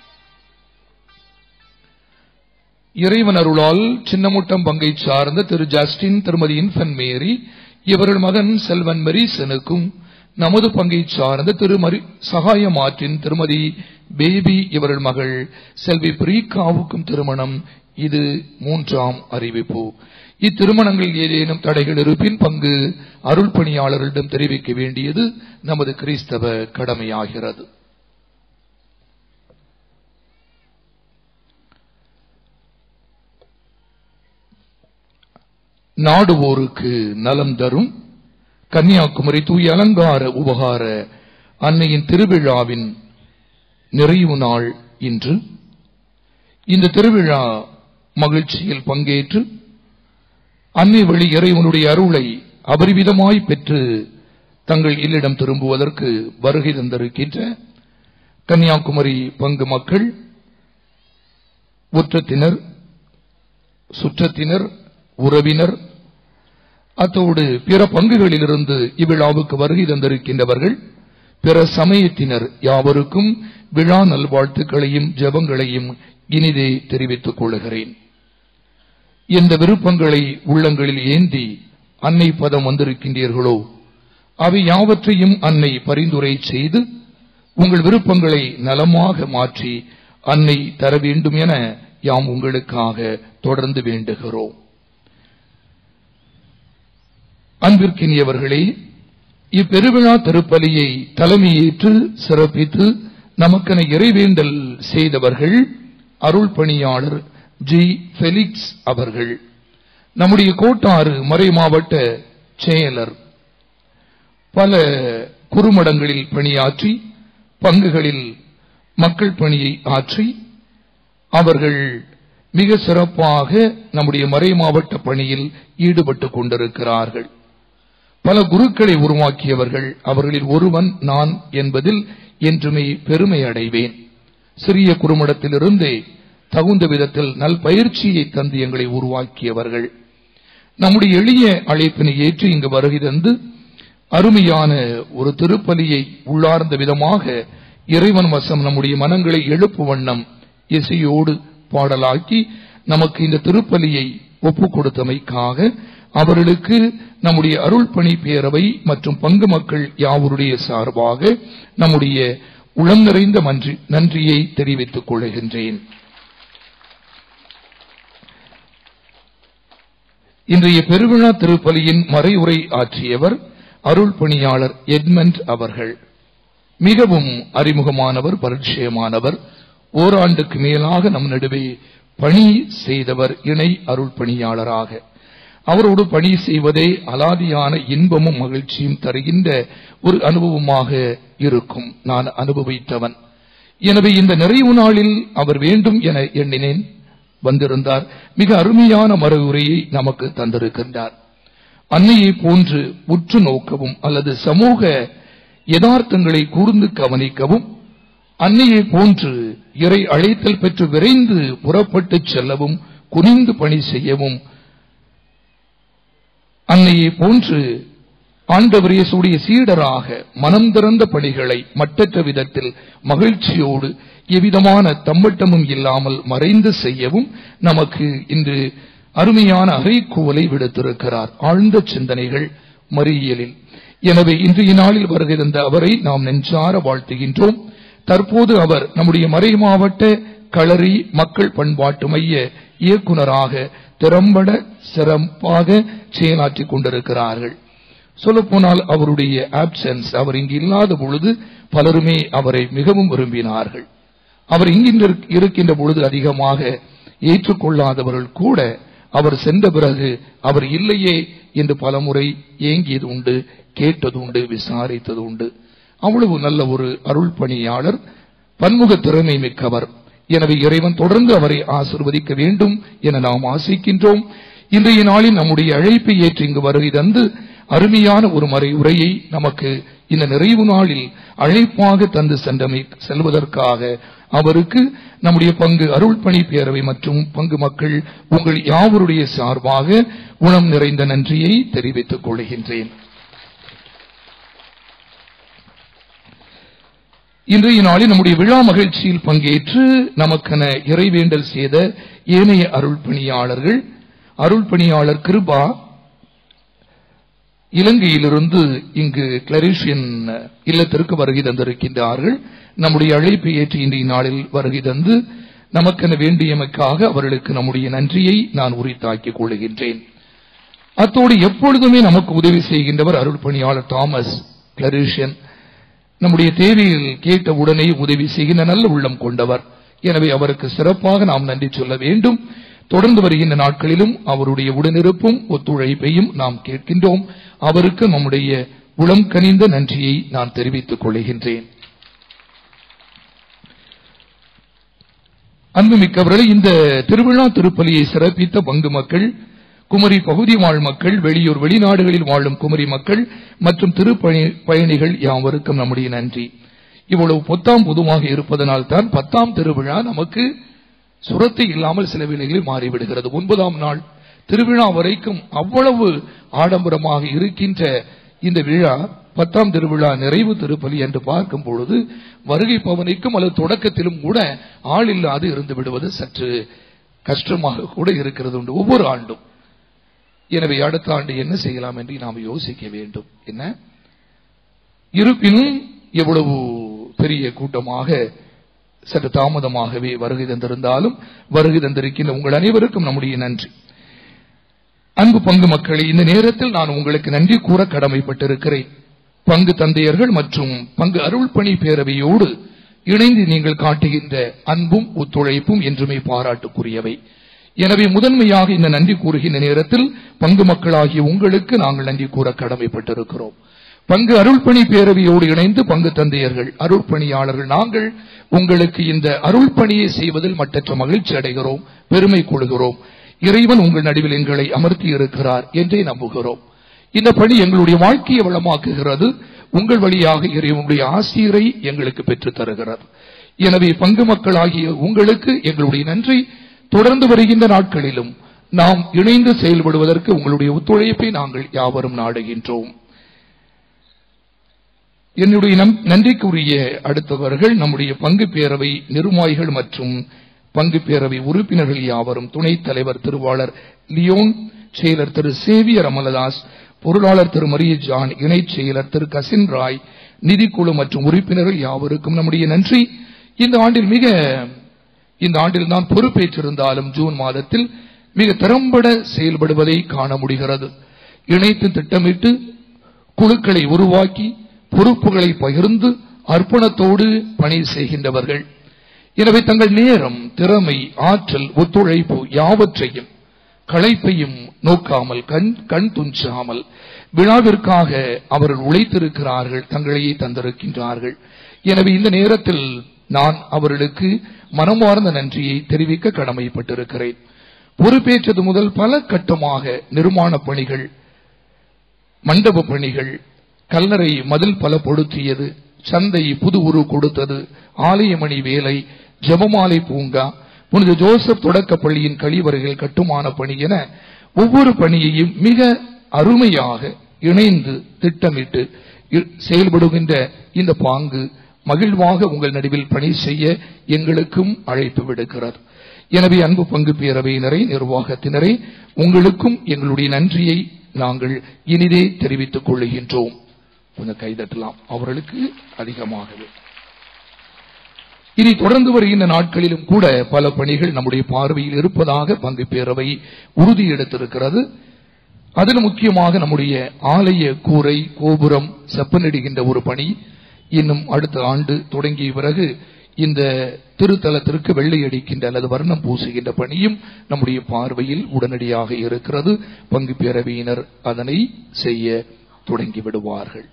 இறைவன் அருளால் சின்னமுட்டம் பங்கைச் சார்ந்த திரு ஜஸ்டின் திருமதி இன்ஃபன் மேரி இவர்கள் மகன் செல்வன் மெரிசனுக்கும் நமது பங்கைச் சார்ந்த திரு மரி சகாயம் ஆற்றின் திருமதி பேபி இவர்கள் மகள் செல்வி பிரீகாவுக்கும் திருமணம் இது மூன்றாம் அறிவிப்பு இத்திருமணங்களில் ஏதேனும் தடைகள் இருப்பின் பங்கு அருள் பணியாளர்களிடம் தெரிவிக்க வேண்டியது நமது கிறிஸ்தவ கடமையாகிறது நாடுவோருக்கு நலம் தரும் கன்னியாகுமரி தூய அலங்கார உபகார அன்னையின் திருவிழாவின் நிறைவு நாள் இன்று இந்த திருவிழா மகிழ்ச்சியில் பங்கேற்று அன்னை வழி இறைவனுடைய அருளை அபரிவிதமாய் பெற்று தங்கள் இல்லிடம் திரும்புவதற்கு வருகை தந்திருக்கின்ற கன்னியாகுமரி பங்கு மக்கள் உற்றத்தினர் சுற்றத்தினர் உறவினர் அத்தோடு பிற பங்குகளிலிருந்து இவ்விழாவுக்கு வருகை தந்திருக்கின்றவர்கள் பிற சமயத்தினர் யாவருக்கும் விழா நல்வாழ்த்துக்களையும் ஜெபங்களையும் இனிதே தெரிவித்துக் கொள்கிறேன் எந்த விருப்பங்களை உள்ளங்களில் ஏந்தி அன்னை பதம் வந்திருக்கின்றீர்களோ அவை யாவற்றையும் அன்னை பரிந்துரை செய்து உங்கள் விருப்பங்களை நலமாக மாற்றி அன்னை தர வேண்டும் என யாம் உங்களுக்காக தொடர்ந்து வேண்டுகிறோம் அன்பிற்கினியவர்களே இப்பெருவிழா திருப்பலியை தலைமையேற்று சிறப்பித்து நமக்கென இறைவேண்டல் செய்தவர்கள் அருள் பணியாளர் ஜி ஃபெலிக்ஸ் அவர்கள் நம்முடைய கோட்டாறு மறை மாவட்ட செயலர் பல குறுமடங்களில் பணியாற்றி பங்குகளில் மக்கள் பணியை ஆற்றி அவர்கள் மிக சிறப்பாக நம்முடைய மறை மாவட்ட பணியில் ஈடுபட்டுக் கொண்டிருக்கிறார்கள் பல குருக்களை உருவாக்கியவர்கள் அவர்களில் ஒருவன் நான் என்பதில் என்றுமே பெருமை அடைவேன் சிறிய குறுமடத்திலிருந்தே தகுந்த விதத்தில் நல் பயிற்சியை தந்து எங்களை உருவாக்கியவர்கள் நம்முடைய எளிய அழைப்பினை ஏற்று இங்கு வருகை தந்து அருமையான ஒரு திருப்பலியை உள்ளார்ந்த விதமாக இறைவன் வசம் நம்முடைய மனங்களை எழுப்பு வண்ணம் இசையோடு பாடலாக்கி நமக்கு இந்த திருப்பலியை ஒப்புக் கொடுத்தமைக்காக அவர்களுக்கு நம்முடைய அருள் பணி பேரவை மற்றும் பங்கு மக்கள் யாவருடைய சார்பாக நம்முடைய உளம் நிறைந்த மன்றி நன்றியை தெரிவித்துக் கொள்கின்றேன் இன்றைய பெருவிழா திருப்பலியின் மறைவுரை ஆற்றியவர் அருள் பணியாளர் எட்மண்ட் அவர்கள் மிகவும் அறிமுகமானவர் பரிச்சயமானவர் ஓராண்டுக்கு மேலாக நம் நடுவே பணி செய்தவர் இணை அருள் பணியாளராக அவரோடு பணி செய்வதே அலாதியான இன்பமும் மகிழ்ச்சியும் தருகின்ற ஒரு அனுபவமாக இருக்கும் நான் அனுபவித்தவன் எனவே இந்த நிறைவு நாளில் அவர் வேண்டும் என எண்ணினேன் வந்திருந்தார் மிக அருமையான மறுவுரையை நமக்கு தந்திருக்கின்றார் அன்னையை போன்று உற்று நோக்கவும் அல்லது சமூக யதார்த்தங்களை கூர்ந்து கவனிக்கவும் அன்னையை போன்று இறை அழைத்தல் பெற்று விரைந்து புறப்பட்டு செல்லவும் குனிந்து பணி செய்யவும் அன்னையை போன்று ஆண்டவர் இயேசுடைய சீடராக மனம் திறந்த பணிகளை மட்டற்ற விதத்தில் மகிழ்ச்சியோடு எவ்விதமான தம்பட்டமும் இல்லாமல் மறைந்து செய்யவும் நமக்கு இன்று அருமையான அறைக்கூவலை விடுத்திருக்கிறார் ஆழ்ந்த சிந்தனைகள் மறியியலில் எனவே இன்றைய நாளில் வருகின்ற அவரை நாம் நெஞ்சார வாழ்த்துகின்றோம் தற்போது அவர் நம்முடைய மறை மாவட்ட களரி மக்கள் பண்பாட்டு மைய இயக்குனராக திறம்பட சிறப்பாக செயலாற்றிக் கொண்டிருக்கிறார்கள் சொல்லப்போனால் அவருடைய ஆப்சன்ஸ் அவர் இங்கு இல்லாத பொழுது பலருமே அவரை மிகவும் விரும்பினார்கள் அவர் இங்கின்ற இருக்கின்ற பொழுது அதிகமாக ஏற்றுக்கொள்ளாதவர்கள் கூட அவர் சென்ற பிறகு அவர் இல்லையே என்று பலமுறை ஏங்கியது உண்டு கேட்டது உண்டு விசாரித்தது உண்டு அவ்வளவு நல்ல ஒரு அருள் பணியாளர் பன்முக திறமை மிக்கவர் எனவே இறைவன் தொடர்ந்து அவரை ஆசிர்வதிக்க வேண்டும் என நாம் ஆசிக்கின்றோம் இன்றைய நாளில் நம்முடைய அழைப்பை ஏற்று இங்கு வருகை தந்து அருமையான ஒரு மறை உரையை நமக்கு இந்த நிறைவு நாளில் அழைப்பாக தந்து சென்றமை செல்வதற்காக அவருக்கு நம்முடைய பங்கு அருள் பணி பேரவை மற்றும் பங்கு மக்கள் உங்கள் யாவருடைய சார்பாக உணம் நிறைந்த நன்றியை தெரிவித்துக் கொள்கின்றேன் இன்றைய நாளில் நம்முடைய விழா மகிழ்ச்சியில் பங்கேற்று நமக்கென இறைவேண்டல் செய்த ஏனைய அருள் பணியாளர்கள் அருள் பணியாளர் கிருபா இலங்கையிலிருந்து இங்கு கிளரிஷியன் இல்லத்திற்கு வருகை தந்திருக்கின்றார்கள் நம்முடைய அழைப்பை ஏற்று இன்றைய நாளில் வருகை தந்து நமக்கென வேண்டியமைக்காக அவர்களுக்கு நம்முடைய நன்றியை நான் உரித்தாக்கிக் கொள்கின்றேன் அத்தோடு எப்பொழுதுமே நமக்கு உதவி செய்கின்றவர் அருள் பணியாளர் தாமஸ் கிளரிஷியன் நம்முடைய தேவையில் கேட்ட உடனே உதவி செய்கின்ற நல்ல உள்ளம் கொண்டவர் எனவே அவருக்கு சிறப்பாக நாம் நன்றி சொல்ல வேண்டும் தொடர்ந்து வருகின்ற நாட்களிலும் அவருடைய உடனிருப்பும் ஒத்துழைப்பையும் நாம் கேட்கின்றோம் அவருக்கு நம்முடைய உளம் கனிந்த நன்றியை நான் தெரிவித்துக் கொள்கின்றேன் அன்புமிக்கவர்களே இந்த திருவிழா திருப்பலியை சிறப்பித்த பங்கு மக்கள் குமரி பகுதி வாழ் மக்கள் வெளியூர் வெளிநாடுகளில் வாழும் குமரி மக்கள் மற்றும் திருப்பயணி பயணிகள் யாவருக்கும் நம்முடைய நன்றி இவ்வளவு பொத்தாம் புதுமாக இருப்பதனால் தான் பத்தாம் திருவிழா நமக்கு சுரத்தை இல்லாமல் சில வேளைகளில் மாறிவிடுகிறது ஒன்பதாம் நாள் திருவிழா வரைக்கும் அவ்வளவு ஆடம்பரமாக இருக்கின்ற இந்த விழா பத்தாம் திருவிழா நிறைவு திருப்பலி என்று பார்க்கும் பொழுது வருகை பவனிக்கும் அல்லது தொடக்கத்திலும் கூட ஆள் இல்லாது இருந்து விடுவது சற்று கஷ்டமாக கூட இருக்கிறது உண்டு ஒவ்வொரு ஆண்டும் எனவே அடுத்த ஆண்டு என்ன செய்யலாம் என்று நாம் யோசிக்க வேண்டும் என்ன இருப்பினும் எவ்வளவு பெரிய கூட்டமாக சற்று தாமதமாகவே வருகை தந்திருந்தாலும் வருகை தந்திருக்கின்ற உங்கள் அனைவருக்கும் நம்முடைய நன்றி அன்பு பங்கு மக்களே இந்த நேரத்தில் நான் உங்களுக்கு நன்றி கூற கடமைப்பட்டிருக்கிறேன் பங்கு தந்தையர்கள் மற்றும் பங்கு அருள் பணி பேரவையோடு இணைந்து நீங்கள் காட்டுகின்ற அன்பும் ஒத்துழைப்பும் என்றுமே பாராட்டுக்குரியவை எனவே முதன்மையாக இந்த நன்றி கூறுகின்ற நேரத்தில் பங்கு மக்களாகிய உங்களுக்கு நாங்கள் நன்றி கூற கடமைப்பட்டிருக்கிறோம் பங்கு அருள்பணி பேரவையோடு இணைந்து பங்கு தந்தையர்கள் அருள்பணியாளர்கள் நாங்கள் உங்களுக்கு இந்த அருள்பணியை செய்வதில் மட்டற்ற மகிழ்ச்சி அடைகிறோம் பெருமை கொள்கிறோம் இறைவன் உங்கள் நடுவில் எங்களை அமர்த்தி இருக்கிறார் என்றே நம்புகிறோம் இந்த பணி எங்களுடைய வாழ்க்கையை வளமாக்குகிறது உங்கள் வழியாக இறைவனுடைய ஆசிரியரை எங்களுக்கு பெற்றுத் தருகிறது எனவே பங்கு மக்களாகிய உங்களுக்கு எங்களுடைய நன்றி தொடர்ந்து வருகின்ற நாட்களிலும் நாம் இணைந்து செயல்படுவதற்கு உங்களுடைய ஒத்துழைப்பை நாங்கள் யாவரும் நாடுகின்றோம் என்னுடைய நம்- நன்றிக்குரிய அடுத்தவர்கள் நம்முடைய பங்கு பேரவை நிர்வாகிகள் மற்றும் பங்கு பேரவை உறுப்பினர்கள் யாவரும் துணைத் தலைவர் திருவாளர் லியோன் செயலர் திரு சேவியர் அமலதாஸ் பொருளாளர் திரு மரிய ஜான் இணைச் செயலர் திரு கசின் ராய் நிதிக்குழு மற்றும் உறுப்பினர்கள் யாவருக்கும் நம்முடைய நன்றி இந்த ஆண்டில் மிக இந்த ஆண்டில் நான் பொறுப்பேற்றிருந்தாலும் ஜூன் மாதத்தில் மிக திறம்பட செயல்படுவதை காண முடிகிறது இணைத்து திட்டமிட்டு குழுக்களை உருவாக்கி பொறுப்புகளை பகிர்ந்து அர்ப்பணத்தோடு பணி செய்கின்றவர்கள் எனவே தங்கள் நேரம் திறமை ஆற்றல் ஒத்துழைப்பு யாவற்றையும் களைப்பையும் நோக்காமல் கண் கண் துஞ்சாமல் விழாவிற்காக அவர்கள் உழைத்திருக்கிறார்கள் தங்களையே தந்திருக்கின்றார்கள் எனவே இந்த நேரத்தில் நான் அவர்களுக்கு மனமார்ந்த நன்றியை தெரிவிக்க கடமைப்பட்டிருக்கிறேன் பொறுப்பேற்றது முதல் பல கட்டமாக நிர்மாண பணிகள் மண்டப பணிகள் கல்லறை மதில் பல பொடுத்தியது சந்தை புது உரு கொடுத்தது ஆலயமணி வேலை ஜெபமாலை பூங்கா புனித ஜோசப் தொடக்க பள்ளியின் கழிவறைகள் கட்டுமான பணி என ஒவ்வொரு பணியையும் மிக அருமையாக இணைந்து திட்டமிட்டு இ- செயல்படுகின்ற இந்த பாங்கு மகிழ்வாக உங்கள் நடுவில் பணி செய்ய எங்களுக்கும் அழைப்பு விடுக்கிறது எனவே அன்பு பங்கு பேரவையினரை நிர்வாகத்தினரை உங்களுக்கும் எங்களுடைய நன்றியை நாங்கள் இனிதே தெரிவித்துக் கொள்ளுகின்றோம் கொஞ்சம் கைதட்டலாம் அவர்களுக்கு அதிகமாகவே இனி தொடர்ந்து வருகின்ற நாட்களிலும் கூட பல பணிகள் நம்முடைய பார்வையில் இருப்பதாக பங்கு பேரவை உறுதி எடுத்திருக்கிறது அதில் முக்கியமாக நம்முடைய ஆலய கூரை கோபுரம் செப்பனிடுகின்ற ஒரு பணி இன்னும் அடுத்த ஆண்டு தொடங்கிய பிறகு இந்த திருத்தலத்திற்கு வெள்ளை அடிக்கின்ற அல்லது வர்ணம் பூசுகின்ற பணியும் நம்முடைய பார்வையில் உடனடியாக இருக்கிறது பங்கு பேரவையினர் அதனை செய்ய தொடங்கி விடுவார்கள்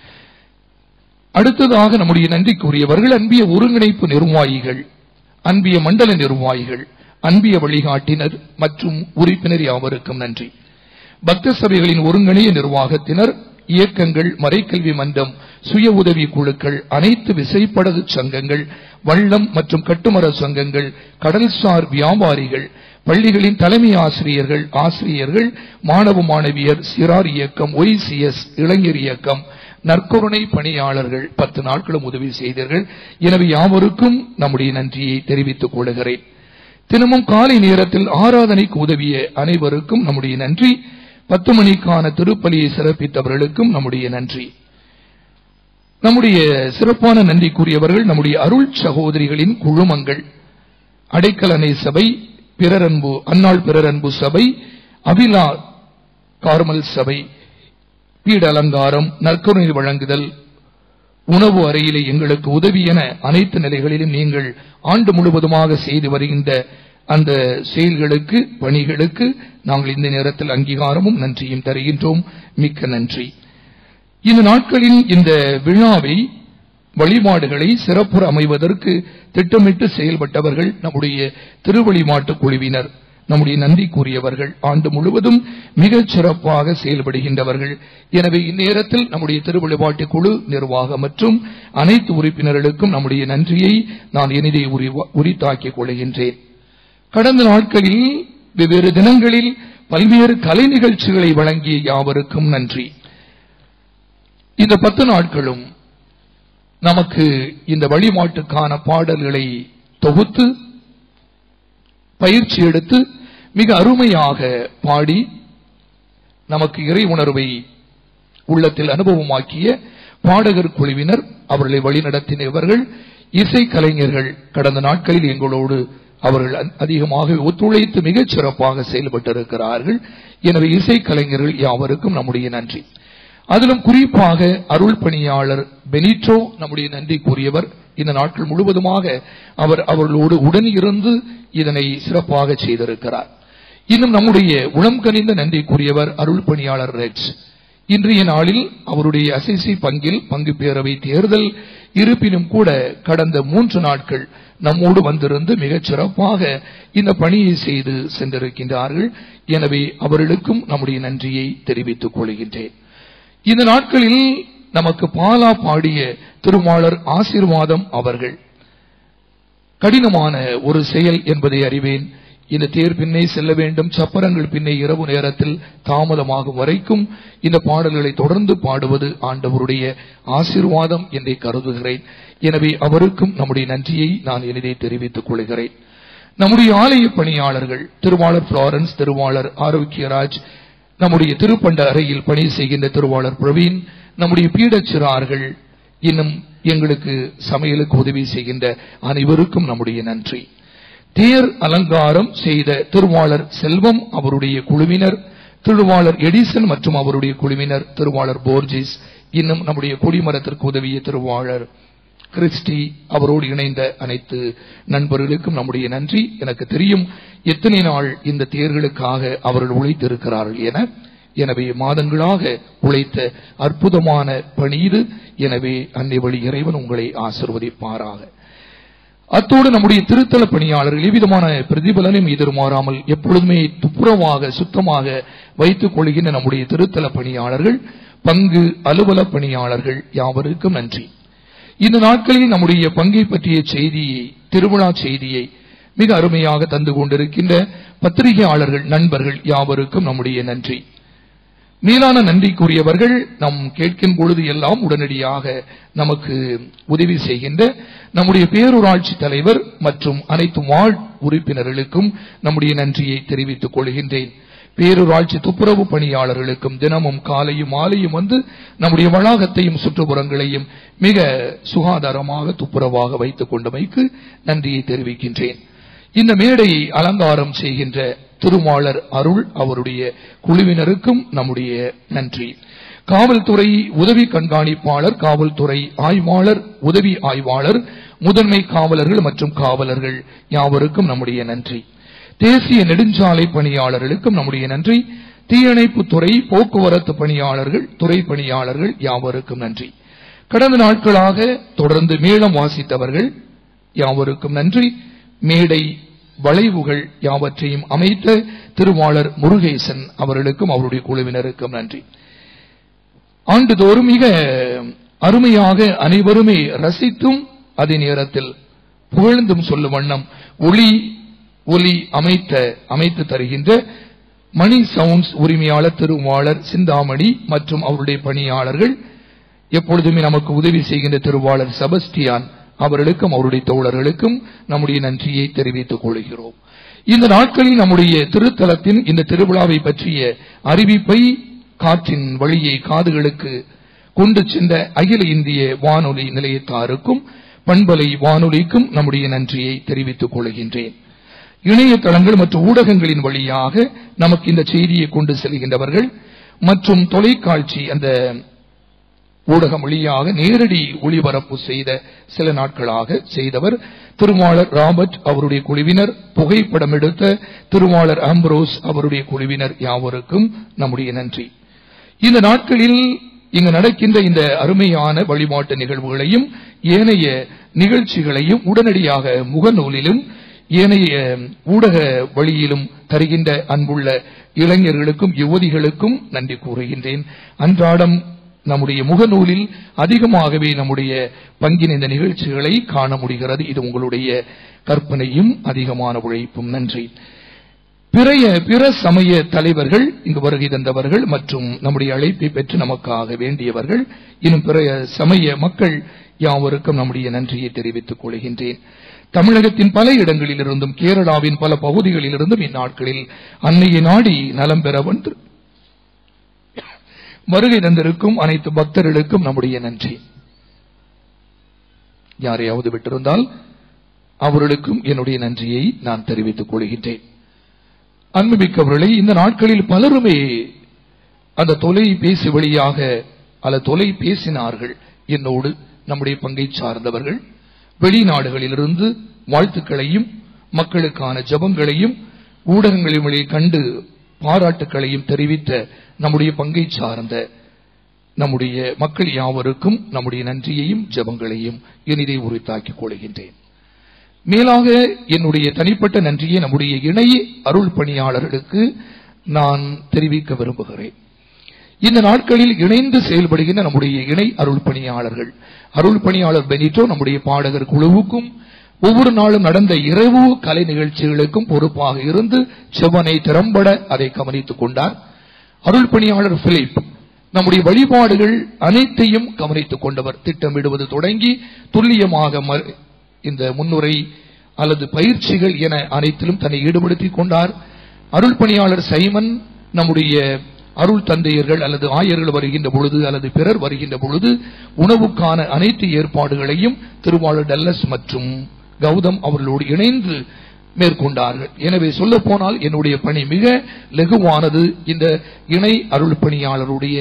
அடுத்ததாக நம்முடைய நன்றிக்குரியவர்கள் அன்பிய ஒருங்கிணைப்பு நிர்வாகிகள் அன்பிய மண்டல நிர்வாகிகள் அன்பிய வழிகாட்டினர் மற்றும் உறுப்பினர் யாவருக்கும் நன்றி பக்த சபைகளின் ஒருங்கிணைய நிர்வாகத்தினர் இயக்கங்கள் மறைக்கல்வி மன்றம் சுய உதவி குழுக்கள் அனைத்து விசைப்படகு சங்கங்கள் வள்ளம் மற்றும் கட்டுமர சங்கங்கள் கடல்சார் வியாபாரிகள் பள்ளிகளின் தலைமை ஆசிரியர்கள் ஆசிரியர்கள் மாணவ மாணவியர் சிறார் இயக்கம் ஒய்சிஎஸ் இளைஞர் இயக்கம் நற்கருணை பணியாளர்கள் பத்து நாட்களும் உதவி செய்தீர்கள் எனவே யாவருக்கும் நம்முடைய நன்றியை தெரிவித்துக் கொள்கிறேன் தினமும் காலை நேரத்தில் ஆராதனைக்கு உதவிய அனைவருக்கும் நம்முடைய நன்றி பத்து மணிக்கான திருப்பலியை சிறப்பித்தவர்களுக்கும் நம்முடைய நன்றி நம்முடைய சிறப்பான நன்றிக்குரியவர்கள் நம்முடைய அருள் சகோதரிகளின் குழுமங்கள் அடைக்கலனை சபை பிறரன்பு அன்னாள் பிறரன்பு சபை அபிலா கார்மல் சபை பீட அலங்காரம் நற்கருணை வழங்குதல் உணவு அறையிலே எங்களுக்கு உதவி என அனைத்து நிலைகளிலும் நீங்கள் ஆண்டு முழுவதுமாக செய்து வருகின்ற அந்த செயல்களுக்கு பணிகளுக்கு நாங்கள் இந்த நேரத்தில் அங்கீகாரமும் நன்றியும் தருகின்றோம் மிக்க நன்றி இந்த நாட்களின் இந்த விழாவை வழிபாடுகளை சிறப்புற அமைவதற்கு திட்டமிட்டு செயல்பட்டவர்கள் நம்முடைய திருவழிமாட்டு குழுவினர் நம்முடைய நன்றிக்குரியவர்கள் ஆண்டு முழுவதும் மிகச் சிறப்பாக செயல்படுகின்றவர்கள் எனவே இந்நேரத்தில் நம்முடைய திருவள்ளுவாட்டு குழு நிர்வாகம் மற்றும் அனைத்து உறுப்பினர்களுக்கும் நம்முடைய நன்றியை நான் இனிதை உரி- உரித்தாக்கிக் கொள்கின்றேன் கடந்த நாட்களில் வெவ்வேறு தினங்களில் பல்வேறு கலை நிகழ்ச்சிகளை வழங்கிய யாவருக்கும் நன்றி இந்த பத்து நாட்களும் நமக்கு இந்த வழிபாட்டுக்கான பாடல்களை தொகுத்து பயிற்சி எடுத்து மிக அருமையாக பாடி நமக்கு இறை உணர்வை உள்ளத்தில் அனுபவமாக்கிய பாடகர் குழுவினர் அவர்களை வழிநடத்தினவர்கள் இசை கலைஞர்கள் கடந்த நாட்களில் எங்களோடு அவர்கள் அ- அதிகமாக ஒத்துழைத்து மிகச் சிறப்பாக செயல்பட்டிருக்கிறார்கள் எனவே இசை கலைஞர்கள் யாவருக்கும் நம்முடைய நன்றி அதிலும் குறிப்பாக அருள் பணியாளர் பெனிட்டோ நம்முடைய நன்றிக்குரியவர் இந்த நாட்கள் முழுவதுமாக அவர் அவர்களோடு உடன் இருந்து இதனை சிறப்பாக செய்திருக்கிறார் இன்னும் நம்முடைய உளம் கனிந்த நன்றிக்குரியவர் அருள் பணியாளர் ரெட்ஸ் இன்றைய நாளில் அவருடைய அசிசி பங்கில் பங்கு பேரவை தேர்தல் இருப்பினும் கூட கடந்த மூன்று நாட்கள் நம்மோடு வந்திருந்து மிகச் சிறப்பாக இந்த பணியை செய்து சென்றிருக்கின்றார்கள் எனவே அவர்களுக்கும் நம்முடைய நன்றியை தெரிவித்துக் கொள்கின்றேன் இந்த நாட்களில் நமக்கு பாலா பாடிய திருமாளர் ஆசீர்வாதம் அவர்கள் கடினமான ஒரு செயல் என்பதை அறிவேன் இந்த தேர் பின்னே செல்ல வேண்டும் சப்பரங்கள் பின்னே இரவு நேரத்தில் தாமதமாகும் வரைக்கும் இந்த பாடல்களை தொடர்ந்து பாடுவது ஆண்டவருடைய ஆசீர்வாதம் என்றே கருதுகிறேன் எனவே அவருக்கும் நம்முடைய நன்றியை நான் இனிதே தெரிவித்துக் கொள்கிறேன் நம்முடைய ஆலய பணியாளர்கள் திருவாளர் பிளாரன்ஸ் திருவாளர் ஆரோக்கியராஜ் நம்முடைய திருப்பண்ட அறையில் பணி செய்கின்ற திருவாளர் பிரவீன் நம்முடைய பீடச்சிறார்கள் இன்னும் எங்களுக்கு சமையலுக்கு உதவி செய்கின்ற அனைவருக்கும் நம்முடைய நன்றி தேர் அலங்காரம் செய்த திருவாளர் செல்வம் அவருடைய குழுவினர் திருவாளர் எடிசன் மற்றும் அவருடைய குழுவினர் திருவாளர் போர்ஜிஸ் இன்னும் நம்முடைய கொடிமரத்திற்கு உதவிய திருவாளர் கிறிஸ்டி அவரோடு இணைந்த அனைத்து நண்பர்களுக்கும் நம்முடைய நன்றி எனக்கு தெரியும் எத்தனை நாள் இந்த தேர்களுக்காக அவர்கள் உழைத்திருக்கிறார்கள் என எனவே மாதங்களாக உழைத்த அற்புதமான பணி இது எனவே அன்னை வழி இறைவன் உங்களை ஆசிர்வதிப்பாராக அத்தோடு நம்முடைய திருத்தல பணியாளர்கள் எவ்விதமான பிரதிபலனையும் எதிர்மாறாமல் எப்பொழுதுமே துப்புரவாக சுத்தமாக வைத்துக் கொள்கின்ற நம்முடைய திருத்தல பணியாளர்கள் பங்கு அலுவல பணியாளர்கள் யாவருக்கும் நன்றி இந்த நாட்களில் நம்முடைய பங்கை பற்றிய செய்தியை திருவிழா செய்தியை மிக அருமையாக தந்து கொண்டிருக்கின்ற பத்திரிகையாளர்கள் நண்பர்கள் யாவருக்கும் நம்முடைய நன்றி மேலான நன்றிக்குரியவர்கள் நாம் கேட்கும் பொழுது எல்லாம் உடனடியாக நமக்கு உதவி செய்கின்ற நம்முடைய பேரூராட்சி தலைவர் மற்றும் அனைத்து வாழ் உறுப்பினர்களுக்கும் நம்முடைய நன்றியை தெரிவித்துக் கொள்கின்றேன் பேரூராட்சி துப்புரவு பணியாளர்களுக்கும் தினமும் காலையும் மாலையும் வந்து நம்முடைய வளாகத்தையும் சுற்றுப்புறங்களையும் மிக சுகாதாரமாக துப்புரவாக வைத்துக் கொண்டமைக்கு நன்றியை தெரிவிக்கின்றேன் இந்த மேடையை அலங்காரம் செய்கின்ற திருமாளர் அருள் அவருடைய குழுவினருக்கும் நம்முடைய நன்றி காவல்துறை உதவி கண்காணிப்பாளர் காவல்துறை ஆய்வாளர் உதவி ஆய்வாளர் முதன்மை காவலர்கள் மற்றும் காவலர்கள் யாவருக்கும் நம்முடைய நன்றி தேசிய நெடுஞ்சாலை பணியாளர்களுக்கும் நம்முடைய நன்றி தீயணைப்பு துறை போக்குவரத்து பணியாளர்கள் துறை பணியாளர்கள் யாவருக்கும் நன்றி கடந்த நாட்களாக தொடர்ந்து மேளம் வாசித்தவர்கள் யாவருக்கும் நன்றி மேடை வளைவுகள் யாவற்றையும் அமைத்த திருவாளர் முருகேசன் அவர்களுக்கும் அவருடைய குழுவினருக்கும் நன்றி ஆண்டுதோறும் மிக அருமையாக அனைவருமே ரசித்தும் அதே நேரத்தில் புகழ்ந்தும் சொல்லும் வண்ணம் ஒளி ஒலி அமைத்த அமைத்து தருகின்ற மணி சவுண்ட்ஸ் உரிமையாளர் திருவாளர் சிந்தாமணி மற்றும் அவருடைய பணியாளர்கள் எப்பொழுதுமே நமக்கு உதவி செய்கின்ற திருவாளர் செபஸ்டியான் அவர்களுக்கும் அவருடைய தோழர்களுக்கும் நம்முடைய நன்றியை தெரிவித்துக் கொள்கிறோம் இந்த நாட்களில் நம்முடைய திருத்தலத்தின் இந்த திருவிழாவை பற்றிய அறிவிப்பை காற்றின் வழியை காதுகளுக்கு கொண்டு சென்ற அகில இந்திய வானொலி நிலையத்தாருக்கும் பண்பலை வானொலிக்கும் நம்முடைய நன்றியை தெரிவித்துக் கொள்கின்றேன் இணையதளங்கள் மற்றும் ஊடகங்களின் வழியாக நமக்கு இந்த செய்தியை கொண்டு செல்கின்றவர்கள் மற்றும் தொலைக்காட்சி அந்த ஊடகம் வழியாக நேரடி ஒளிபரப்பு செய்த சில நாட்களாக செய்தவர் திருவாளர் ராபர்ட் அவருடைய குழுவினர் புகைப்படம் எடுத்த திருவாளர் ஆம்ப்ரோஸ் அவருடைய குழுவினர் யாவருக்கும் நம்முடைய நன்றி இந்த நாட்களில் இங்கு நடக்கின்ற இந்த அருமையான வழிபாட்டு நிகழ்வுகளையும் ஏனைய நிகழ்ச்சிகளையும் உடனடியாக முகநூலிலும் ஏனைய ஊடக வழியிலும் தருகின்ற அன்புள்ள இளைஞர்களுக்கும் யுவதிகளுக்கும் நன்றி கூறுகின்றேன் அன்றாடம் நம்முடைய முகநூலில் அதிகமாகவே நம்முடைய பங்கின் இந்த நிகழ்ச்சிகளை காண முடிகிறது இது உங்களுடைய கற்பனையும் அதிகமான உழைப்பும் நன்றி பிறைய பிற சமய தலைவர்கள் இங்கு வருகை தந்தவர்கள் மற்றும் நம்முடைய அழைப்பை பெற்று நமக்காக வேண்டியவர்கள் இன்னும் பிற சமய மக்கள் யாவருக்கும் நம்முடைய நன்றியை தெரிவித்துக் கொள்கின்றேன் தமிழகத்தின் பல இடங்களிலிருந்தும் கேரளாவின் பல பகுதிகளிலிருந்தும் இந்நாட்களில் அன்னையை நாடி நலம் பெற வந்து வருகை தந்திருக்கும் அனைத்து பக்தர்களுக்கும் நம்முடைய நன்றி யாரையாவது விட்டிருந்தால் அவர்களுக்கும் என்னுடைய நன்றியை நான் தெரிவித்துக் கொள்கின்றேன் அன்புமிக்கவர்களை இந்த நாட்களில் பலருமே அந்த தொலைபேசி வழியாக அல்ல தொலை பேசினார்கள் என்னோடு நம்முடைய பங்கை சார்ந்தவர்கள் வெளிநாடுகளிலிருந்து வாழ்த்துக்களையும் மக்களுக்கான ஜபங்களையும் ஊடகங்களின் வழியை கண்டு பாராட்டுக்களையும் தெரிவித்த நம்முடைய பங்கை சார்ந்த நம்முடைய மக்கள் யாவருக்கும் நம்முடைய நன்றியையும் ஜபங்களையும் இனிதை உரித்தாக்கிக் கொள்கின்றேன் மேலாக என்னுடைய தனிப்பட்ட நன்றியை நம்முடைய இணை அருள் பணியாளர்களுக்கு நான் தெரிவிக்க விரும்புகிறேன் இந்த நாட்களில் இணைந்து செயல்படுகின்ற நம்முடைய இணை அருள் பணியாளர்கள் அருள் பணியாளர் பெனிட்டோ நம்முடைய பாடகர் குழுவுக்கும் ஒவ்வொரு நாளும் நடந்த இரவு கலை நிகழ்ச்சிகளுக்கும் பொறுப்பாக இருந்து செவ்வனை திறம்பட அதை கவனித்துக் கொண்டார் அருள் பணியாளர் பிலிப் நம்முடைய வழிபாடுகள் அனைத்தையும் கவனித்துக் கொண்டவர் திட்டமிடுவது தொடங்கி துல்லியமாக ம- இந்த முன்னுரை அல்லது பயிற்சிகள் என அனைத்திலும் தன்னை ஈடுபடுத்திக் கொண்டார் அருள் பணியாளர் சைமன் நம்முடைய அருள் தந்தையர்கள் அல்லது ஆயர்கள் வருகின்ற பொழுது அல்லது பிறர் வருகின்ற பொழுது உணவுக்கான அனைத்து ஏற்பாடுகளையும் திருவாளர் டல்லஸ் மற்றும் கௌதம் அவர்களோடு இணைந்து மேற்கொண்டார்கள் எனவே சொல்ல போனால் என்னுடைய பணி மிக லகுவானது இந்த இணை அருள் பணியாளருடைய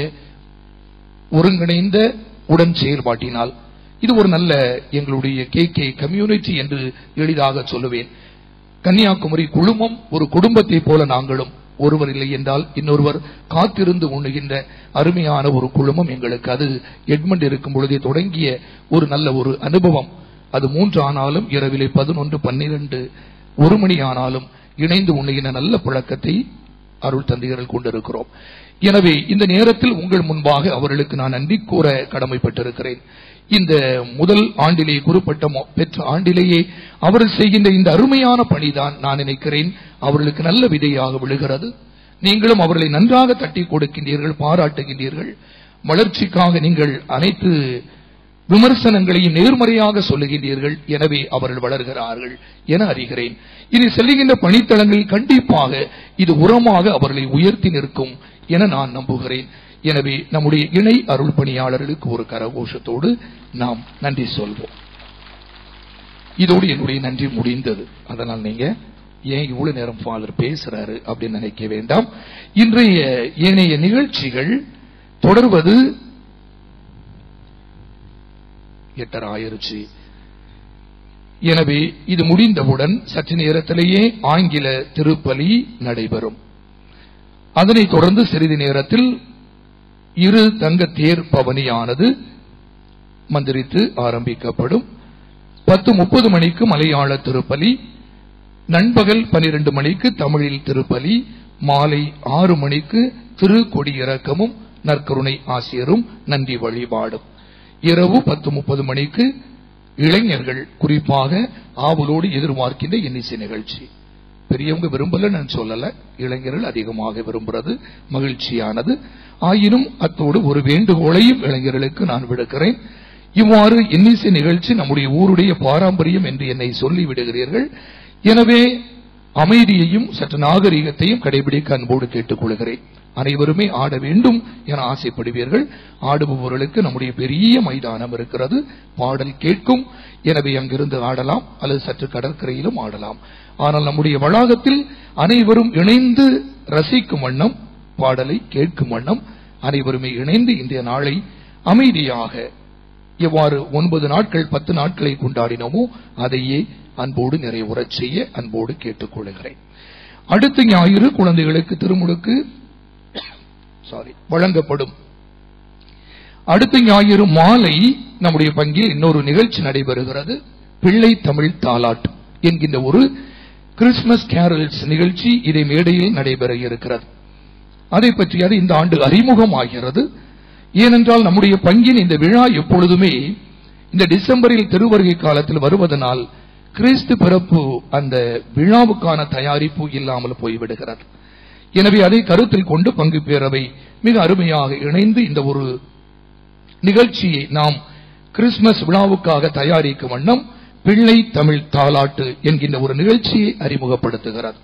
ஒருங்கிணைந்த உடன் செயல்பாட்டினால் இது ஒரு நல்ல எங்களுடைய கே கே கம்யூனிட்டி என்று எளிதாக சொல்லுவேன் கன்னியாகுமரி குழுமம் ஒரு குடும்பத்தை போல நாங்களும் ஒருவர் இல்லை என்றால் இன்னொருவர் காத்திருந்து உண்ணுகின்ற அருமையான ஒரு குழுமம் எங்களுக்கு அது எட்மண்ட் இருக்கும் பொழுதே தொடங்கிய ஒரு நல்ல ஒரு அனுபவம் அது மூன்று ஆனாலும் இரவிலே பதினொன்று பன்னிரண்டு ஒரு மணி ஆனாலும் இணைந்து உண்ணுகின்ற நல்ல பழக்கத்தை அருள் தந்தையர்கள் கொண்டிருக்கிறோம் எனவே இந்த நேரத்தில் உங்கள் முன்பாக அவர்களுக்கு நான் நன்றி கூற கடமைப்பட்டிருக்கிறேன் இந்த முதல் ஆண்டிலே குறிப்பிட்ட மொ- பெற்ற ஆண்டிலேயே அவர்கள் செய்கின்ற இந்த அருமையான பணிதான் நான் நினைக்கிறேன் அவர்களுக்கு நல்ல விதையாக விழுகிறது நீங்களும் அவர்களை நன்றாக தட்டி கொடுக்கின்றீர்கள் பாராட்டுகின்றீர்கள் வளர்ச்சிக்காக நீங்கள் அனைத்து விமர்சனங்களையும் நேர்மறையாக சொல்லுகின்றீர்கள் எனவே அவர்கள் வளர்கிறார்கள் என அறிகிறேன் இனி செல்லுகின்ற பணித்தளங்களில் கண்டிப்பாக இது உரமாக அவர்களை உயர்த்தி நிற்கும் என நான் நம்புகிறேன் எனவே நம்முடைய இணை அருள் பணியாளர்களுக்கு ஒரு கரகோஷத்தோடு நாம் நன்றி சொல்வோம் இதோடு என்னுடைய நன்றி முடிந்தது அதனால் நீங்க ஏன் இவ்வளவு நேரம் ஃபாதர் பேசுறாரு அப்படின்னு நினைக்க வேண்டாம் இன்றைய ஏனைய நிகழ்ச்சிகள் தொடர்வது எட்டரை ஆயிருச்சு எனவே இது முடிந்தவுடன் சற்று நேரத்திலேயே ஆங்கில திருப்பலி நடைபெறும் அதனைத் தொடர்ந்து சிறிது நேரத்தில் இரு தங்க தேர் பவனியானது மந்திரித்து ஆரம்பிக்கப்படும் பத்து முப்பது மணிக்கு மலையாள திருப்பலி நண்பகல் பனிரெண்டு மணிக்கு தமிழில் திருப்பலி மாலை ஆறு மணிக்கு திரு கொடியிறக்கமும் நற்கருணை ஆசிரியரும் நன்றி வழிபாடும் இரவு பத்து முப்பது மணிக்கு இளைஞர்கள் குறிப்பாக ஆவலோடு எதிர்பார்க்கின்ற இன்னிசை நிகழ்ச்சி பெரியவங்க விரும்பல நான் சொல்லல இளைஞர்கள் அதிகமாக விரும்புறது மகிழ்ச்சியானது ஆயினும் அத்தோடு ஒரு வேண்டுகோளையும் இளைஞர்களுக்கு நான் விடுக்கிறேன் இவ்வாறு இன்னிசை நிகழ்ச்சி நம்முடைய ஊருடைய பாரம்பரியம் என்று என்னை சொல்லி விடுகிறீர்கள் எனவே அமைதியையும் சற்று நாகரிகத்தையும் கடைபிடிக்க அன்போடு கேட்டுக்கொள்கிறேன் அனைவருமே ஆட வேண்டும் என ஆசைப்படுவீர்கள் ஆடுபவர்களுக்கு நம்முடைய பெரிய மைதானம் இருக்கிறது பாடல் கேட்கும் எனவே அங்கிருந்து ஆடலாம் அல்லது சற்று கடற்கரையிலும் ஆடலாம் ஆனால் நம்முடைய வளாகத்தில் அனைவரும் இணைந்து ரசிக்கும் வண்ணம் பாடலை கேட்கும் வண்ணம் அனைவருமே இணைந்து இன்றைய நாளை அமைதியாக எவ்வாறு ஒன்பது நாட்கள் பத்து நாட்களை கொண்டாடினோமோ அதையே அன்போடு நிறைவுறச் செய்ய அன்போடு கேட்டுக்கொள்கிறேன் அடுத்த ஞாயிறு குழந்தைகளுக்கு திருமுழுக்கு சாரி வழங்கப்படும் அடுத்த ஞாயிறு மாலை நம்முடைய பங்கில் இன்னொரு நிகழ்ச்சி நடைபெறுகிறது பிள்ளை தமிழ் தாலாட்டு என்கின்ற ஒரு கிறிஸ்துமஸ் கேரல்ஸ் நிகழ்ச்சி இதை மேடையில் நடைபெற இருக்கிறது அதை பற்றியது இந்த ஆண்டு அறிமுகமாகிறது ஏனென்றால் நம்முடைய பங்கின் இந்த விழா எப்பொழுதுமே இந்த டிசம்பரில் திருவருகை காலத்தில் வருவதனால் கிறிஸ்து பிறப்பு அந்த விழாவுக்கான தயாரிப்பு இல்லாமல் போய்விடுகிறது எனவே அதை கருத்தில் கொண்டு பங்கு பேரவை மிக அருமையாக இணைந்து இந்த ஒரு நிகழ்ச்சியை நாம் கிறிஸ்துமஸ் விழாவுக்காக தயாரிக்கும் வண்ணம் பிள்ளை தமிழ் தாலாட்டு என்கின்ற ஒரு நிகழ்ச்சியை அறிமுகப்படுத்துகிறது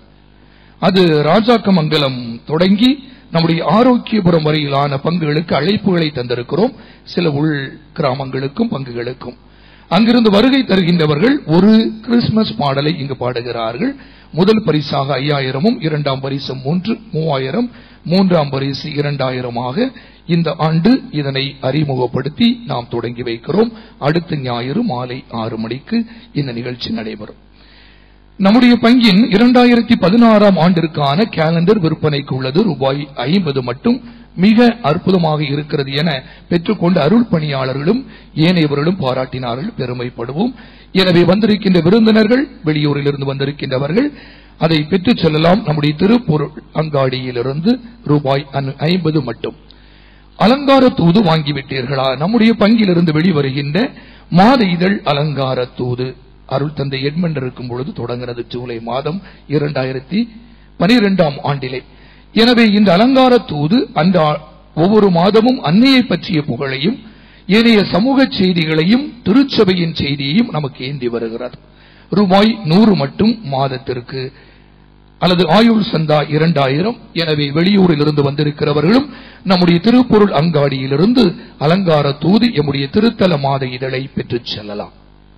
அது ராஜாக்கமங்கலம் தொடங்கி நம்முடைய ஆரோக்கியபுரம் வரையிலான பங்குகளுக்கு அழைப்புகளை தந்திருக்கிறோம் சில உள் கிராமங்களுக்கும் பங்குகளுக்கும் அங்கிருந்து வருகை தருகின்றவர்கள் ஒரு கிறிஸ்துமஸ் பாடலை இங்கு பாடுகிறார்கள் முதல் பரிசாக ஐயாயிரமும் இரண்டாம் பரிசு மூன்று மூவாயிரம் மூன்றாம் பரிசு இரண்டாயிரமாக இந்த ஆண்டு இதனை அறிமுகப்படுத்தி நாம் தொடங்கி வைக்கிறோம் அடுத்த ஞாயிறு மாலை ஆறு மணிக்கு இந்த நிகழ்ச்சி நடைபெறும் நம்முடைய பங்கின் இரண்டாயிரத்தி பதினாறாம் ஆண்டிற்கான கேலண்டர் விற்பனைக்கு உள்ளது ரூபாய் ஐம்பது மட்டும் மிக அற்புதமாக இருக்கிறது என பெற்றுக்கொண்ட அருள் பணியாளர்களும் ஏனையவர்களும் பாராட்டினார்கள் பெருமைப்படுவோம் எனவே வந்திருக்கின்ற விருந்தினர்கள் வெளியூரிலிருந்து வந்திருக்கின்றவர்கள் அதை பெற்றுச் செல்லலாம் நம்முடைய திருப்பொருள் அங்காடியிலிருந்து ரூபாய் ஐம்பது மட்டும் அலங்கார தூது வாங்கிவிட்டீர்களா நம்முடைய பங்கிலிருந்து வெளிவருகின்ற மாத இதழ் அலங்கார தூது அருள் தந்தை எட்மண்ட் இருக்கும் பொழுது தொடங்குகிறது ஜூலை மாதம் இரண்டாயிரத்தி பனிரெண்டாம் ஆண்டிலே எனவே இந்த அலங்கார தூது அந்த ஒவ்வொரு மாதமும் அன்னையை பற்றிய புகழையும் ஏனைய சமூக செய்திகளையும் திருச்சபையின் செய்தியையும் நமக்கு ஏந்தி வருகிறது ரூபாய் நூறு மட்டும் மாதத்திற்கு அல்லது ஆயுள் சந்தா இரண்டாயிரம் எனவே வெளியூரில் இருந்து வந்திருக்கிறவர்களும் நம்முடைய திருப்பொருள் அங்காடியிலிருந்து அலங்கார தூது எம்முடைய திருத்தல மாத இதழை பெற்றுச் செல்லலாம்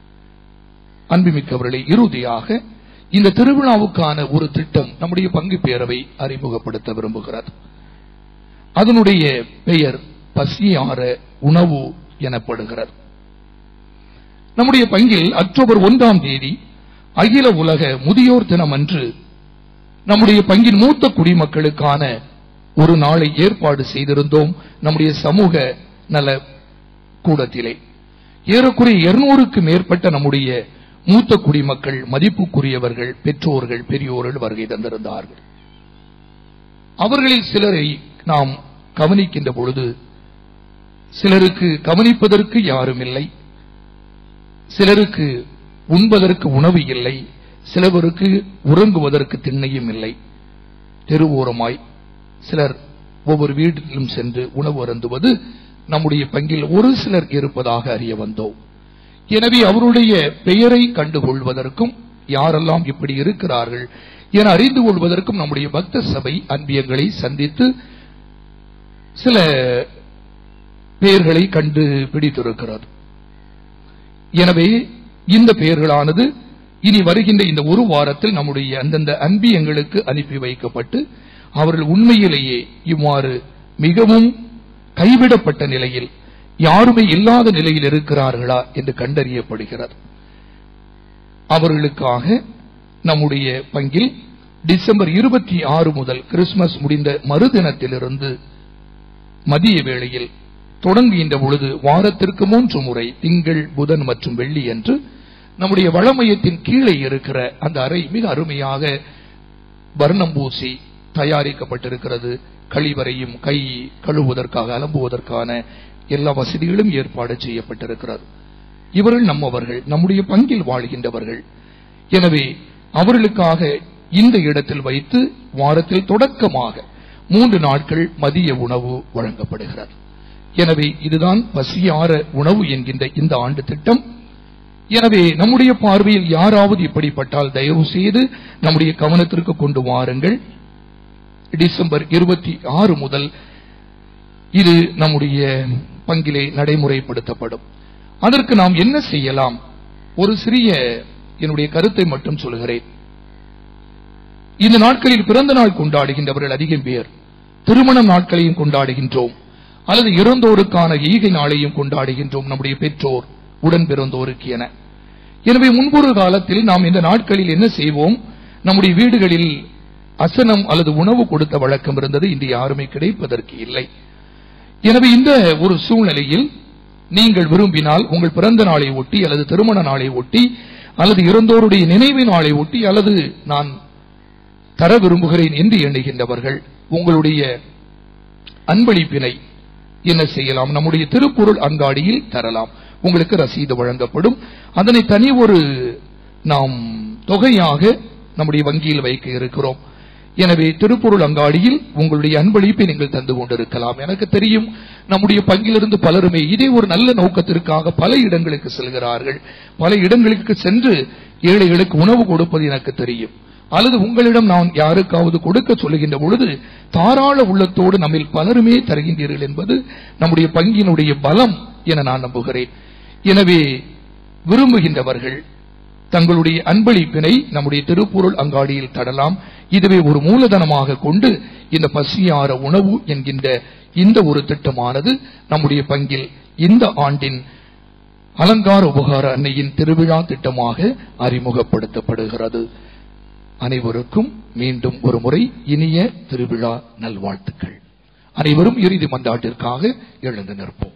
அன்புமிக்கவர்களை இறுதியாக இந்த திருவிழாவுக்கான ஒரு திட்டம் நம்முடைய பங்கு பேரவை அறிமுகப்படுத்த விரும்புகிறது அதனுடைய பெயர் பசியார உணவு எனப்படுகிறது நம்முடைய பங்கில் அக்டோபர் ஒன்றாம் தேதி அகில உலக முதியோர் தினம் அன்று நம்முடைய பங்கின் மூத்த குடிமக்களுக்கான ஒரு நாளை ஏற்பாடு செய்திருந்தோம் நம்முடைய சமூக நல கூடத்திலே ஏறக்குறைய இருநூறுக்கு மேற்பட்ட நம்முடைய மூத்த குடிமக்கள் மதிப்புக்குரியவர்கள் பெற்றோர்கள் பெரியோர்கள் வருகை தந்திருந்தார்கள் அவர்களில் சிலரை நாம் கவனிக்கின்ற பொழுது சிலருக்கு கவனிப்பதற்கு யாரும் இல்லை சிலருக்கு உண்பதற்கு உணவு இல்லை சிலவருக்கு உறங்குவதற்கு திண்ணையும் இல்லை தெருவோரமாய் சிலர் ஒவ்வொரு வீட்டிலும் சென்று உணவு அருந்துவது நம்முடைய பங்கில் ஒரு சிலர் இருப்பதாக அறிய வந்தோம் எனவே அவருடைய பெயரை கண்டுகொள்வதற்கும் யாரெல்லாம் இப்படி இருக்கிறார்கள் என அறிந்து கொள்வதற்கும் நம்முடைய பக்த சபை அன்பியங்களை சந்தித்து சில பெயர்களை கண்டு பிடித்திருக்கிறது எனவே இந்த பெயர்களானது இனி வருகின்ற இந்த ஒரு வாரத்தில் நம்முடைய அந்தந்த அன்பியங்களுக்கு அனுப்பி வைக்கப்பட்டு அவர்கள் உண்மையிலேயே இவ்வாறு மிகவும் கைவிடப்பட்ட நிலையில் யாருமே இல்லாத நிலையில் இருக்கிறார்களா என்று கண்டறியப்படுகிறது அவர்களுக்காக நம்முடைய பங்கில் டிசம்பர் இருபத்தி ஆறு முதல் கிறிஸ்துமஸ் முடிந்த மறுதினத்திலிருந்து மதிய வேளையில் தொடங்குகின்ற பொழுது வாரத்திற்கு மூன்று முறை திங்கள் புதன் மற்றும் வெள்ளி என்று நம்முடைய வளமையத்தின் கீழே இருக்கிற அந்த அறை மிக அருமையாக வர்ணம் பூசி தயாரிக்கப்பட்டிருக்கிறது கழிவறையும் கை கழுவுவதற்காக அலம்புவதற்கான எல்லா வசதிகளும் ஏற்பாடு செய்யப்பட்டிருக்கிறது இவர்கள் நம்மவர்கள் நம்முடைய பங்கில் வாழ்கின்றவர்கள் எனவே அவர்களுக்காக இந்த இடத்தில் வைத்து வாரத்தில் தொடக்கமாக மூன்று நாட்கள் மதிய உணவு வழங்கப்படுகிறது எனவே இதுதான் பசியார உணவு என்கின்ற இந்த ஆண்டு திட்டம் எனவே நம்முடைய பார்வையில் யாராவது இப்படிப்பட்டால் தயவு செய்து நம்முடைய கவனத்திற்கு கொண்டு வாருங்கள் டிசம்பர் இருபத்தி ஆறு முதல் இது நம்முடைய பங்கிலே நடைமுறைப்படுத்தப்படும் அதற்கு நாம் என்ன செய்யலாம் ஒரு சிறிய என்னுடைய கருத்தை மட்டும் சொல்கிறேன் இந்த நாட்களில் பிறந்த நாள் கொண்டாடுகின்றவர்கள் அதிகம் பேர் திருமண நாட்களையும் கொண்டாடுகின்றோம் அல்லது இறந்தோருக்கான ஈகை நாளையும் கொண்டாடுகின்றோம் நம்முடைய பெற்றோர் உடன் பிறந்தோருக்கு என எனவே முன்பொரு காலத்தில் நாம் இந்த நாட்களில் என்ன செய்வோம் நம்முடைய வீடுகளில் அசனம் அல்லது உணவு கொடுத்த வழக்கம் இருந்தது இன்று யாருமே கிடைப்பதற்கு இல்லை எனவே இந்த ஒரு சூழ்நிலையில் நீங்கள் விரும்பினால் உங்கள் பிறந்த நாளை ஒட்டி அல்லது திருமண நாளை ஒட்டி அல்லது இறந்தோருடைய நினைவு நாளை ஒட்டி அல்லது நான் தர விரும்புகிறேன் என்று எண்ணுகின்றவர்கள் உங்களுடைய அன்பளிப்பினை என்ன செய்யலாம் நம்முடைய திருப்பொருள் அங்காடியில் தரலாம் உங்களுக்கு ரசீது வழங்கப்படும் அதனை தனி ஒரு நாம் தொகையாக நம்முடைய வங்கியில் வைக்க இருக்கிறோம் எனவே திருப்பொருள் அங்காடியில் உங்களுடைய அன்பளிப்பை நீங்கள் தந்து கொண்டிருக்கலாம் எனக்கு தெரியும் நம்முடைய பங்கிலிருந்து பலருமே இதே ஒரு நல்ல நோக்கத்திற்காக பல இடங்களுக்கு செல்கிறார்கள் பல இடங்களுக்கு சென்று ஏழைகளுக்கு உணவு கொடுப்பது எனக்கு தெரியும் அல்லது உங்களிடம் நான் யாருக்காவது கொடுக்க சொல்லுகின்ற பொழுது தாராள உள்ளத்தோடு நம்மில் பலருமே தருகின்றீர்கள் என்பது நம்முடைய பங்கினுடைய பலம் என நான் நம்புகிறேன் எனவே விரும்புகின்றவர்கள் தங்களுடைய அன்பளிப்பினை நம்முடைய திருப்பொருள் அங்காடியில் தடலாம் இதுவே ஒரு மூலதனமாக கொண்டு இந்த பசியார உணவு என்கின்ற இந்த ஒரு திட்டமானது நம்முடைய பங்கில் இந்த ஆண்டின் அலங்கார உபகார அன்னையின் திருவிழா திட்டமாக அறிமுகப்படுத்தப்படுகிறது அனைவருக்கும் மீண்டும் ஒரு முறை இனிய திருவிழா நல்வாழ்த்துக்கள் அனைவரும் இறுதி மந்தாட்டிற்காக எழுந்து நிற்போம்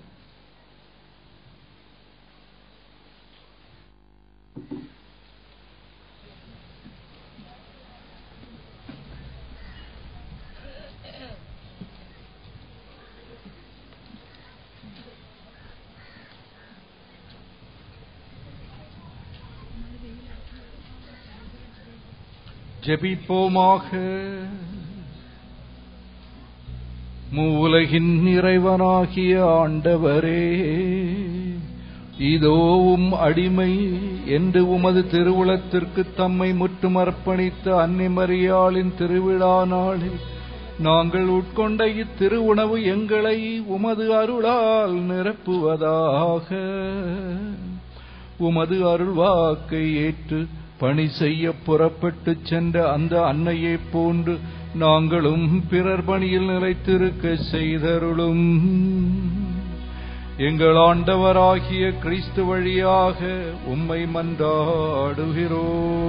ஜெபிப்போமாக மூலகின் இறைவனாகிய ஆண்டவரே இதோவும் அடிமை என்று உமது திருவுளத்திற்கு தம்மை முற்றும் அர்ப்பணித்த அன்னிமரியாளின் திருவிழா நாளில் நாங்கள் உட்கொண்ட இத்திருவுணவு எங்களை உமது அருளால் நிரப்புவதாக உமது அருள்வாக்கை ஏற்று பணி செய்ய புறப்பட்டுச் சென்ற அந்த அன்னையைப் போன்று நாங்களும் பிறர் பணியில் நிலைத்திருக்க செய்தருளும் எங்கள் ஆண்டவராகிய கிறிஸ்து வழியாக உம்மை மன்றாடுகிறோம்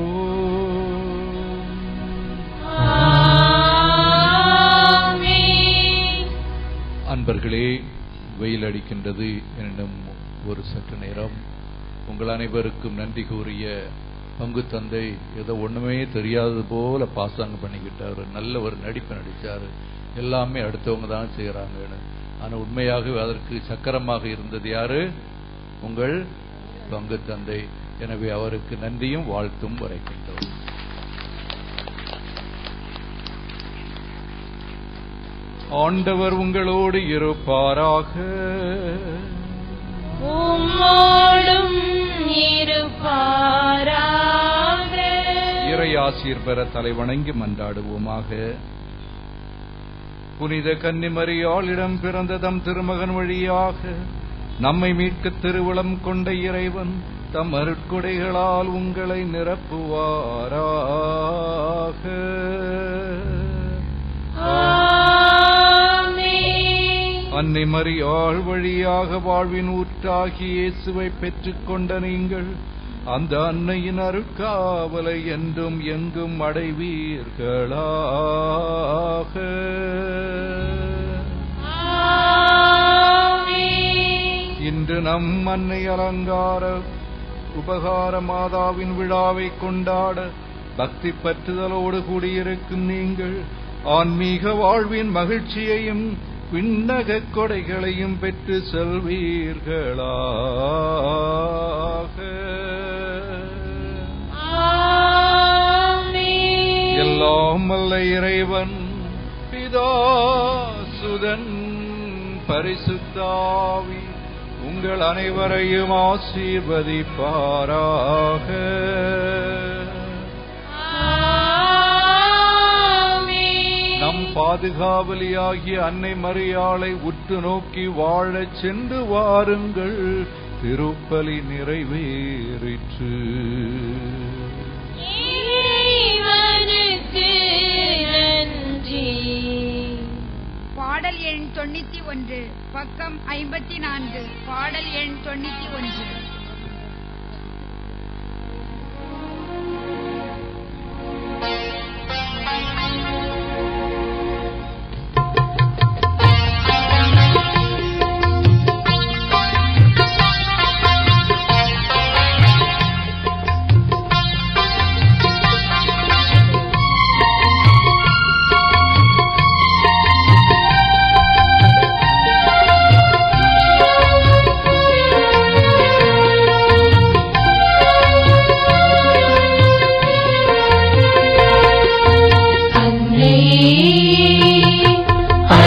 அன்பர்களே வெயில் அடிக்கின்றது என்னிடம் ஒரு சற்று நேரம் உங்கள் அனைவருக்கும் நன்றி கூறிய பங்கு தந்தை ஏதோ ஒண்ணுமே தெரியாதது போல பாசாங்க பண்ணிக்கிட்டாரு நல்ல ஒரு நடிப்பை நடிச்சாரு எல்லாமே அடுத்தவங்க தான் செய்யறாங்கன்னு ஆனா உண்மையாகவே அதற்கு சக்கரமாக இருந்தது யாரு உங்கள் பங்கு தந்தை எனவே அவருக்கு நன்றியும் வாழ்த்தும் வரைக்கின்றோம் ஆண்டவர் உங்களோடு இருப்பாராக உம்மோடும் இருப்பாராக இறை ஆசீர் பெற தலைவணங்கி மன்றாடுவோமாக புனித கன்னிமரியாளிடம் பிறந்த தம் திருமகன் வழியாக நம்மை மீட்க திருவுளம் கொண்ட இறைவன் தம் அருட்கொடைகளால் உங்களை நிரப்புவாராக அன்னை மரியாள் வழியாக வாழ்வின் ஊற்றாகி இயேசுவை பெற்றுக்கொண்ட நீங்கள் அந்த அன்னையின் அருட்காவலை என்றும் எங்கும் அடைவீர்களாக இன்று நம் அன்னை அலங்கார உபகார மாதாவின் விழாவை கொண்டாட பக்தி பற்றுதலோடு கூடியிருக்கும் நீங்கள் ஆன்மீக வாழ்வின் மகிழ்ச்சியையும் விண்ணக கொடைகளையும் பெற்று செல்வீர்களாக எல்லாம் அல்ல இறைவன் பிதா சுதன் பரிசுத்தாவி உங்கள் அனைவரையும் ஆசீர்வதிப்பாராக நம் பாதுகாவலியாகிய அன்னை மரியாளை உற்று நோக்கி வாழச் சென்று வாருங்கள் திருப்பலி நிறைவேறிற்று இறைவனுக்கு நன்றி பாடல் எண் தொண்ணூத்தி ஒன்று பக்கம் ஐம்பத்தி நான்கு பாடல் எண் தொண்ணூத்தி ஒன்று ஆ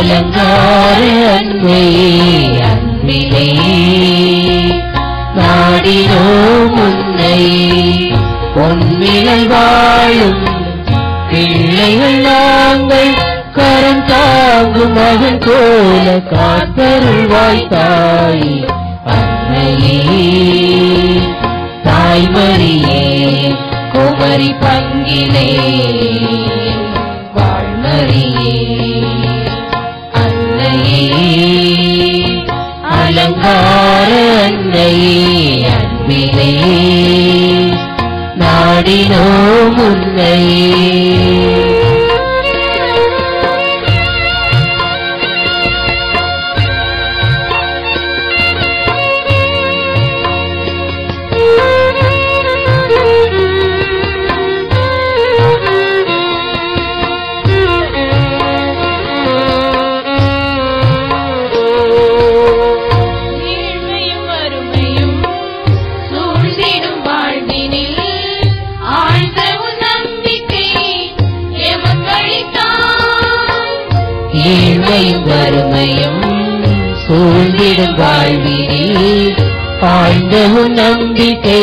அலங்கார அன்னையே அன்பிலே நாடினோம் உன்னை பொன்னிலை வாழும் பிள்ளைகள் நாங்கள் கரம் தாங்கும் மகன் போல காத்தருள்வாய் தாய் அன்னையே தாய்மரியே குமரி பங்கிலே வாழ்மரியே அன்னையே அலங்கார அன்னையே அன்பிலே நாடினோம் உன்னையே ஏழ்மையும் வறுமையும் சூழ்ந்திடும் வாழ்வினில் ஆழ்ந்த உன் நம்பிக்கை எமக்களித்தான் ஏழ்மையும் வறுமையும் சூழ்ந்திடும் வாழ்வினில் ஆழ்ந்த உன் நம்பிக்கை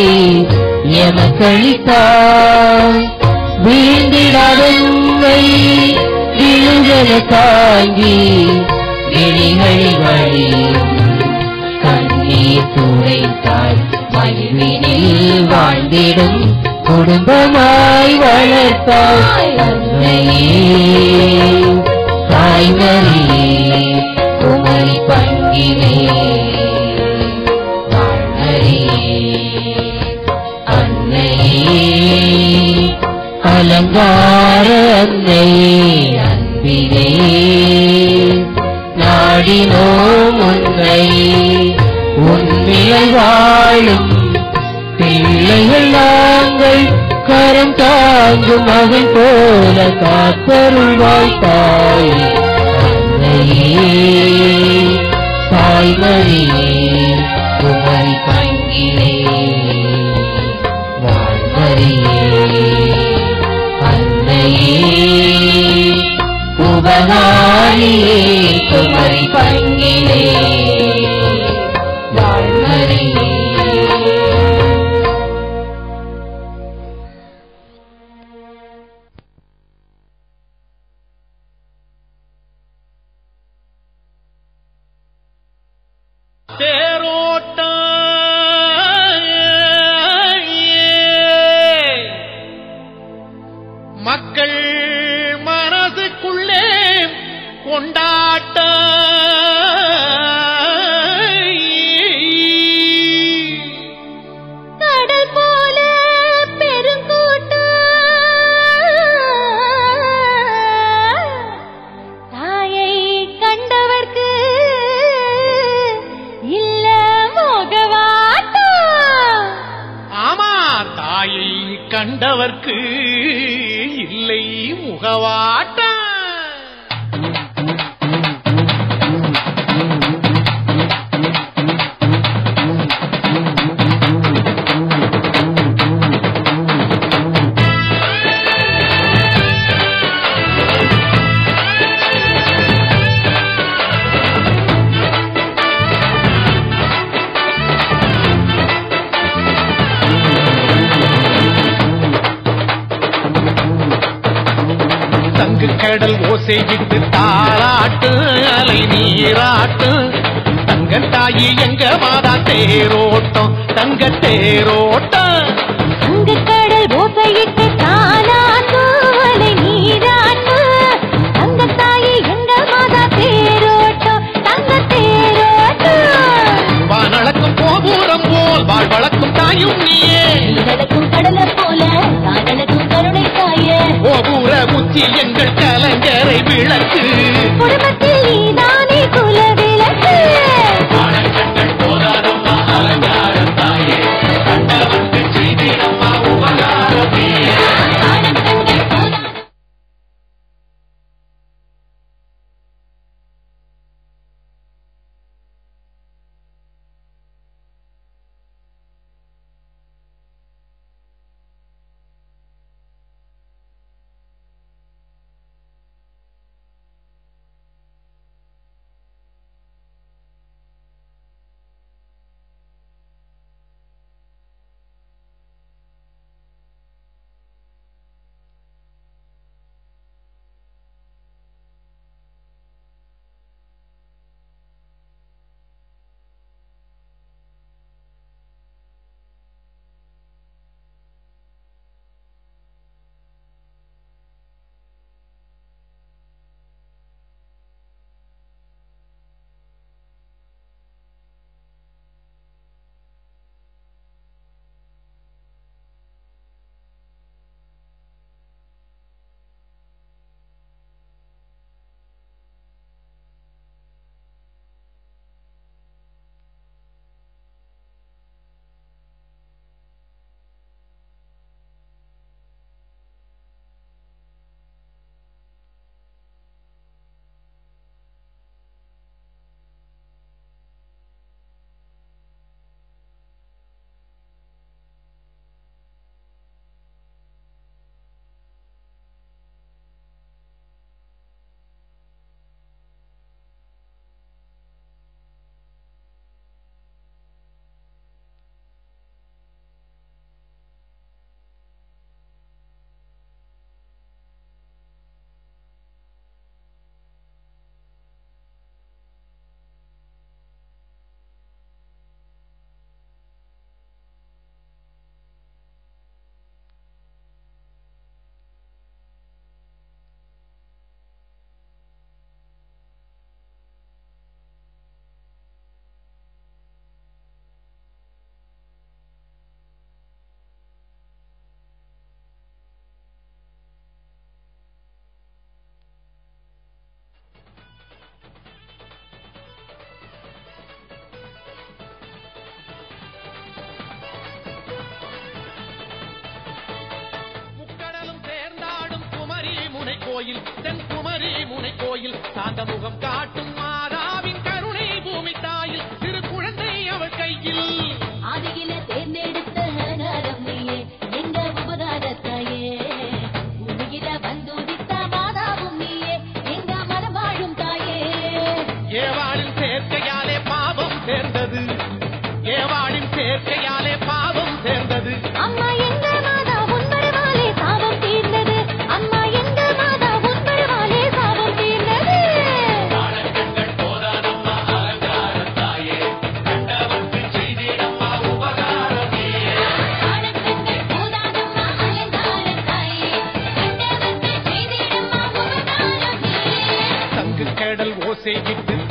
எமக்களித்தாய் வீழ்ந்திடாத உண்மை விழுதல தாங்கி விழிகளில் வழியும் கண்ணீர் துடைத்தாய் மகிழ்வினில் வாழ்ந்திடும் குடும்பமாய் வளர்த்தாய் அன்னையே தாய்மரியே குமரி பங்கிலே வாழ்மரியே அன்னையே அலங்கார அன்னையே அன்பிலே நாடினோம் உன்னை உன்னிலை வாழும் பிள்ளைகள் நாங்கள் கரம் தாங்கும் மகன் போல காத்தருள்வாய் தாய் அன்னையே தாய்மரியே குமரி பங்கிலே வாழ்மரியே அன்னையே உபகாரியே குமரி பங்கிலே வாழ்மரியே மக்கள் மனசுக்குள்ளே கொண்டாட்ட கடல் போல பெருங்கூட்டம் தாயை கண்டவர்க்கு இல்ல முகவாட்டம் ஆமா தாயை கண்டவர்க்கு இல்லை முகவாட்ட தங்கு கடல் ஓசை விட்டு தாராட்டு அலை நீராட்டு தங்க தாயி எங்க மாதா தேரோட்டம் தங்க தேரோட்டம் கடல் ஓசையிட்டு தாலாட்டு அலை நீராட்டு தங்கத்தாயி எங்க மாதா தேரோட்டம் தங்க தேரோட்டம் வானளக்கும் போபூரம் போல் வாழ் வளர்க்கும் தாயும் நீயே கடலுக்கும் கடல போல காதலுக்கும் கருணை தாய ஓபூர உச்சி எங்கள் கலங்கரை விளக்கு குடும்பத்தில் நீதானே குல விளக்கு கோயில் தென்குமரி முனை கோயில் சாந்த முகம் காட்டும் மாதாவின் கருணை பூமி தாயில் திரு குழந்தை அவள் கையில் ஆதியில தேர்ந்தெடுத்த அலங்காரம் நீயே எங்க உபகாரத்தாயே உலகில வந்துதித்த மாதாவும் நீயே எங்க மனம் வாழும் தாயே ஏவாளின் சேர்க்கையாலே பாவம் சேர்ந்தது ஏவாளின் சேர்க்கையாலே பாவம் சேர்ந்தது அம்மா எங்க மாதா உன்பருவாலே சாபம் தீர்ந்தது அம்மா எங்க மாதா உன்பருவாலே சாபம் தீர்ந்தது தங்கு கடல் ஓசை விட்டு